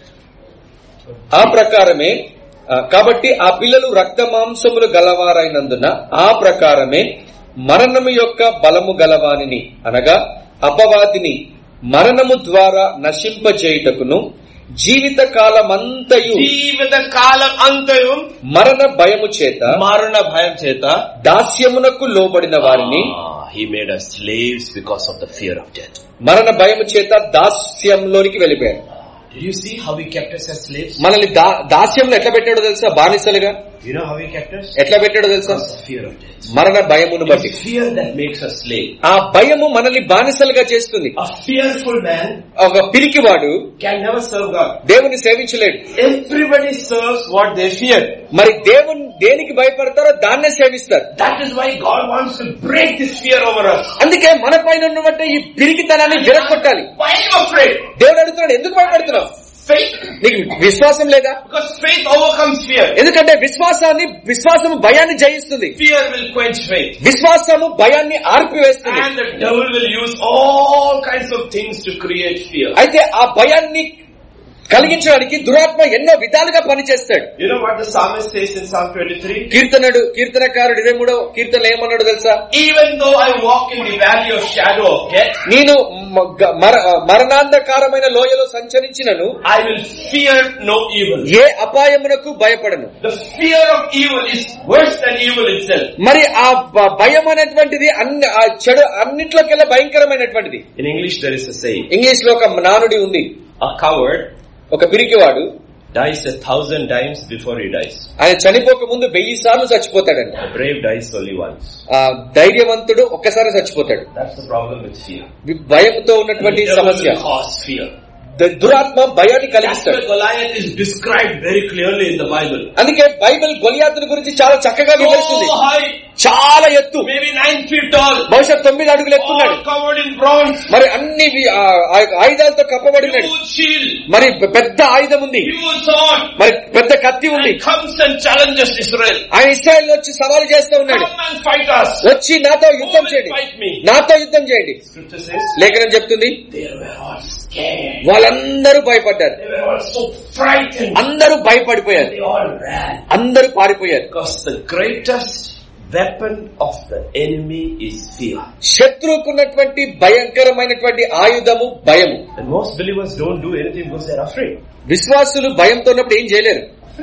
ఆ ప్రకారమే ఆ, కాబట్టి ఆ పిల్లలు రక్త మాంసములు గలవారైనందున ఆ ప్రకారమే మరణము యొక్క బలము గలవానిని అనగా అపవాదిని మరణము ద్వారా నశింపజేయుటకును జీవిత కాలమంతయు జీవిత కాలం అంతయం మరణ భయము చేత మరణ భయం చేత దాస్యమునకు లోబడిన వారిని Ah, he made us slaves because of the fear of death. మరణ భయము చేత దాస్యంలోనికి వెళ్ళిపోయారు Did you see how he kept us as slaves? మనల్ని దా- దాస్యంలో ఎట్లా పెట్టాడో తెలుసా బానిసలుగా You know how he kept us? ఎట్లా పెట్టాడో తెలుసా Because of fear of death. మరణ భయమును బట్టి It's fear that makes us slave. ఆ భయము మనల్ని బానిసలుగా చేస్తుంది A fearful man ఒక పిరికివాడు can never serve God. దేవుని సేవించలేడు Everybody serves what they fear. మరి దేవుని దేనికి భయపడతారో దాన్నే సేవిస్తారు That is why God wants to break this fear over us. అందుకే మన పైన ఉన్నటువంటి ఈ పిరికితనాన్ని విరగొట్టాలి Why are you afraid? దేవుడు అడుగుతున్నాడు ఎందుకు భయపడుతున్నావు Faith. నీకు విశ్వాసం లేదా Because faith overcomes fear. ఎందుకంటే విశ్వాసాన్ని విశ్వాసము భయాన్ని జయిస్తుంది Fear will quench faith. విశ్వాసము భయాన్ని ఆర్పివేస్తుంది And the devil will use all kinds of things to create fear. అయితే ఆ భయాన్ని కలిగించడానికి దురాత్మ ఎన్నో విధాలుగా పనిచేస్తాడు You know what the psalmist says in Psalm 23? కీర్తనడు కీర్తనకారుడు ఇరవై మూడో కీర్తనలు ఏమన్నాడు తెలుసా Even though I walk in the valley of shadow of death, నేను మ- గ- మర- మరణాంధకారమైన లోయలో సంచరించినను I will fear no evil. ఏ అపాయమునకు భయపడను The fear of evil is worse than evil itself. మరి ఆ బ- భయం అనేటువంటిది అన్ని ఆ చెడు అన్నిట్లోకెల్లా భయంకరమైనటువంటిది In English there is a saying, English లో ఒక నానుడి ఉంది a coward ఒక పిరికివాడు dies a thousand times before he dies. ఆయన చనిపోక ముందు వెయ్యి సార్లు చచ్చిపోతాడండి A brave dies only once. ఆ ధైర్యవంతుడు ఒక్కసారి చచ్చిపోతాడు That's the problem with fear. వి- భయంతో ఉన్నటువంటి The devil సమస్య will cause fear. ద- దురాత్మ భయాన్ని That's కలిగిస్తాడు why Goliath is described very clearly in the Bible. అందుకే బైబిల్ గొలియాతుని గురించి చాలా చక్కగా వివరిస్తుంది So high, చాలా ఎత్తు maybe nine feet tall, బహుశా తొమ్మిది అడుగులు ఎత్తున్నాడు all covered in bronze, మరి అన్ని వి- ఆ ఆ- ఆయుధాలతో కప్పబడినాడు huge shield, మరి పెద్ద ఆయుధం ఉంది huge sword, మరి పెద్ద కత్తి ఉంది and comes and challenges Israel. ఆయన ఇస్రాయల్ వచ్చి సవాలు చేస్తూ ఉన్నాడు Come and fight us. వచ్చి నాతో యుద్ధం చేయండి Fight me. నాతో యుద్ధం చేయండి Scripture says, లేఖనం చెప్తుంది they were all scared. వాళ్ళందరూ భయపడ్డారు They were all so frightened. అందరూ భయపడిపోయారు They all ran. అందరూ పారిపోయారు Because the greatest weapon of the enemy is fear. శత్రువుకున్నటువంటి భయంకరమైనటువంటి ఆయుధము భయము And most believers don't do anything because they're afraid. విశ్వాసులు భయంతో ఉన్నప్పుడు ఏం చేయలేరు Afraid.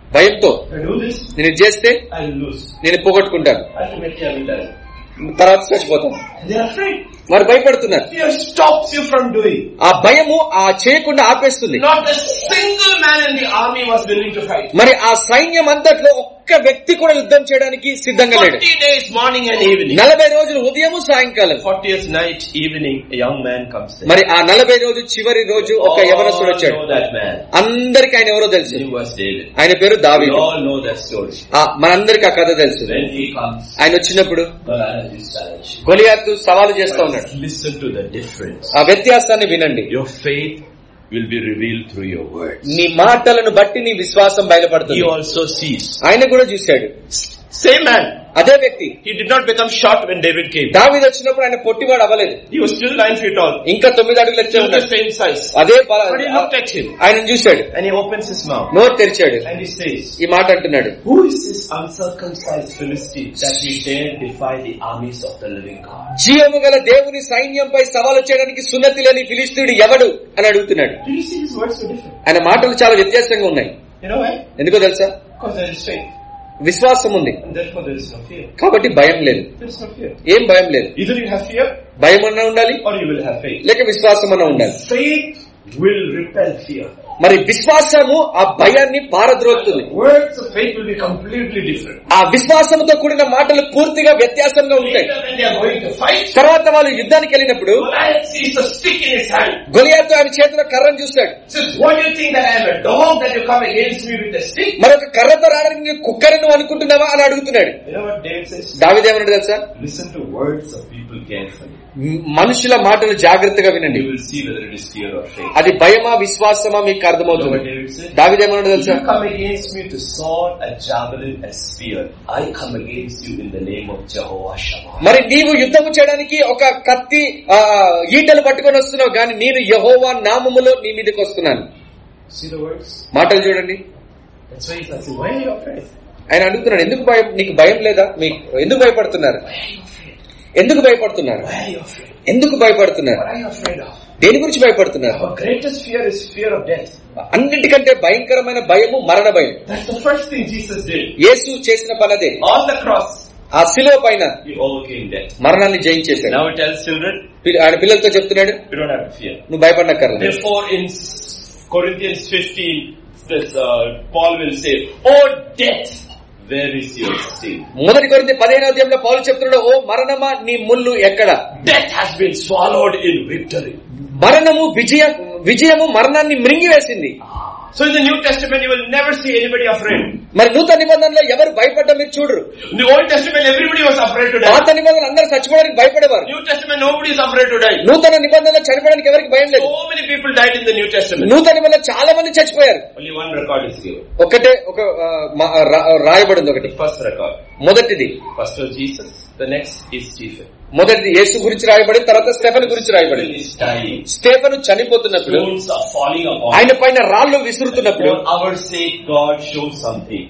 భయంతో If I do this, నేను ఇది చేస్తే I'll lose. నేను పోగొట్టుకుంటాను Ultimately, I will die. తర్వాత చచ్చిపోతాను And they're afraid. వారు భయపడుతున్నారు Fear stops you from doing. ఆ భయము ఆ చేయకుండా ఆపేస్తుంది Not a single man in the army was willing to fight. మరి ఆ సైన్యం అంతట్లో ఒక్క వ్యక్తి కూడా యుద్ధం చేయడానికి సిద్ధంగా లేడు 40 days, morning and evening. నలభై రోజులు ఉదయము సాయంకాలం 40th night, evening, a young man comes in. మరి ఆ నలభై రోజు చివరి రోజు ఒక యవనస్తుడు all వచ్చాడు know that man. అందరికి ఆయన ఎవరో తెలుసు His name was David. ఆయన పేరు We దావీదు all know that story. ఆ, మనందరికి ఆ కథ తెలుసు When he comes, ఆయన వచ్చినప్పుడు Goliath is challenged. గొలియాతు సవాలు చేస్తా ఉన్నాడు But listen to the difference. ఆ వ్యత్యాసాన్ని వినండి Your faith will be revealed through your words. నీ మాటలను బట్టి నీ విశ్వాసం He బయలుపడుతుంది also sees. ఆయన కూడా చూశాడు Same man. అదే వ్యక్తి He did not become short when David came. దావీదు వచ్చినప్పుడు ఆయన పొట్టివాడు అవ్వలేదు He was still nine feet tall. ఇంకా తొమ్మిది అడుగులు ఎత్తే Still the ఉన్నాడు same size. అదే బల- But he looked at him. ఆయన చూశాడు And he opens his mouth. నోరు తెరిచాడు And he says, ఈ మాట అంటున్నాడు Who is this uncircumcised Philistine that he dare defy the armies of the living God? జీవము గల దేవుని సైన్యంపై సవాలు చేయడానికి సున్నతి లేని ఫిలిస్తీయుడు ఎవడు అని అడుగుతున్నాడు Did you see his words so different? ఆయన మాటలు చాలా వ్యత్యాసంగా ఉన్నాయి You know why? ఎందుకో తెలుసా Because there is faith. విశ్వాసం ఉంది And therefore there is no fear. కాబట్టి భయం లేదు There is no fear. ఏం భయం లేదు Either you have fear భయం అన్నా ఉండాలి or you will have faith. లేక విశ్వాసం అన్నా ఉండాలి Faith will repel fear. మరి విశ్వాసము ఆ భయాన్ని పారద్రోలుతుంది Words of faith will be completely different. ఆ విశ్వాసంతో కూడిన మాటలు పూర్తిగా వ్యత్యాసంగా ఉంటాయి Later when they are going to fight, తర్వాత వాళ్ళు యుద్ధానికి వెళ్ళినప్పుడు Goliath sees a stick in his hand. గొలియాతో ఆయన చేతిలో కర్రను చూస్తాడు Says, what do you think that I am a dog that you come against me with a stick? మరి ఒక కర్రతో రావడానికి నేను కుక్కని నువ్వు అనుకుంటున్నావా అని అడుగుతున్నాడు You know what David says? దావిదేమన్నాడు తెలుసా Listen to words of people carefully. మ్, మనుషుల మాటలు జాగ్రత్తగా వినండి You will see whether it is fear or faith. అది భయమా విశ్వాసమా మీకు You know అర్థమవుతుంది what David said? దావిదేమన్నాడు If తెలుసా you come against me to sword, a javelin, a spear, I come against you in the name of Jehovah Shammah. మరి నీవు యుద్ధము చేయడానికి ఒక కత్తి ఆ, ఈటలు పట్టుకొని వస్తున్నావు కానీ నేను యహోవా నామములో నీ మీదకి వస్తున్నాను See the words? మాటలు చూడండి That's why he's asking, why are you afraid? ఆయన అడుగుతున్నాడు ఎందుకు భయం నీకు భయం లేదా మీకు ఎందుకు భయపడుతున్నారు Why are you afraid? ఎందుకు భయపడుతున్నారు Why are you afraid? ఎందుకు భయపడుతున్నారు What are you afraid of? దేని గురించి భయపడుతున్నారు Our greatest fear is fear of death. అన్నిటికంటే భయంకరమైన భయము మరణ భయం That's the first thing Jesus did. యేసు చేసిన పనదే On the cross, ఆ శిలువ పైన he overcame death. మరణాన్ని జయించేశాడు Now he tells children, పిల్ల- ఆయన పిల్లలతో చెప్తున్నాడు we don't have to fear. నువ్వు భయపడనక్కర్లేదు Therefore, in Corinthians 15, this, uh, Paul will say, Oh death, where is your sting? మొదటి కొరింది పదిహేను అధ్యాయంలో పౌలు చెప్తున్నాడు ఓ మరణమా నీ ముళ్ళు ఎక్కడ Death has been swallowed in victory. మరణము విజయ విజయము మరణాన్ని మృంగివేసింది So in the New Testament, you will never see anybody afraid. మరి నూతన నిబంధనలో ఎవరు భయపడ్డా మీరు చూడరు In the Old Testament, everybody was afraid to die. పాత నిబంధనలు అందరూ చచ్చిపోవడానికి భయపడేవారు New Testament, nobody is afraid to die. నూతన నిబంధనలో చనిపోవడానికి ఎవరికి భయం లేదు So many people died in the New Testament. నూతన నిబంధనలో చాలా మంది చచ్చిపోయారు Only one record is given. ఒకటే ఒక ఆ, మా- రా- రాయబడింది ఒకటి The first record. మొదటిది First was Jesus. The next is Stephen. మొదటిది యేసు గురించి రాయబడింది తర్వాత స్టెఫన్ గురించి Stephen రాయబడింది is dying. స్టేఫను చనిపోతున్నప్పుడు Stones are falling upon ఆయన పైన రాళ్ళు విసురుతున్నప్పుడు For our sake, God shows something.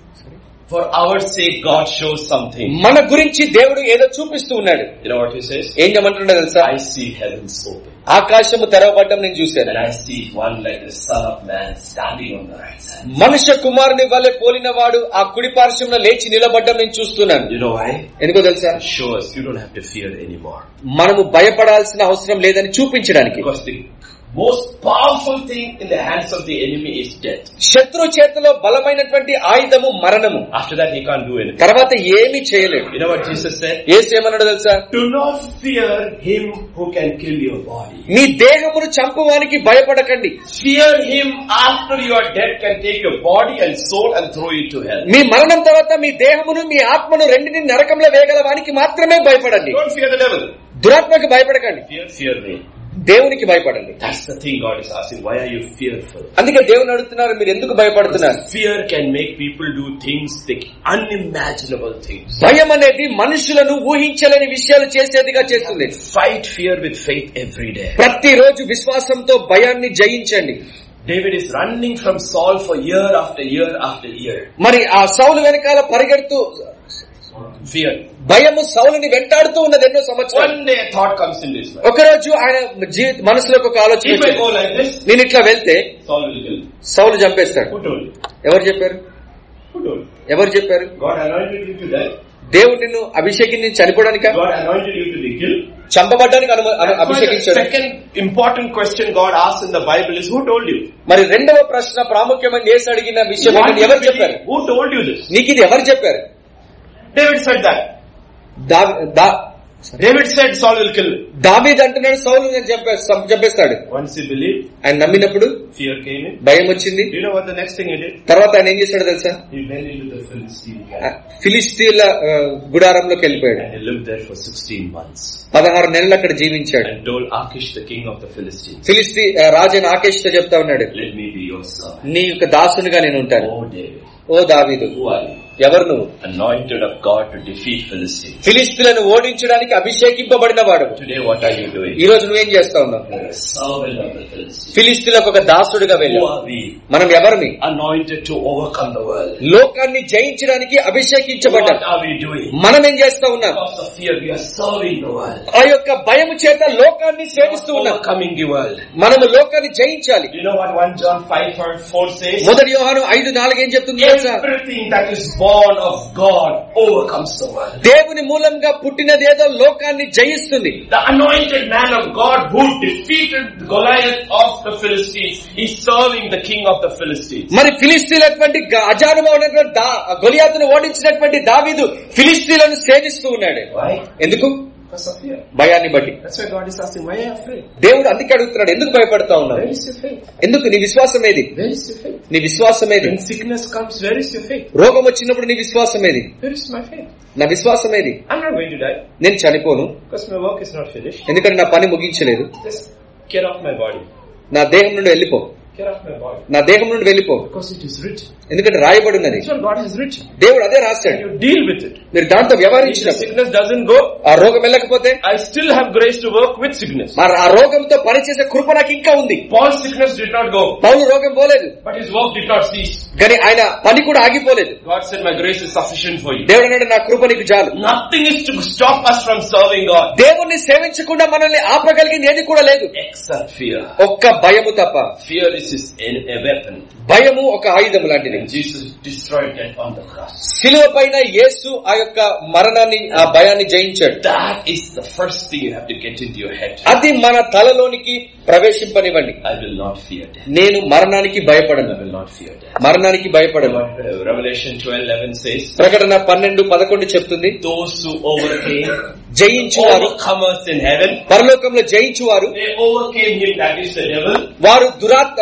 For our sake, God shows something. మన గురించి దేవుడు ఏదో చూపిస్తూ ఉన్నాడు You know what he says? ఏం చెప్పమంటున్నాడు తెలుసా I see heavens open. ఆకాశము తెరవబడ్డం నేను చూశాను And I see one like the Son of Man standing on the right side. మనుష్య కుమారుని వల్లే పోలిన వాడు ఆ కుడి పార్శ్వంలో లేచి నిలబడ్డం నేను చూస్తున్నాను You know why? ఎందుకో తెలుసా Show us you don't have to fear anymore. మనము భయపడాల్సిన అవసరం లేదని చూపించడానికి Because the most powerful thing in the hands of the enemy is death. శత్రు చేతిలో బలమైనటువంటి ఆయుధము మరణము After that, he can't do anything. తర్వాత ఏమీ చేయలేడు You know what Jesus said? ఏసు ఏమన్నాడు తెలుసా Do not fear him who can kill your body. మీ దేహమును చంపువానికి భయపడకండి Fear him after you are dead can take your body and soul and throw you to hell. మీ మరణం తర్వాత మీ దేహమును మీ ఆత్మను రెండిని నరకంలో వేయగలవానికి మాత్రమే భయపడండి Don't fear the devil. దురాత్మకి భయపడకండి Fear, fear me. దేవునికి భయపడండి That's the thing God is asking. Why are you fearful? అందుకే దేవుని అడుగుతున్నారు మీరు ఎందుకు భయపడుతున్నారు Fear can make people do things, like unimaginable things. భయం అనేది మనుషులను ఊహించలేని విషయాలు చేసేదిగా చేస్తుంది Fight fear with faith every day. ప్రతిరోజు విశ్వాసంతో భయాన్ని జయించండి David is running from Saul for year after year after year. మరి ఆ సౌలు వెనకాల పరిగెడుతూ Fear. భయము సౌలుని వెంటాడుతూ ఉన్నది ఎన్నో సంవత్సరాలు One day a thought comes in his mind. ఒకరోజు ఆయన జీవిత మనసులోకి ఒక ఆలోచన If I వచ్చింది. go like this, నేను ఇట్లా వెళ్తే Saul will kill me. సౌలు చంపేస్తాడు Who told you? ఎవరు చెప్పారు ఎవరు చెప్పారు God anointed you to die. దేవుడు నిన్ను అభిషేకించి చనిపోవడానిక God anointed you to be killed. చంపబడ్డానికి Anu- Anu- That's why the అభిషేకించాడు second important question God asks in the Bible is who told you? మరి రెండవ ప్రశ్న ప్రాముఖ్యమైన చేసి అడిగిన విషయం What ఏంటంటే ఎవరు did చెప్పారు he- Who told you this? నీకు ఇది ఎవరు చెప్పారు David said that. The- the- David said Saul will kill me. దావీద్ అంటున్నాడు సౌలు నేను చంపే- సం- చంపేస్తాడు Once he believed, ఆయన నమ్మినప్పుడు fear came in. భయం వచ్చింది Do you know what the next thing he did? తర్వాత ఆయన ఏం చేశాడు తెలుసా He went into the Philistine ఆ, camp ఫిలిస్తీన్ల ఆ, గుడారంలోకి వెళ్ళిపోయాడు and he lived there for 16 months పదహారు నెలలు అక్కడ జీవించాడు and told Achish, the king of the Philistines, ఫిలిస్తీ ఆ, రాజైన ఆకేష్ తో చెప్తా ఉన్నాడు let me be your servant. నీ యొక్క దాసునిగా నేను ఉంటాను Oh David, ఓ దావీదు who are you? ఎవరు నువ్వు Anointed of God to defeat Philistines. ఫిలిస్తీన్లను ఓడించడానికి అభిషేకింపబడిన వాడు Today what are you doing? ఈ రోజు నువ్వేం చేస్తా ఉన్నావు You're a servant of the Philistines. ఫిలిస్తీన్లకు ఒక దాసుడిగా Who వెళ్ళావు are we? మనం ఎవరిని Anointed to overcome the world. లోకాన్ని జయించడానికి What అభిషేకించబడ్డాం are we doing? మనం ఏం చేస్తా ఉన్నాం Because of fear, we are serving the world. ఆ యొక్క భయము చేత లోకాన్ని సేవిస్తూ ఉన్నాం Overcoming the world. మనము లోకాన్ని జయించాలి You know what 1 John 5 verse 4 says? మొదటి యోహాను ఐదు నాలుగు ఏం చెప్తుంది తెలుసా Everything that is born of God overcomes the world. దేవుని మూలంగా పుట్టినదేదో లోకాన్ని జయిస్తుంది The anointed man of God who defeated Goliath of the Philistines is serving the king of the Philistines. మరి ఫిలిస్తీన్లటువంటి అజానుభవమైనటువంటి దా గొలియాతును ఓడించినటువంటి దావీదు ఫిలిస్తీన్లను సేవిస్తూ ఉన్నాడు Why? ఎందుకు Because of fear. భయాన్ని బట్టి That's why God is asking, why are you afraid? దేవుడు అందుకే అడుగుతున్నాడు ఎందుకు భయపడతా ఉన్నావు Where is your faith? ఎందుకు నీ విశ్వాసం ఏది Where is your faith? నీ విశ్వాసం ఏది When sickness comes, where is your faith? రోగం వచ్చినప్పుడు నీ విశ్వాసం ఏది Where is my faith? నా విశ్వాసం ఏది I'm not going to die నేను చనిపోను because my work is not finished. ఎందుకంటే నా పని ముగించలేదు Just get off my body. నా దేహం నుండి వెళ్ళిపో Get off my body. నా దేహం నుండి వెళ్ళిపో Because it is written. ఎందుకంటే రాయబడి ఉన్నది That's what God has written. దేవుడు అదే And రాశాడు you deal with it. మీరు దాంతో If the వ్యవహరించినప్పుడు sickness doesn't go, ఆ రోగం వెళ్ళకపోతే I still have grace to work with sickness. మరి ఆ రోగంతో పనిచేసే కృప నాకు ఇంకా ఉంది Paul's sickness did not go, పౌలు రోగం పోలేదు but his work did not cease. కానీ ఆయన పని కూడా ఆగిపోలేదు God said, my grace is sufficient for you. దేవుడు అన్నాడు నా కృప నీకు చాలు Nothing is to stop us from serving God దేవుణ్ణి సేవించకుండా మనల్ని ఆపగలిగింది ఏది కూడా లేదు except fear. ఒక్క భయము తప్ప Fear is his, a, a weapon. భయము ఒక ఆయుధం లాంటిది And Jesus destroyed that on the cross. శిలువ పైన యేసు ఆ యొక్క మరణాన్ని ఆ భయాన్ని జయించాడు That is the first thing you have to get into your head. అది మన తలలోనికి ప్రవేశింపనివ్వండి I will not fear death. నేను మరణానికి I భయపడను will not fear death. మరణానికి భయపడను What, uh, Revelation 12, 11 says, ప్రకటన పన్నెండు పదకొండు చెప్తుంది those who overcame, జయించువారు overcomers in heaven, పరలోకంలో జయించువారు they overcame him, that is the devil, వారు దురాత్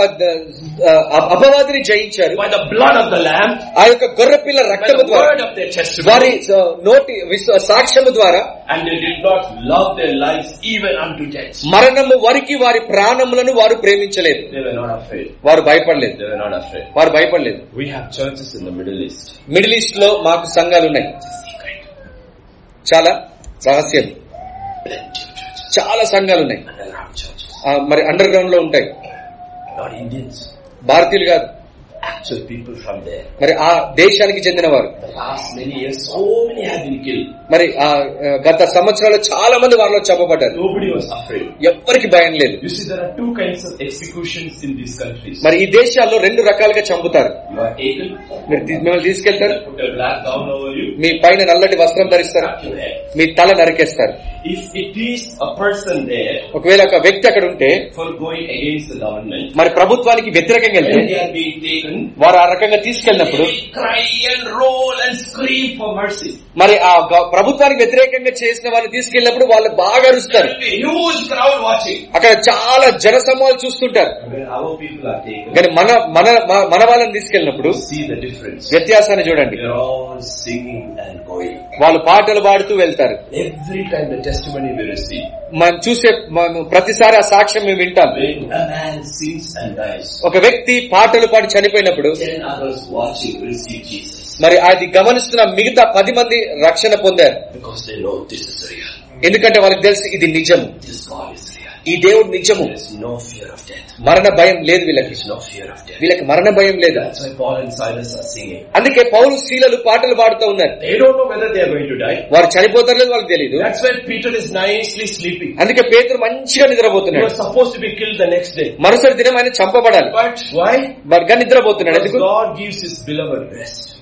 అపవాదిని జయించారు by the blood of the Lamb, ఆ యొక్క గొర్రెపిల్ల by రక్తము the ద్వారా word of their వారి testimony, ఆ, నోటి విశ్వ- సాక్ష్యము ద్వారా and they did not love their lives even unto death. మరణము వరికి వారి ప్రాణములను వారు ప్రేమించలేదు They were not afraid. వారు భయపడలేదు They were not afraid. వారు భయపడలేదు We have churches in the Middle East. Middle East లో మాకు సంఘాలు ఉన్నాయి Secret. చాలా రహస్యం Plenty of churches. చాలా సంఘాలు ఉన్నాయి Underground churches. ఆ, మరి అండర్ గ్రౌండ్ లో ఉంటాయి Not Indians. భారతీయులు కాదు Actual people from there. మరి ఆ దేశానికి చెందిన వారు The last many years, so many have been killed. మరి ఆ ఆ, గత సంవత్సరాలు చాలా మంది వారిలో చంపబడ్డారు Nobody was afraid. ఎవ్వరికి భయం లేదు You see, there are two kinds of executions in these countries. మరి ఈ దేశాల్లో రెండు రకాలుగా చంపుతారు You are taken, మీరు తీ- మిమ్మల్ని తీసుకెళ్తారు put a black gown over you, మీ పైన నల్లటి వస్త్రం ధరిస్తారు cut your head. మీ తల నరికేస్తారు If it is a person there ఒకవేళ ఒక వ్యక్తి అక్కడ ఉంటే for going against the government, మరి ప్రభుత్వానికి వ్యతిరేకంగా వెళ్తే when they are being taken, వారు ఆ రకంగా తీసుకెళ్ళినప్పుడు they cry and roll and scream for mercy. మరి ఆ గ- ప్రభుత్వానికి వ్యతిరేకంగా చేసిన వారిని తీసుకెళ్ళినప్పుడు వాళ్ళు బాగా There అరుస్తారు will be a huge crowd watching. అక్కడ చాలా జనసమూహాలు చూస్తుంటారు And when our people are taken, కానీ మన మన మ- మన వాళ్ళని తీసుకెళ్ళినప్పుడు see the difference. వ్యత్యాసాన్ని చూడండి They're all singing and going. వాళ్ళు పాటలు పాడుతూ వెళ్తారు Every time the testimony we receive, మనం చూసే మనం ప్రతిసారి ఆ సాక్ష్యం మేము వింటాం when a man sings and dies, ఒక వ్యక్తి పాటలు పాడి చనిపోయినప్పుడు ten others watching receive Jesus మరి అది గమనిస్తున్న మిగతా పది మంది రక్షణ పొందారు because they know this is real. ఎందుకంటే వాళ్ళకి తెలుసు ఇది నిజము This God is real. ఈ దేవుడు నిజము There is no fear of death. మరణ భయం లేదు వీళ్ళకి There is no fear of death. వీళ్ళకి మరణ భయం లేదు That's why Paul and Silas are singing. అందుకే పౌరు శీలలు పాటలు పాడుతూ ఉన్నారు They don't know whether they are going to die. వారు చనిపోతారు లేదు వాళ్ళకి తెలియదు That's why Peter is nicely sleeping. అందుకే పేతురు మంచిగా He నిద్రపోతున్నాడు was supposed to be killed the next day. మరుసటి దినం ఆయన చంపబడాలి But why? మరి కానీ నిద్రపోతున్నాడు Because ఎందుకు God gives his beloved rest.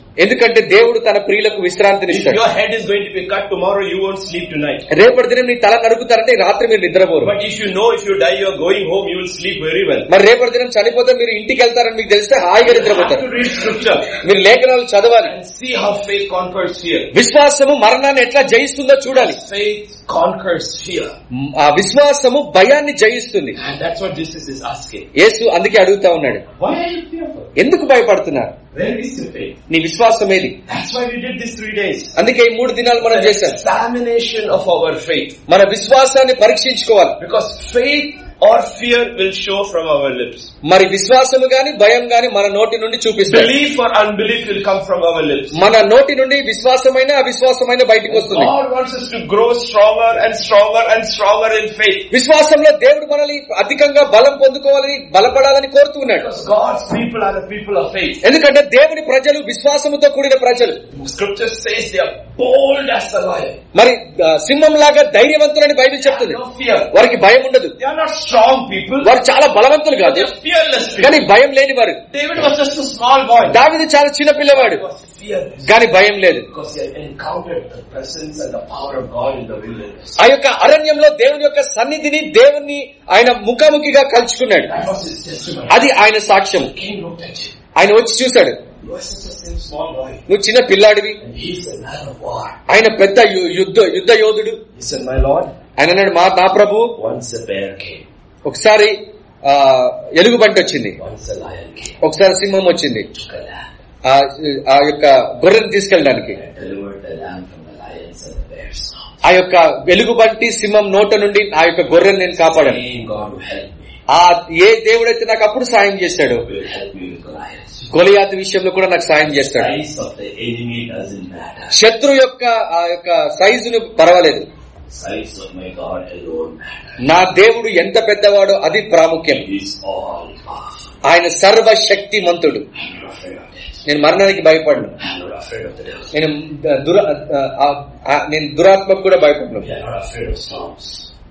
ఎందుకంటే దేవుడు తన ప్రియులకు If విశ్రాంతినిస్తాడు your head is going to be cut tomorrow, you won't sleep tonight. రేపటి దినం నీ తల నరుకుతారంటే రాత్రి మీరు నిద్రపోరు But if you know if you die, you're going home, you will sleep very well. మరి రేపటి దినం చనిపోతే మీరు ఇంటికి వెళ్తారని మీకు తెలిస్తే హాయిగా You have నిద్రపోతారు to read scripture మీరు లేఖనాలు చదవాలి and see how faith conquers fear. విశ్వాసము మరణాన్ని ఎట్లా జయిస్తుందో చూడాలి Faith conquers fear. ఆ విశ్వాసము భయాన్ని జయిస్తుంది And that's what Jesus is asking. యేసు అందుకే అడుగుతా ఉన్నాడు Why are you fearful? ఎందుకు భయపడుతున్నారు Where is your faith? నీ విశ్వాసం ఏది That's why we did these three days. అందుకే ఈ మూడు దినాలు మనం An చేశాం examination of our faith. మన విశ్వాసాన్ని పరీక్షించుకోవాలి Because faith or fear will show from our lips. మరి విశ్వాసము గాని భయం గాని మన నోటి నుండి చూపిస్తుంది Belief or unbelief will come from our lips. మన నోటి నుండి విశ్వాసమైన అవిశ్వాసమైన బయటకు వస్తుంది God wants us to grow stronger and stronger and stronger in faith. విశ్వాసంలో దేవుడు మనల్ని అధికంగా బలం పొందుకోవాలని బలపడాలని కోరుతున్నాడు Because God's people are the people of faith. ఎందుకంటే దేవుని ప్రజలు విశ్వాసముతో కూడిన ప్రజలు Scripture says they are bold as the lion. మరి ఆ, సింహం లాగా ధైర్యవంతులని బైబిల్ చెప్తుంది No fear. వారికి భయం ఉండదు They are not strong people. వారు చాలా బలవంతులు They కాదు are fearless people. కానీ భయం లేని వారు David was just a small boy. దావిది చాలా చిన్న పిల్లవాడు He was fearless. కానీ భయం లేదు Because he had encountered the presence and the power of God in the wilderness. ఆ యొక్క అరణ్యంలో దేవుని యొక్క సన్నిధిని దేవుణ్ణి ఆయన ముఖాముఖిగా కలుసుకున్నాడు That was his testimony. అది ఆయన సాక్ష్యం The king looked at him. ఆయన వచ్చి చూశాడు You are such a same small boy. నువ్వు చిన్న పిల్లాడివి And he's a man of war. ఆయన పెద్ద యు- యుద్ధ యుద్ధ యోధుడు He said, My Lord, ఆయన అన్నాడు మా నా ప్రభు once a bear came, ఒకసారి ఆ ఎలుగుబంటి వచ్చింది once a lion came, ఒకసారి సింహం వచ్చింది took a lamb, ఆ ఆ యొక్క గొర్రెని తీసుకెళ్ళడానికి and delivered the lamb from the lions and the bears. ఆ యొక్క వెలుగుబంటి సింహం నోట నుండి ఆ యొక్క గొర్రెని నేను కాపాడాను Saying, God will help me. ఆ ఏ దేవుడైతే నాకు అప్పుడు సాయం చేశాడు Will help me with Goliath. గొలియాతు విషయంలో కూడా నాకు సాయం చేస్తాడు Size of the enemy doesn't matter. శత్రు యొక్క ఆ యొక్క సైజును పర్వాలేదు Size of my God alone matters. నా దేవుడు ఎంత పెద్దవాడో అది ప్రాముఖ్యం He is all powerful. ఆయన సర్వశక్తిమంతుడు I'm not afraid of death. నేను మరణానికి భయపడను I'm not afraid of the devil. నేను దుర ఆ, ఆ, నేను దురాత్మకు కూడా భయపడను We are not afraid of storms.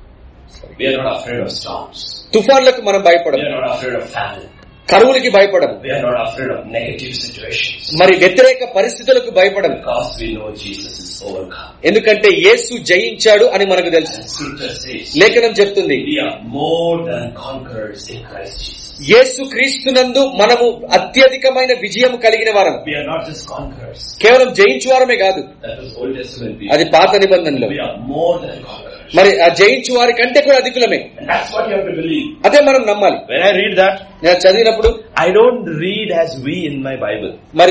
We are not afraid of storms. తుఫాన్లకు మనం We భయపడము are not afraid of famine. కరువులకి భయపడము We are not afraid of negative situations. మరి వ్యతిరేక పరిస్థితులకు భయపడము Because we know Jesus is overcome. ఎందుకంటే యేసు జయించాడు అని మనకు తెలుసు And scripture says, లేఖనం చెప్తుంది we are more than conquerors in Christ Jesus. యేసు క్రీస్తునందు మనము అత్యధికమైన విజయం కలిగిన వారం We are not just conquerors. కేవలం జయించు వారమే కాదు That was Old Testament people. అది పాత నిబంధనలో We are more than conquerors. మరి ఆ జయించు వారి కంటే కూడా అధికులమే And that's what you have to believe. అదే మనం నమ్మాలి When I read that, నేను చదివినప్పుడు I don't read as we in my Bible. మరి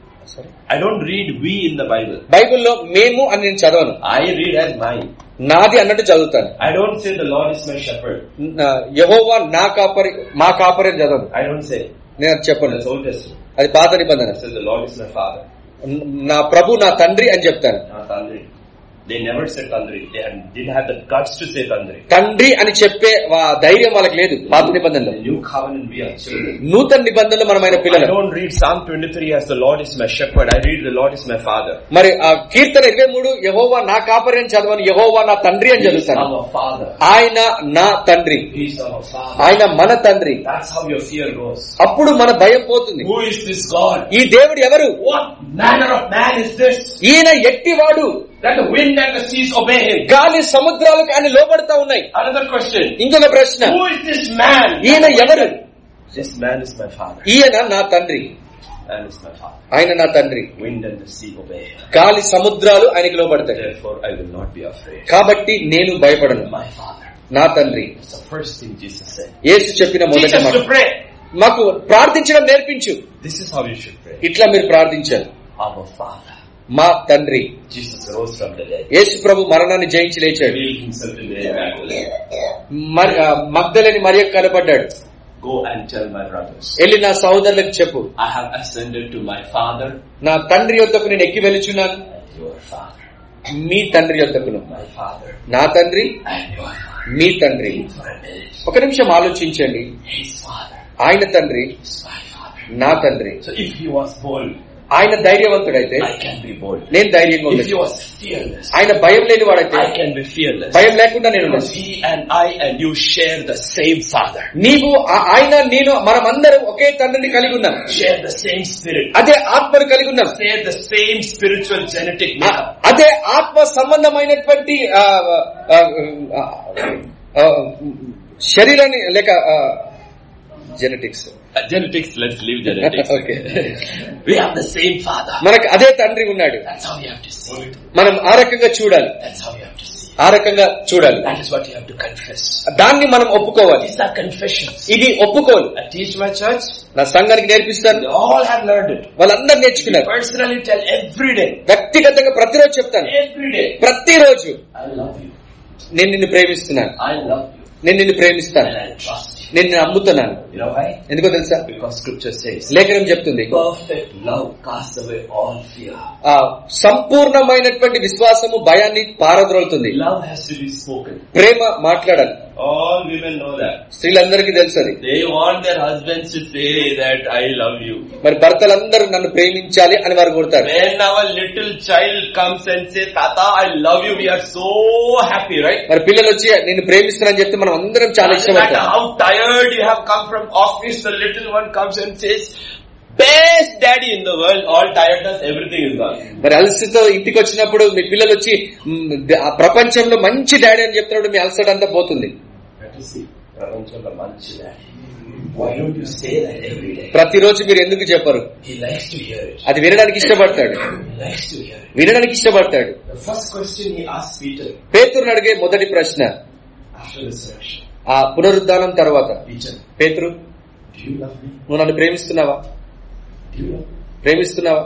I don't read we in the Bible. బైబిల్లో మేము అని నేను చదవను I read as mine. నాది అన్నట్టు చదువుతాను I don't say the Lord is my shepherd. నా- యెహోవా నా కాపరి మా కాపరి అని చదవను I don't say. నేను అది చెప్పను That's Old Testament. అది పాత నిబంధన I say the Lord is my father. నా ప్రభు నా తండ్రి అని చెప్తాను Not Tandri. They never said Tandri. They had, didn't have the guts to say Tandri. తండ్రి అని చెప్పే వా- ధైర్యం వాళ్ళకి లేదు పాత In నిబంధనలో the new covenant we are children. నూతన నిబంధనలో మనమైన I పిల్లలు don't read Psalm 23 as the Lord is my shepherd. I read the Lord is my father. మరి ఆ కీర్తన ఇరవై మూడు యహోవా నా కాపరి అని చదవను యహోవా నా తండ్రి అని He is చదువుతాను our father. ఆయన నా తండ్రి He is our father. ఆయన మన తండ్రి That's how your fear goes. అప్పుడు మన భయం పోతుంది Who is this God? ఈ దేవుడు ఎవరు What manner of man is this? ఈయన ఎట్టివాడు That the wind and the seas obey him. గాలి సముద్రాలకు ఆయన లోబడతా ఉన్నాయి Another question. ఇంకొక ప్రశ్న Who is this man? ఈయన ఎవరు This man is my father. ఈయన నా తండ్రి Man is my father. ఆయన నా తండ్రి Wind and the sea obey him. గాలి సముద్రాలు ఆయనకి లోబడతాయి Therefore, I will not be afraid. కాబట్టి నేను భయపడను My father. నా తండ్రి That's the first thing Jesus said. యేసు చెప్పిన Teach మొదటి us మాట to pray. మాకు ప్రార్థించడం నేర్పించు This is how you should pray. ఇట్లా మీరు ప్రార్థించారు Our father. మా తండ్రి Jesus rose from the dead. యేసు ప్రభు మరణాన్ని జయించి లేచాడు Revealed himself to Mary Magdalene. మరి- ఆ, మగ్ధలేని మరియ కనబడ్డాడు Go and tell my brothers. వెళ్ళి నా సహోదరులకు చెప్పు I have ascended to my father నా తండ్రి యొద్దకు నేను ఎక్కి వెలుచున్నాను and your father. మీ తండ్రి యొద్దకును My father నా తండ్రి and your father. మీ తండ్రి For a minute. ఒక నిమిషం ఆలోచించండి His father ఆయన తండ్రి is my father. నా తండ్రి So if he was bold, ఆయన ధైర్యవంతుడైతే I can be bold. నేను ధైర్యంగా If he ఉండొచ్చు was fearless, ఆయన భయం లేని వాడైతే I can be fearless. భయం లేకుండా నేను Because ఉండొచ్చు he and I and you share the same Father, నీవు ఆ- ఆయన నేను మనమందరం ఒకే తండ్రిని కలిగి ఉన్నాం share the same Spirit, అదే ఆత్మను కలిగి ఉన్నాం share the same spiritual genetic ఆ- makeup. అదే ఆత్మ సంబంధమైనటువంటి ఆ, ఆ, ఆ, ఆ, శరీరాన్ని లేక genetics Uh, genetics, let's leave genetics. Okay. we have the same Father. మనకు అదే తండ్రి ఉన్నాడు That's how you have to see it. మనం ఆ రకంగా చూడాలి That's how you have to see it. ఆ రకంగా చూడాలి That is what you have to confess. దాన్ని మనం ఒప్పుకోవాలి These are confessions. ఇది ఒప్పుకోలు I teach my church. నా సంఘానికి నేర్పిస్తాను They all have learned it. వాళ్ళందరూ నేర్చుకున్నారు Personally tell every day. వ్యక్తిగతంగా ప్రతిరోజు చెప్తాను Every day. ప్రతిరోజు I love you. నేను నిన్ను ప్రేమిస్తున్నాను I love you. నేను నిన్ను ప్రేమిస్తాను And I trust you. నేను నిన్ను నమ్ముతున్నాను You know why? ఎందుకో తెలుసా Because scripture says, లేఖనం చెప్తుంది perfect love casts away all fear. ఆ సంపూర్ణమైనటువంటి విశ్వాసము భయాన్ని పారద్రోలుతుంది Love has to be spoken. ప్రేమ మాట్లాడాలి All women know that. స్త్రీలందరికీ తెలుసు అది They want their husbands to say that I love you. మరి భర్తలందరూ నన్ను ప్రేమించాలి అని వారు కోరుతారు When our little child comes and says, Tata, I love you, we are so happy, right? మరి పిల్లలు వచ్చి నిన్ను ప్రేమిస్తున్నారని చెప్తే మనం అందరం చాలా Doesn't matter ఇష్టపడతాం how tired you have come from office, the little one comes and says, best daddy in the world, all tiredness, everything is gone. మరి అలసితో ఇంటికి వచ్చినప్పుడు మీ పిల్లలు వచ్చి మ్, ఆ ప్రపంచంలో మంచి డాడీ అని చెప్తున్నాడు మీ అలసట అంతా పోతుంది Let us see. ప్రపంచంలో మంచి daddy. Why don't you say that every day? ప్రతిరోజు మీరు ఎందుకు చెప్పరు He likes to hear it. అది వినడానికి ఇష్టపడతాడు He likes to hear it. వినడానికి ఇష్టపడతాడు The first question he asked Peter పేతురుని అడిగే మొదటి ప్రశ్న after resurrection. ఆ పునరుద్ధానం తర్వాత Peter, పేతురు do you love me? నువ్వు నన్ను ప్రేమిస్తున్నావా Do you love me? ప్రేమిస్తున్నావా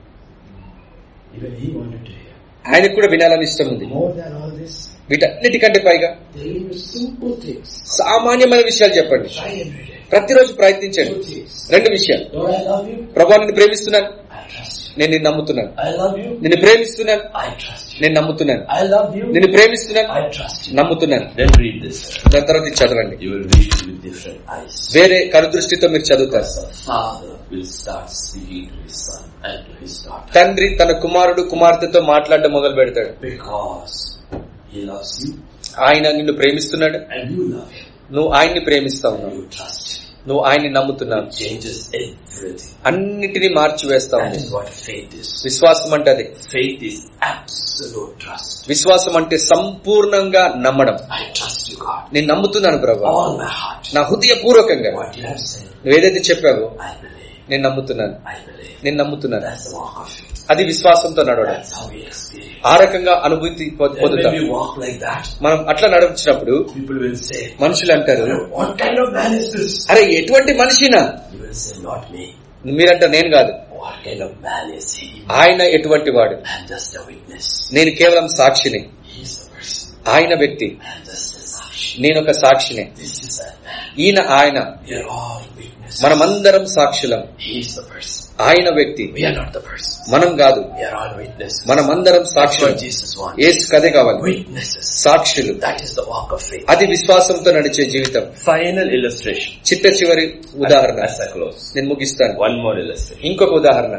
Even he wanted to hear. ఆయనకు కూడా వినాలని ఇష్టం ఉంది More than all this, వీటన్నిటికంటే పైగా tell him simple things. సామాన్యమైన విషయాలు చెప్పండి Try every day. ప్రతిరోజు ప్రయత్నించండి Two things. రెండు విషయాలు Lord, I love you. ప్రభా నిన్ను ప్రేమిస్తున్నాను I trust you. నేను నిన్ను నమ్ముతున్నాను I love you. నిన్ను ప్రేమిస్తున్నాను I trust you. నేను నమ్ముతున్నాను I love you. నిన్ను ప్రేమిస్తున్నాను I trust you. నమ్ముతున్నాను Then read this. దాని తర్వాత ఇది చదవండి You will read it with different eyes. వేరే కనుదృష్టితో మీరు చదువుతారు The father will start speaking to his son and to his daughter. తండ్రి తన కుమారుడు కుమార్తెతో మాట్లాడడం మొదలు పెడతాడు Because he loves you ఆయన నిన్ను ప్రేమిస్తున్నాడు and you love him. నువ్వు ఆయన్ని ప్రేమిస్తా ఉన్నావు You trust him. నువ్వు ఆయన్ని నమ్ముతున్నావు It changes everything. అన్నిటినీ మార్చివేస్తా That ఉంది is what faith is. విశ్వాసం అంటే అది Faith is absolute trust. విశ్వాసం అంటే సంపూర్ణంగా నమ్మడం I trust you, God. నేను నమ్ముతున్నాను ప్రభా All my heart. నా హృదయపూర్వకంగా What you have said, నువ్వు ఏదైతే చెప్పావో I believe. నేను నమ్ముతున్నాను I believe. నేను నమ్ముతున్నాను That's the walk of faith. అది విశ్వాసంతో నడవడం That's how we experience. ఆ రకంగా అనుభూతి పొ- And పొందుతాం when we walk like that, మనం అట్లా నడిచినప్పుడు people will say, మనుషులు అంటారు What kind of man is this? అరే ఎటువంటి మనిషినా You will say, Not me. మీరంటారు నేను కాదు What kind of man is he? ఆయన ఎటువంటి వాడు I'm just a witness. నేను కేవలం సాక్షిని He's a person. ఆయన వ్యక్తి I'm just a sakshi. నేను ఒక సాక్షిని This is a man. ఈయన ఆయన We are all witnesses. మనమందరం సాక్షులం He's the person. ఆయన వ్యక్తి We are not the person. మనం కాదు We are all witnesses. మనమందరం That's సాక్షులం what Jesus wants. ఏసు కదే కావాలి Witnesses. సాక్షులు That is the walk of faith. అది విశ్వాసంతో నడిచే జీవితం Final illustration. చిట్ట చివరి ఉదాహరణ As I close. నేను ముగిస్తాను One more illustration. ఇంకొక ఉదాహరణ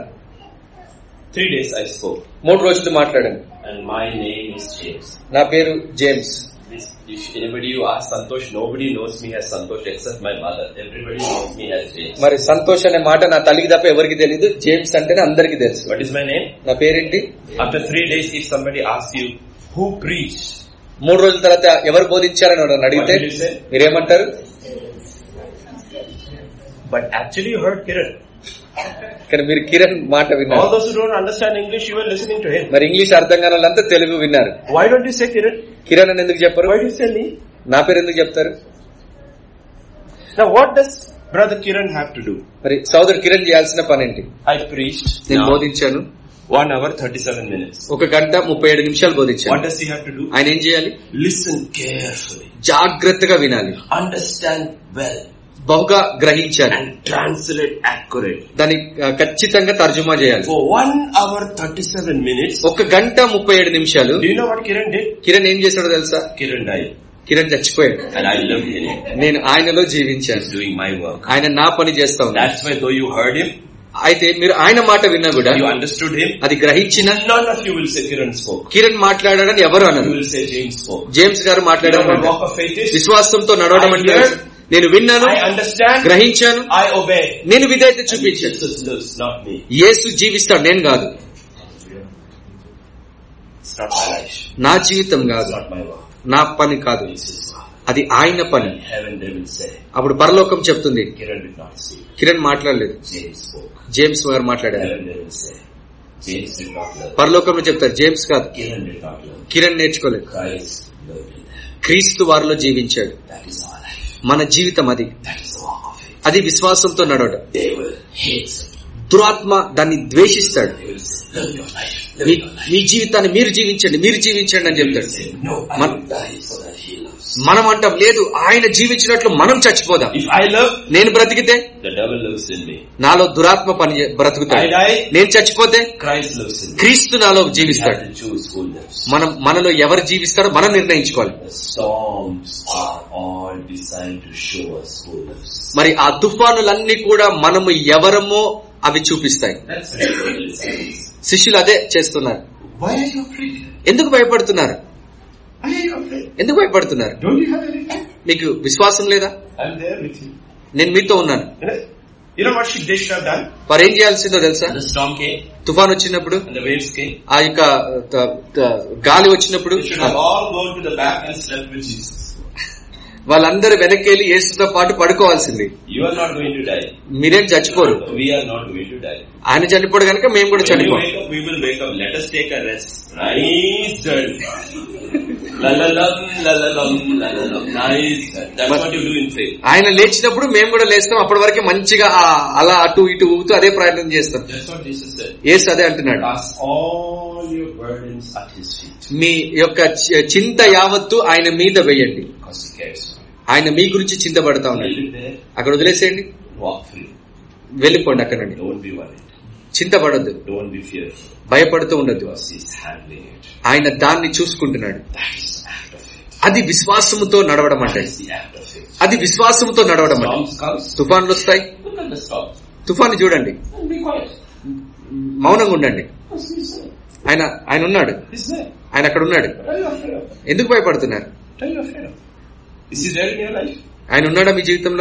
Three days I spoke. మూడు రోజులు మాట్లాడాను And my name is James. నా పేరు James This, if anybody you ask Santosh, nobody knows me as Santosh except my mother. Everybody knows me as James. మరి సంతోష్ అనే మాట నా తల్లికి తప్ప ఎవరికి తెలియదు జేమ్స్ అంటేనే అందరికి తెలుసు What is my name? నా పేరేంటి After three days, if somebody asks you, who preached? మూడు రోజుల తర్వాత ఎవరు బోధించారని ఎవరైనా అడిగితే What did you say? మీరేమంటారు But actually you heard Kiran. కానీ మీరు కిరణ్ మాట All విన్నారు those who don't understand English, you were listening to him. మరి ఇంగ్లీష్ అర్థం కాని వాళ్ళంతా తెలుగు విన్నారు Why don't you say Kiran? Kiran అని ఎందుకు చెప్పరు Why do you say me? నా పేరు ఎందుకు చెప్తారు Now what does Brother Kiran have to do? మరి సోదరు కిరణ్ చేయాల్సిన పని ఏంటి I preached నేను now బోధించాను one hour 37 minutes. ఒక గంట ముప్పై ఏడు నిమిషాలు What బోధించాను does he have to do? ఆయన ఏం చేయాలి Listen carefully. జాగ్రత్తగా వినాలి Understand well. బహుగా గ్రహించాలి And translate accurately. దాన్ని ఆ, ఖచ్చితంగా తర్జుమా చేయాలి For one hour 37 minutes, ఒక గంట ముప్పై ఏడు నిమిషాలు do you know what Kiran did? Kiran ఏం చేశాడో తెలుసా Kiran died. కిరణ్ చచ్చిపోయాడు And I lived in it. నేను ఆయనలో జీవించాను He's doing my work. ఆయన నా పని చేస్తా ఉన్నాను That's why though you heard him, అయితే మీరు ఆయన మాట విన్నా కూడా You understood him? అది గ్రహించిన None of you will say Kiran spoke. Kiran మాట్లాడాడని ఎవరు You అన్నారు will say James spoke. James గారు You know what మాట్లాడారు walk of faith is? విశ్వాసంతో నడవడం అంటే నేను విన్నాను I understand. గ్రహించాను I obey. నేను విధేయత చూపించాను Jesus lives, not me. యేసు జీవిస్తాడు నేను కాదు It's not my life. నా జీవితం It's కాదు not my work. నా పని కాదు It's his work. అది ఆయన పని In heaven they will say, అప్పుడు పరలోకం చెప్తుంది Kiran did not speak. Kiran మాట్లాడలేదు James spoke. జేమ్స్ గారు మాట్లాడారు Heaven they will say, James did not learn. పరలోకంలో చెప్తారు జేమ్స్ కాదు Kiran did not learn. Kiran నేర్చుకోలేదు Christ learned in them. క్రీస్తు వారిలో జీవించాడు That is our life. మన జీవితం అది That is the walk of faith. అది విశ్వాసంతో నడవడం They will hate. దురాత్మ దాన్ని ద్వేషిస్తాడు They will say, live your life. Live me your life. మీ జీవితాన్ని మీరు జీవించండి మీరు జీవించండి అని They will చెప్తాడు say, no, I Man- will die so that he loves. మనం అంటాం లేదు ఆయన జీవించినట్లు మనం చచ్చిపోదాం If I live, నేను బ్రతికితే the devil lives in me. నాలో దురాత్మ పని చే- I బ్రతుకుతాడు die, నేను చచ్చిపోతే Christ lives in me. క్రీస్తు నాలో We have జీవిస్తాడు to choose who lives. మనం మనలో ఎవరు జీవిస్తారో మనం నిర్ణయించుకోవాలి The storms are all designed to show us who lives. మరి ఆ తుఫానులన్నీ కూడా మనము ఎవరమో అవి చూపిస్తాయి That's what the Bible says. శిష్యులు అదే చేస్తున్నారు Why are you afraid? ఎందుకు భయపడుతున్నారు Why are you afraid? ఎందుకు భయపడుతున్నారు Don't you have any faith? మీకు విశ్వాసం లేదా I'm there with you. నేను మీతో ఉన్నాను You know, you know what she, they should have done? వారు ఏం చేయాల్సిందో తెలుసా The storm came తుఫాన్ వచ్చినప్పుడు and the waves came. ఆ యొక్క త- త- గాలి వచ్చినప్పుడు They should have all gone to the back and slept with Jesus. వాళ్ళందరూ వెనక్కి వెళ్ళి యేసుతో పాటు పడుకోవాల్సింది You are not going to die. మీరేం చచ్చిపోరు We are not going to die. ఆయన చనిపోడు కనుక మేము కూడా When you చనిపోం wake up, we will wake up. Let us take a rest. Nice journey. La la lam, la la lam, la la lam. Nice. That's what you do in faith. ఆయన లేచినప్పుడు మేము కూడా లేస్తాం అప్పటి వరకు మంచిగా ఆ అలా అటు ఇటు ఊగుతూ అదే ప్రయత్నం చేస్తాం That's what Jesus said. యేసు అదే అంటున్నాడు Cast all your burdens at His feet. మీ యొక్క చి- చింత యావత్తు ఆయన మీద వేయండి Because He cares for you. ఆయన మీ గురించి చింతపడతా ఉన్నాడు Leave it there. అక్కడ వదిలేసేయండి Walk free. వెళ్ళిపోండి అక్కడ నుండి Don't be worried. చింతపడద్దు Don't be fearful. భయపడుతూ ఉండద్దు Because He's handling it. ఆయన దాన్ని చూసుకుంటున్నాడు That is the act of faith. అది విశ్వాసముతో నడవడం అంటే That is the act of faith. అది విశ్వాసముతో నడవడం అంటే Storms comes. తుఫాన్లు వస్తాయి Look at the storm. తుఫాను చూడండి And be quiet. మౌనంగా ఉండండి Because He's there. ఆయన ఆయన ఉన్నాడు He's there. ఆయన అక్కడ ఉన్నాడు What are you afraid of? ఎందుకు భయపడుతున్నారు What are you afraid of? Is He there in your life? ఆయన ఉన్నాడా మీ జీవితంలో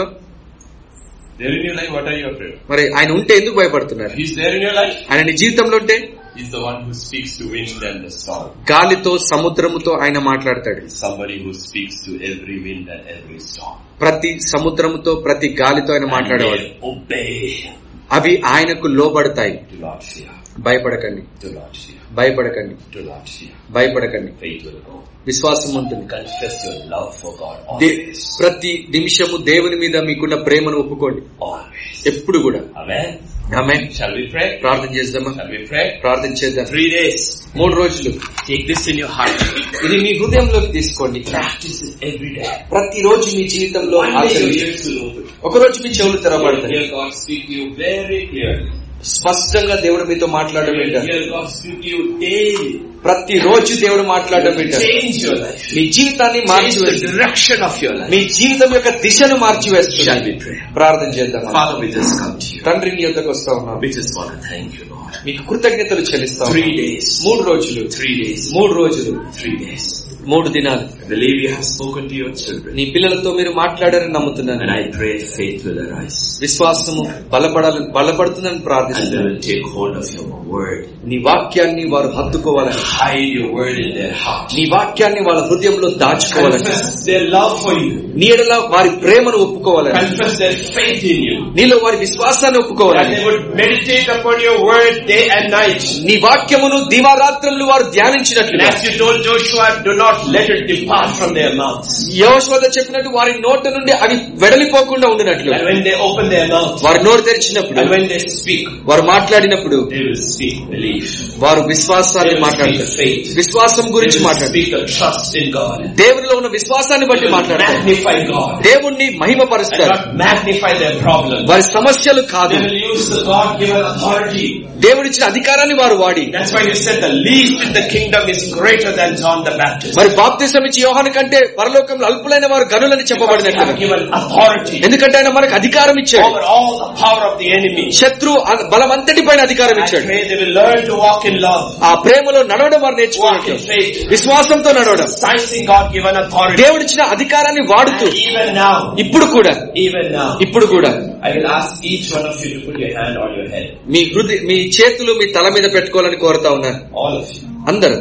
There in your life, what are you afraid of? మరి ఆయన ఉంటే ఎందుకు భయపడుతున్నారు He's there in your life. ఆయన నీ జీవితంలో ఉంటే He's the one who speaks to wind and the storm. గాలితో సముద్రముతో ఆయన మాట్లాడతాడు He's somebody who speaks to every wind and every storm. ప్రతి సముద్రముతో ప్రతి గాలితో ఆయన And మాట్లాడేవాడు they obey. అవి ఆయనకు లోబడతాయి Do not fear. భయపడకండి Do not fear. భయపడకండి Do not fear. భయపడకండి Faith will go. విశ్వాసం ఉంటుంది Confess your love for God దే- always. ప్రతి నిమిషము దేవుని మీద మీకున్న ప్రేమను ఒప్పుకోండి Always. ఎప్పుడు కూడా Amen. ఆమె Shall we pray? ప్రార్థన చేద్దామా Shall we pray? ప్రార్థన చేద్దాం Three days. మూడు రోజులు Take this in your heart. ఇది మీ హృదయంలోకి తీసుకోండి Practice it every day. ప్రతి రోజు మీ జీవితంలో One day your ఆచరించండి ears will open. ఒక రోజు మీ చెవులు తెరవబడతాయి Hear God speak to you very clearly. స్పష్టంగా దేవుడు మీతో మాట్లాడడం You will వింటారు hear God speak to you daily. ప్రతి రోజు దేవుడు మాట్లాడడం వింటారు Change your life. మీ జీవితాన్ని Change the మార్చివేస్తారు direction of your life. మీ జీవితం యొక్క దిశను Shall మార్చివేస్తారు we pray? ప్రార్థన చేద్దాం Father, we just come to you. తండ్రి నీ యొద్దకు వస్తా ఉన్నాం We just want to thank you, Lord. మీకు కృతజ్ఞతలు చెల్లిస్తాం Three days. మూడు రోజులు Three days. మూడు రోజులు Three days. మూడు దినాలు I believe you have spoken to your children. నీ పిల్లలతో మీరు మాట్లాడారని నమ్ముతున్నాను And I pray faith will arise. విశ్వాసము బలపడాలి బలపడుతుందని And they ప్రార్థిస్తున్నాను will take hold of your word. నీ వాక్యాన్ని వారు హత్తుకోవాలని Hide your word in their heart. నీ వాక్యాన్ని వాళ్ళ హృదయంలో దాచుకోవాలని Confess their love for you. నీ ఎడల వారి ప్రేమను ఒప్పుకోవాలని Confess their faith in you. నీలో వారి విశ్వాసాన్ని That ఒప్పుకోవాలని they would meditate upon your word day and night. నీ వాక్యమును దివారాత్రములు వారు And ధ్యానించినట్లుగా as you told Joshua, do not let it depart from their mouths. యోశ్వత చెప్పినట్టు వారి నోట నుండి అవి వెడలిపోకుండా ఉండినట్లు And when they open their mouths, వారు నోరు తెరిచినప్పుడు and when they speak, వారు మాట్లాడినప్పుడు they will speak belief. వారు They విశ్వాసాన్ని will speak మాట్లాడతారు the faith. విశ్వాసం They గురించి will మాట్లాడతారు speak the trust in God. దేవునిలో ఉన్న విశ్వాసాన్ని They బట్టి will మాట్లాడతారు magnify God. దేవుణ్ణి And మహిమపరుస్తారు not magnify their problems. వారి సమస్యలు కాదు They will use the God-given authority. దేవుడిచ్చిన అధికారాన్ని వారు వాడి That's why you said the least in the kingdom is greater than John the Baptist. మరి బాప్తిసం ఇచ్చి యోహాను కంటే పరలోకంలో అల్పులైన వారు గనులని Because we చెప్పబడినట్లుగా have given authority ఎందుకంటే ఆయన మనకు అధికారం ఇచ్చాడు over all the power of the enemy. శత్రు బలం అంతటి పైన అధికారం I ఇచ్చాడు pray they will learn to walk in love, ఆ ప్రేమలో నడవడం వారు walk నేర్చుకోవాలి in faith, విశ్వాసంతో నడవడం exercising God-given authority. దేవుడిచ్చిన అధికారాన్ని వాడుతూ And even now, ఇప్పుడు కూడా even now, ఇప్పుడు కూడా I will ask each one of you to put your hand on your head. మీ హృదయ మీ చేతులు మీ తల మీద పెట్టుకోవాలని కోరుతా ఉన్నాను All of you. అందరూ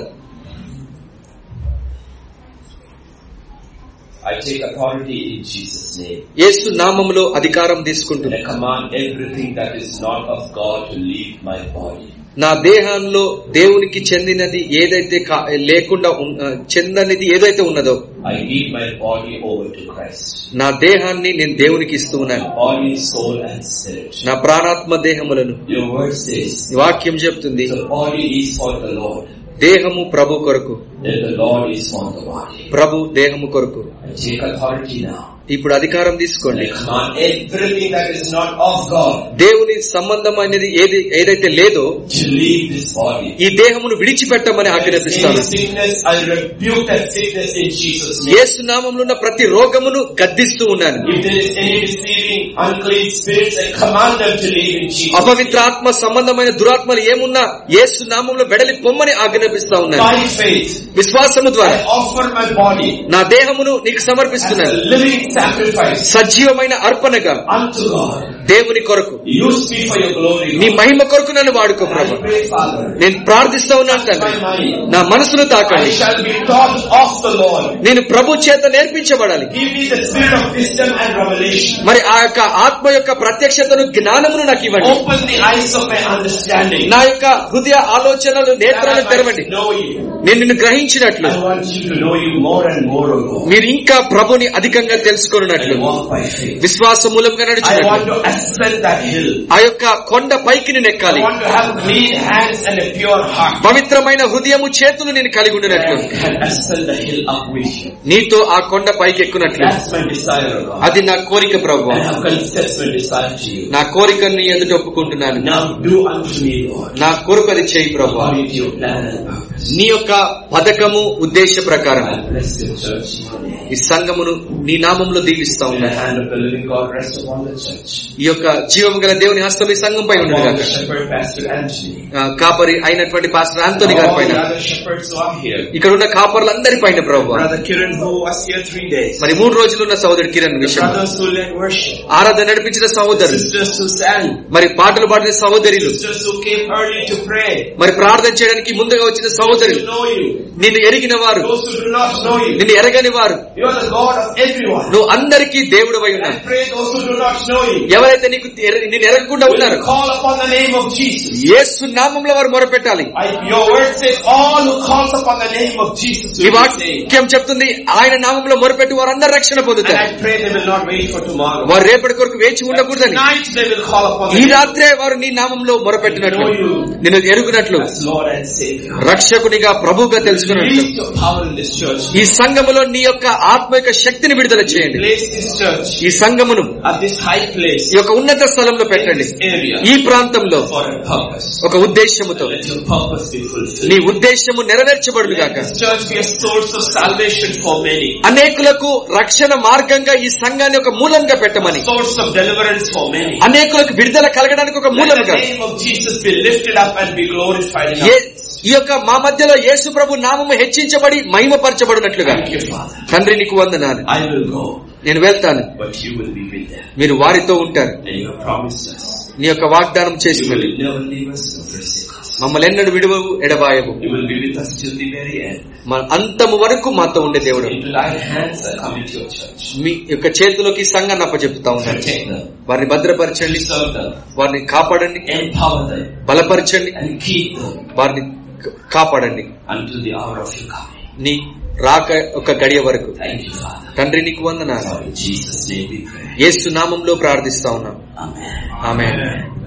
I take authority in Jesus' name. యేసు నామములో అధికారం And తీసుకుంటున్నా I command everything that is not of God to leave my body. నా దేహంలో దేవునికి చెందినది ఏదైతే కా- లేకుండా ఉన్- ఆ, చెందనిది ఏదైతే ఉన్నదో I give my body over to Christ. నా దేహాన్ని నేను దేవునికి ఇస్తూ ఉన్నాను Body, soul and spirit. నా ప్రాణాత్మ దేహములను Your word says, ఈ వాక్యం చెప్తుంది the body is for the Lord, దేహము ప్రభు కొరకు then the Lord is for the body. ప్రభు దేహము కొరకు I take authority now. ఇప్పుడు అధికారం And తీసుకోండి I command everything that is not of God దేవుని సంబంధమైనది ఏది ఏదైతే లేదో to leave this body. ఈ దేహమును విడిచిపెట్టమని If there is ఆజ్ఞాపిస్తాను any sickness, I rebuke that sickness in Jesus' name. యేసు నామంలో ఉన్న ప్రతి రోగమును గద్దిస్తూ ఉన్నాను If there is any deceiving, unclean spirits, I command them to leave in Jesus' name. అపవిత్ర ఆత్మ సంబంధమైన దురాత్మలు ఏమున్నా యేసు నామంలో వెడలి పొమ్మని ఆజ్ఞాపిస్తా ఉన్నాను By faith, విశ్వాసము I ద్వారా offer my body నా దేహమును నీకు as సమర్పిస్తున్నాను a living sacrifice సజీవమైన అర్పణగా unto God. దేవుని కొరకు Use me for your glory. నీ Lord. మహిమ కొరకు నన్ను వాడుకో And Prabhu I pray, Father, నేను ప్రార్థిస్తా ఉన్నాను my తండ్రి mind. నా మనసును I తాకండి shall be taught of the Lord. నేను ప్రభు చేత నేర్పించబడాలి Give me the spirit of wisdom and revelation. మరి ఆ యొక్క ఆత్మ యొక్క ప్రత్యక్షతను జ్ఞానమును నాకు ఇవ్వండి Open the eyes of my understanding. నా యొక్క హృదయ ఆలోచనలు That నేత్రాలను I తెరవండి might know you. నేను నిన్ను గ్రహించినట్లు I want you to know you more and more, O Lord. మీరు ఇంకా ప్రభుని అధికంగా తెలుసుకున్నట్లు And walk by faith. విశ్వాస మూలంగా I want నడిచినట్లు to ascend that hill. ఆ యొక్క కొండ పైకి నేను I ఎక్కాలి want to have clean hands and a pure heart. పవిత్రమైన హృదయము చేతులు నేను కలిగి ఉండినట్లు I can ascend the hill up with you. నీతో ఆ కొండ పైకి ఎక్కునట్లు That's my desire, O God. అది నా కోరిక ప్రభు I have confessed my desire to you. నా కోరికను నీ ఎదుట ఒప్పుకుంటున్నాను Now do unto me, Lord, నా కొరకు అది చేయి ప్రభు according to your plan and purpose. నీ యొక్క పథకము ఉద్దేశ ప్రకారం I bless the church in your name. ఈ సంఘమును నీ నామంలో దీవిస్తా May the ఉన్నాను hand of the living God rest upon the church. ఈ యొక్క జీవము గల దేవుని హస్తం ఈ సంఘం పైన ఉండదు Upon గాక the shepherd, Pastor Anthony. ఆ, కాపరి అయినటువంటి పాస్టర్ ఆంతోని గారి All పైన the other shepherds who are here. ఇక్కడ ఉన్న కాపర్లందరి పైన ప్రభు Brother Kiran who was here three days. మరి మూడు రోజులు ఉన్న సహోదరుడు కిరణ్ The విషయం brothers who led worship. ఆరాధన నడిపించిన సహోదరులు Sisters who sang. మరి పాటలు పాడిన సహోదరులు Sisters who came early to pray. మరి ప్రార్థన చేయడానికి ముందుగా వచ్చిన Those సహోదరులు who know you. నిన్ను ఎరిగిన వారు Those who do not know you. నిన్ను ఎరగని వారు You are the God of everyone. నువ్వు అందరికీ దేవుడు And ఉన్నావు I pray those who do not know you. ఎవరైతే నీకు ఎర- నిన్ను ఎరగకుండా ఉన్నారు will call upon the name of Jesus. యేసు నామంలో వారు మొరపెట్టాలి I, your word says all who calls upon the name of Jesus ఈ will be saved. వాక్యం చెప్తుంది ఆయన నామంలో మొరపెట్టి వారందరూ రక్షణ And పొందుతారు I pray they will not wait for tomorrow. వారు రేపటి కొరకు వేచి ఉండకూడదని Tonight they will call upon ఈ the name రాత్రే వారు నీ నామంలో మొరపెట్టినట్లు నిన్ను ఎరుగునట్లు as Lord and Savior. రక్షకునిగా ప్రభుగా తెలుసుకున్నట్లు Release your power in this church. ఈ సంఘములో నీ యొక్క ఆత్మ యొక్క శక్తిని విడుదల చేయండి Place this church ఈ సంఘమును at this high place ఈ యొక్క ఉన్నత స్థలంలో in పెట్టండి this area ఈ ప్రాంతంలో for a purpose. ఒక ఉద్దేశముతో Let your purpose be fulfilled. నీ ఉద్దేశము నెరవేర్చబడును Let గాక this church be a source of salvation for many. అనేకులకు రక్షణ మార్గంగా ఈ సంఘాన్ని ఒక మూలంగా పెట్టమని A source of deliverance for many. అనేకులకు విడుదల కలగడానికి ఒక Let మూలముగా the name of Jesus be lifted up and be glorified in A- us. ఈ యొక్క మా మధ్యలో యేసు ప్రభు నామము హెచ్చించబడి మహిమపరచబడినట్లుగా Thank you, Father. తండ్రి నీకు వందనాలు I will go, నేను వెళ్తాను but you will be with them. మీరు వారితో ఉంటారు And you have promised us. నీ యొక్క వాగ్దానం You చేసినది will never leave us nor forsake us. మమ్మల్ని ఎన్నడు విడువవు ఎడబాయవు You will be with us till the very end. మన అంతము వరకు మాతో ఉండే దేవుడు Into thy hands I commit your church. మీ యొక్క చేతిలోకి ఈ సంఘాన్ని అప్పచెప్తా ఉన్నాను Protect them. వారిని భద్రపరచండి Preserve them. వారిని కాపాడండి Empower them. బలపరచండి And keep them వారిని క- కాపాడండి until the hour of your coming. నీ రాక ఒక గడియ వరకు Thank you, Father. తండ్రి నీకు వందనాలు For in Jesus' name we pray. యేసు నామంలో ప్రార్థిస్తా ఉన్నాం Amen. ఆమె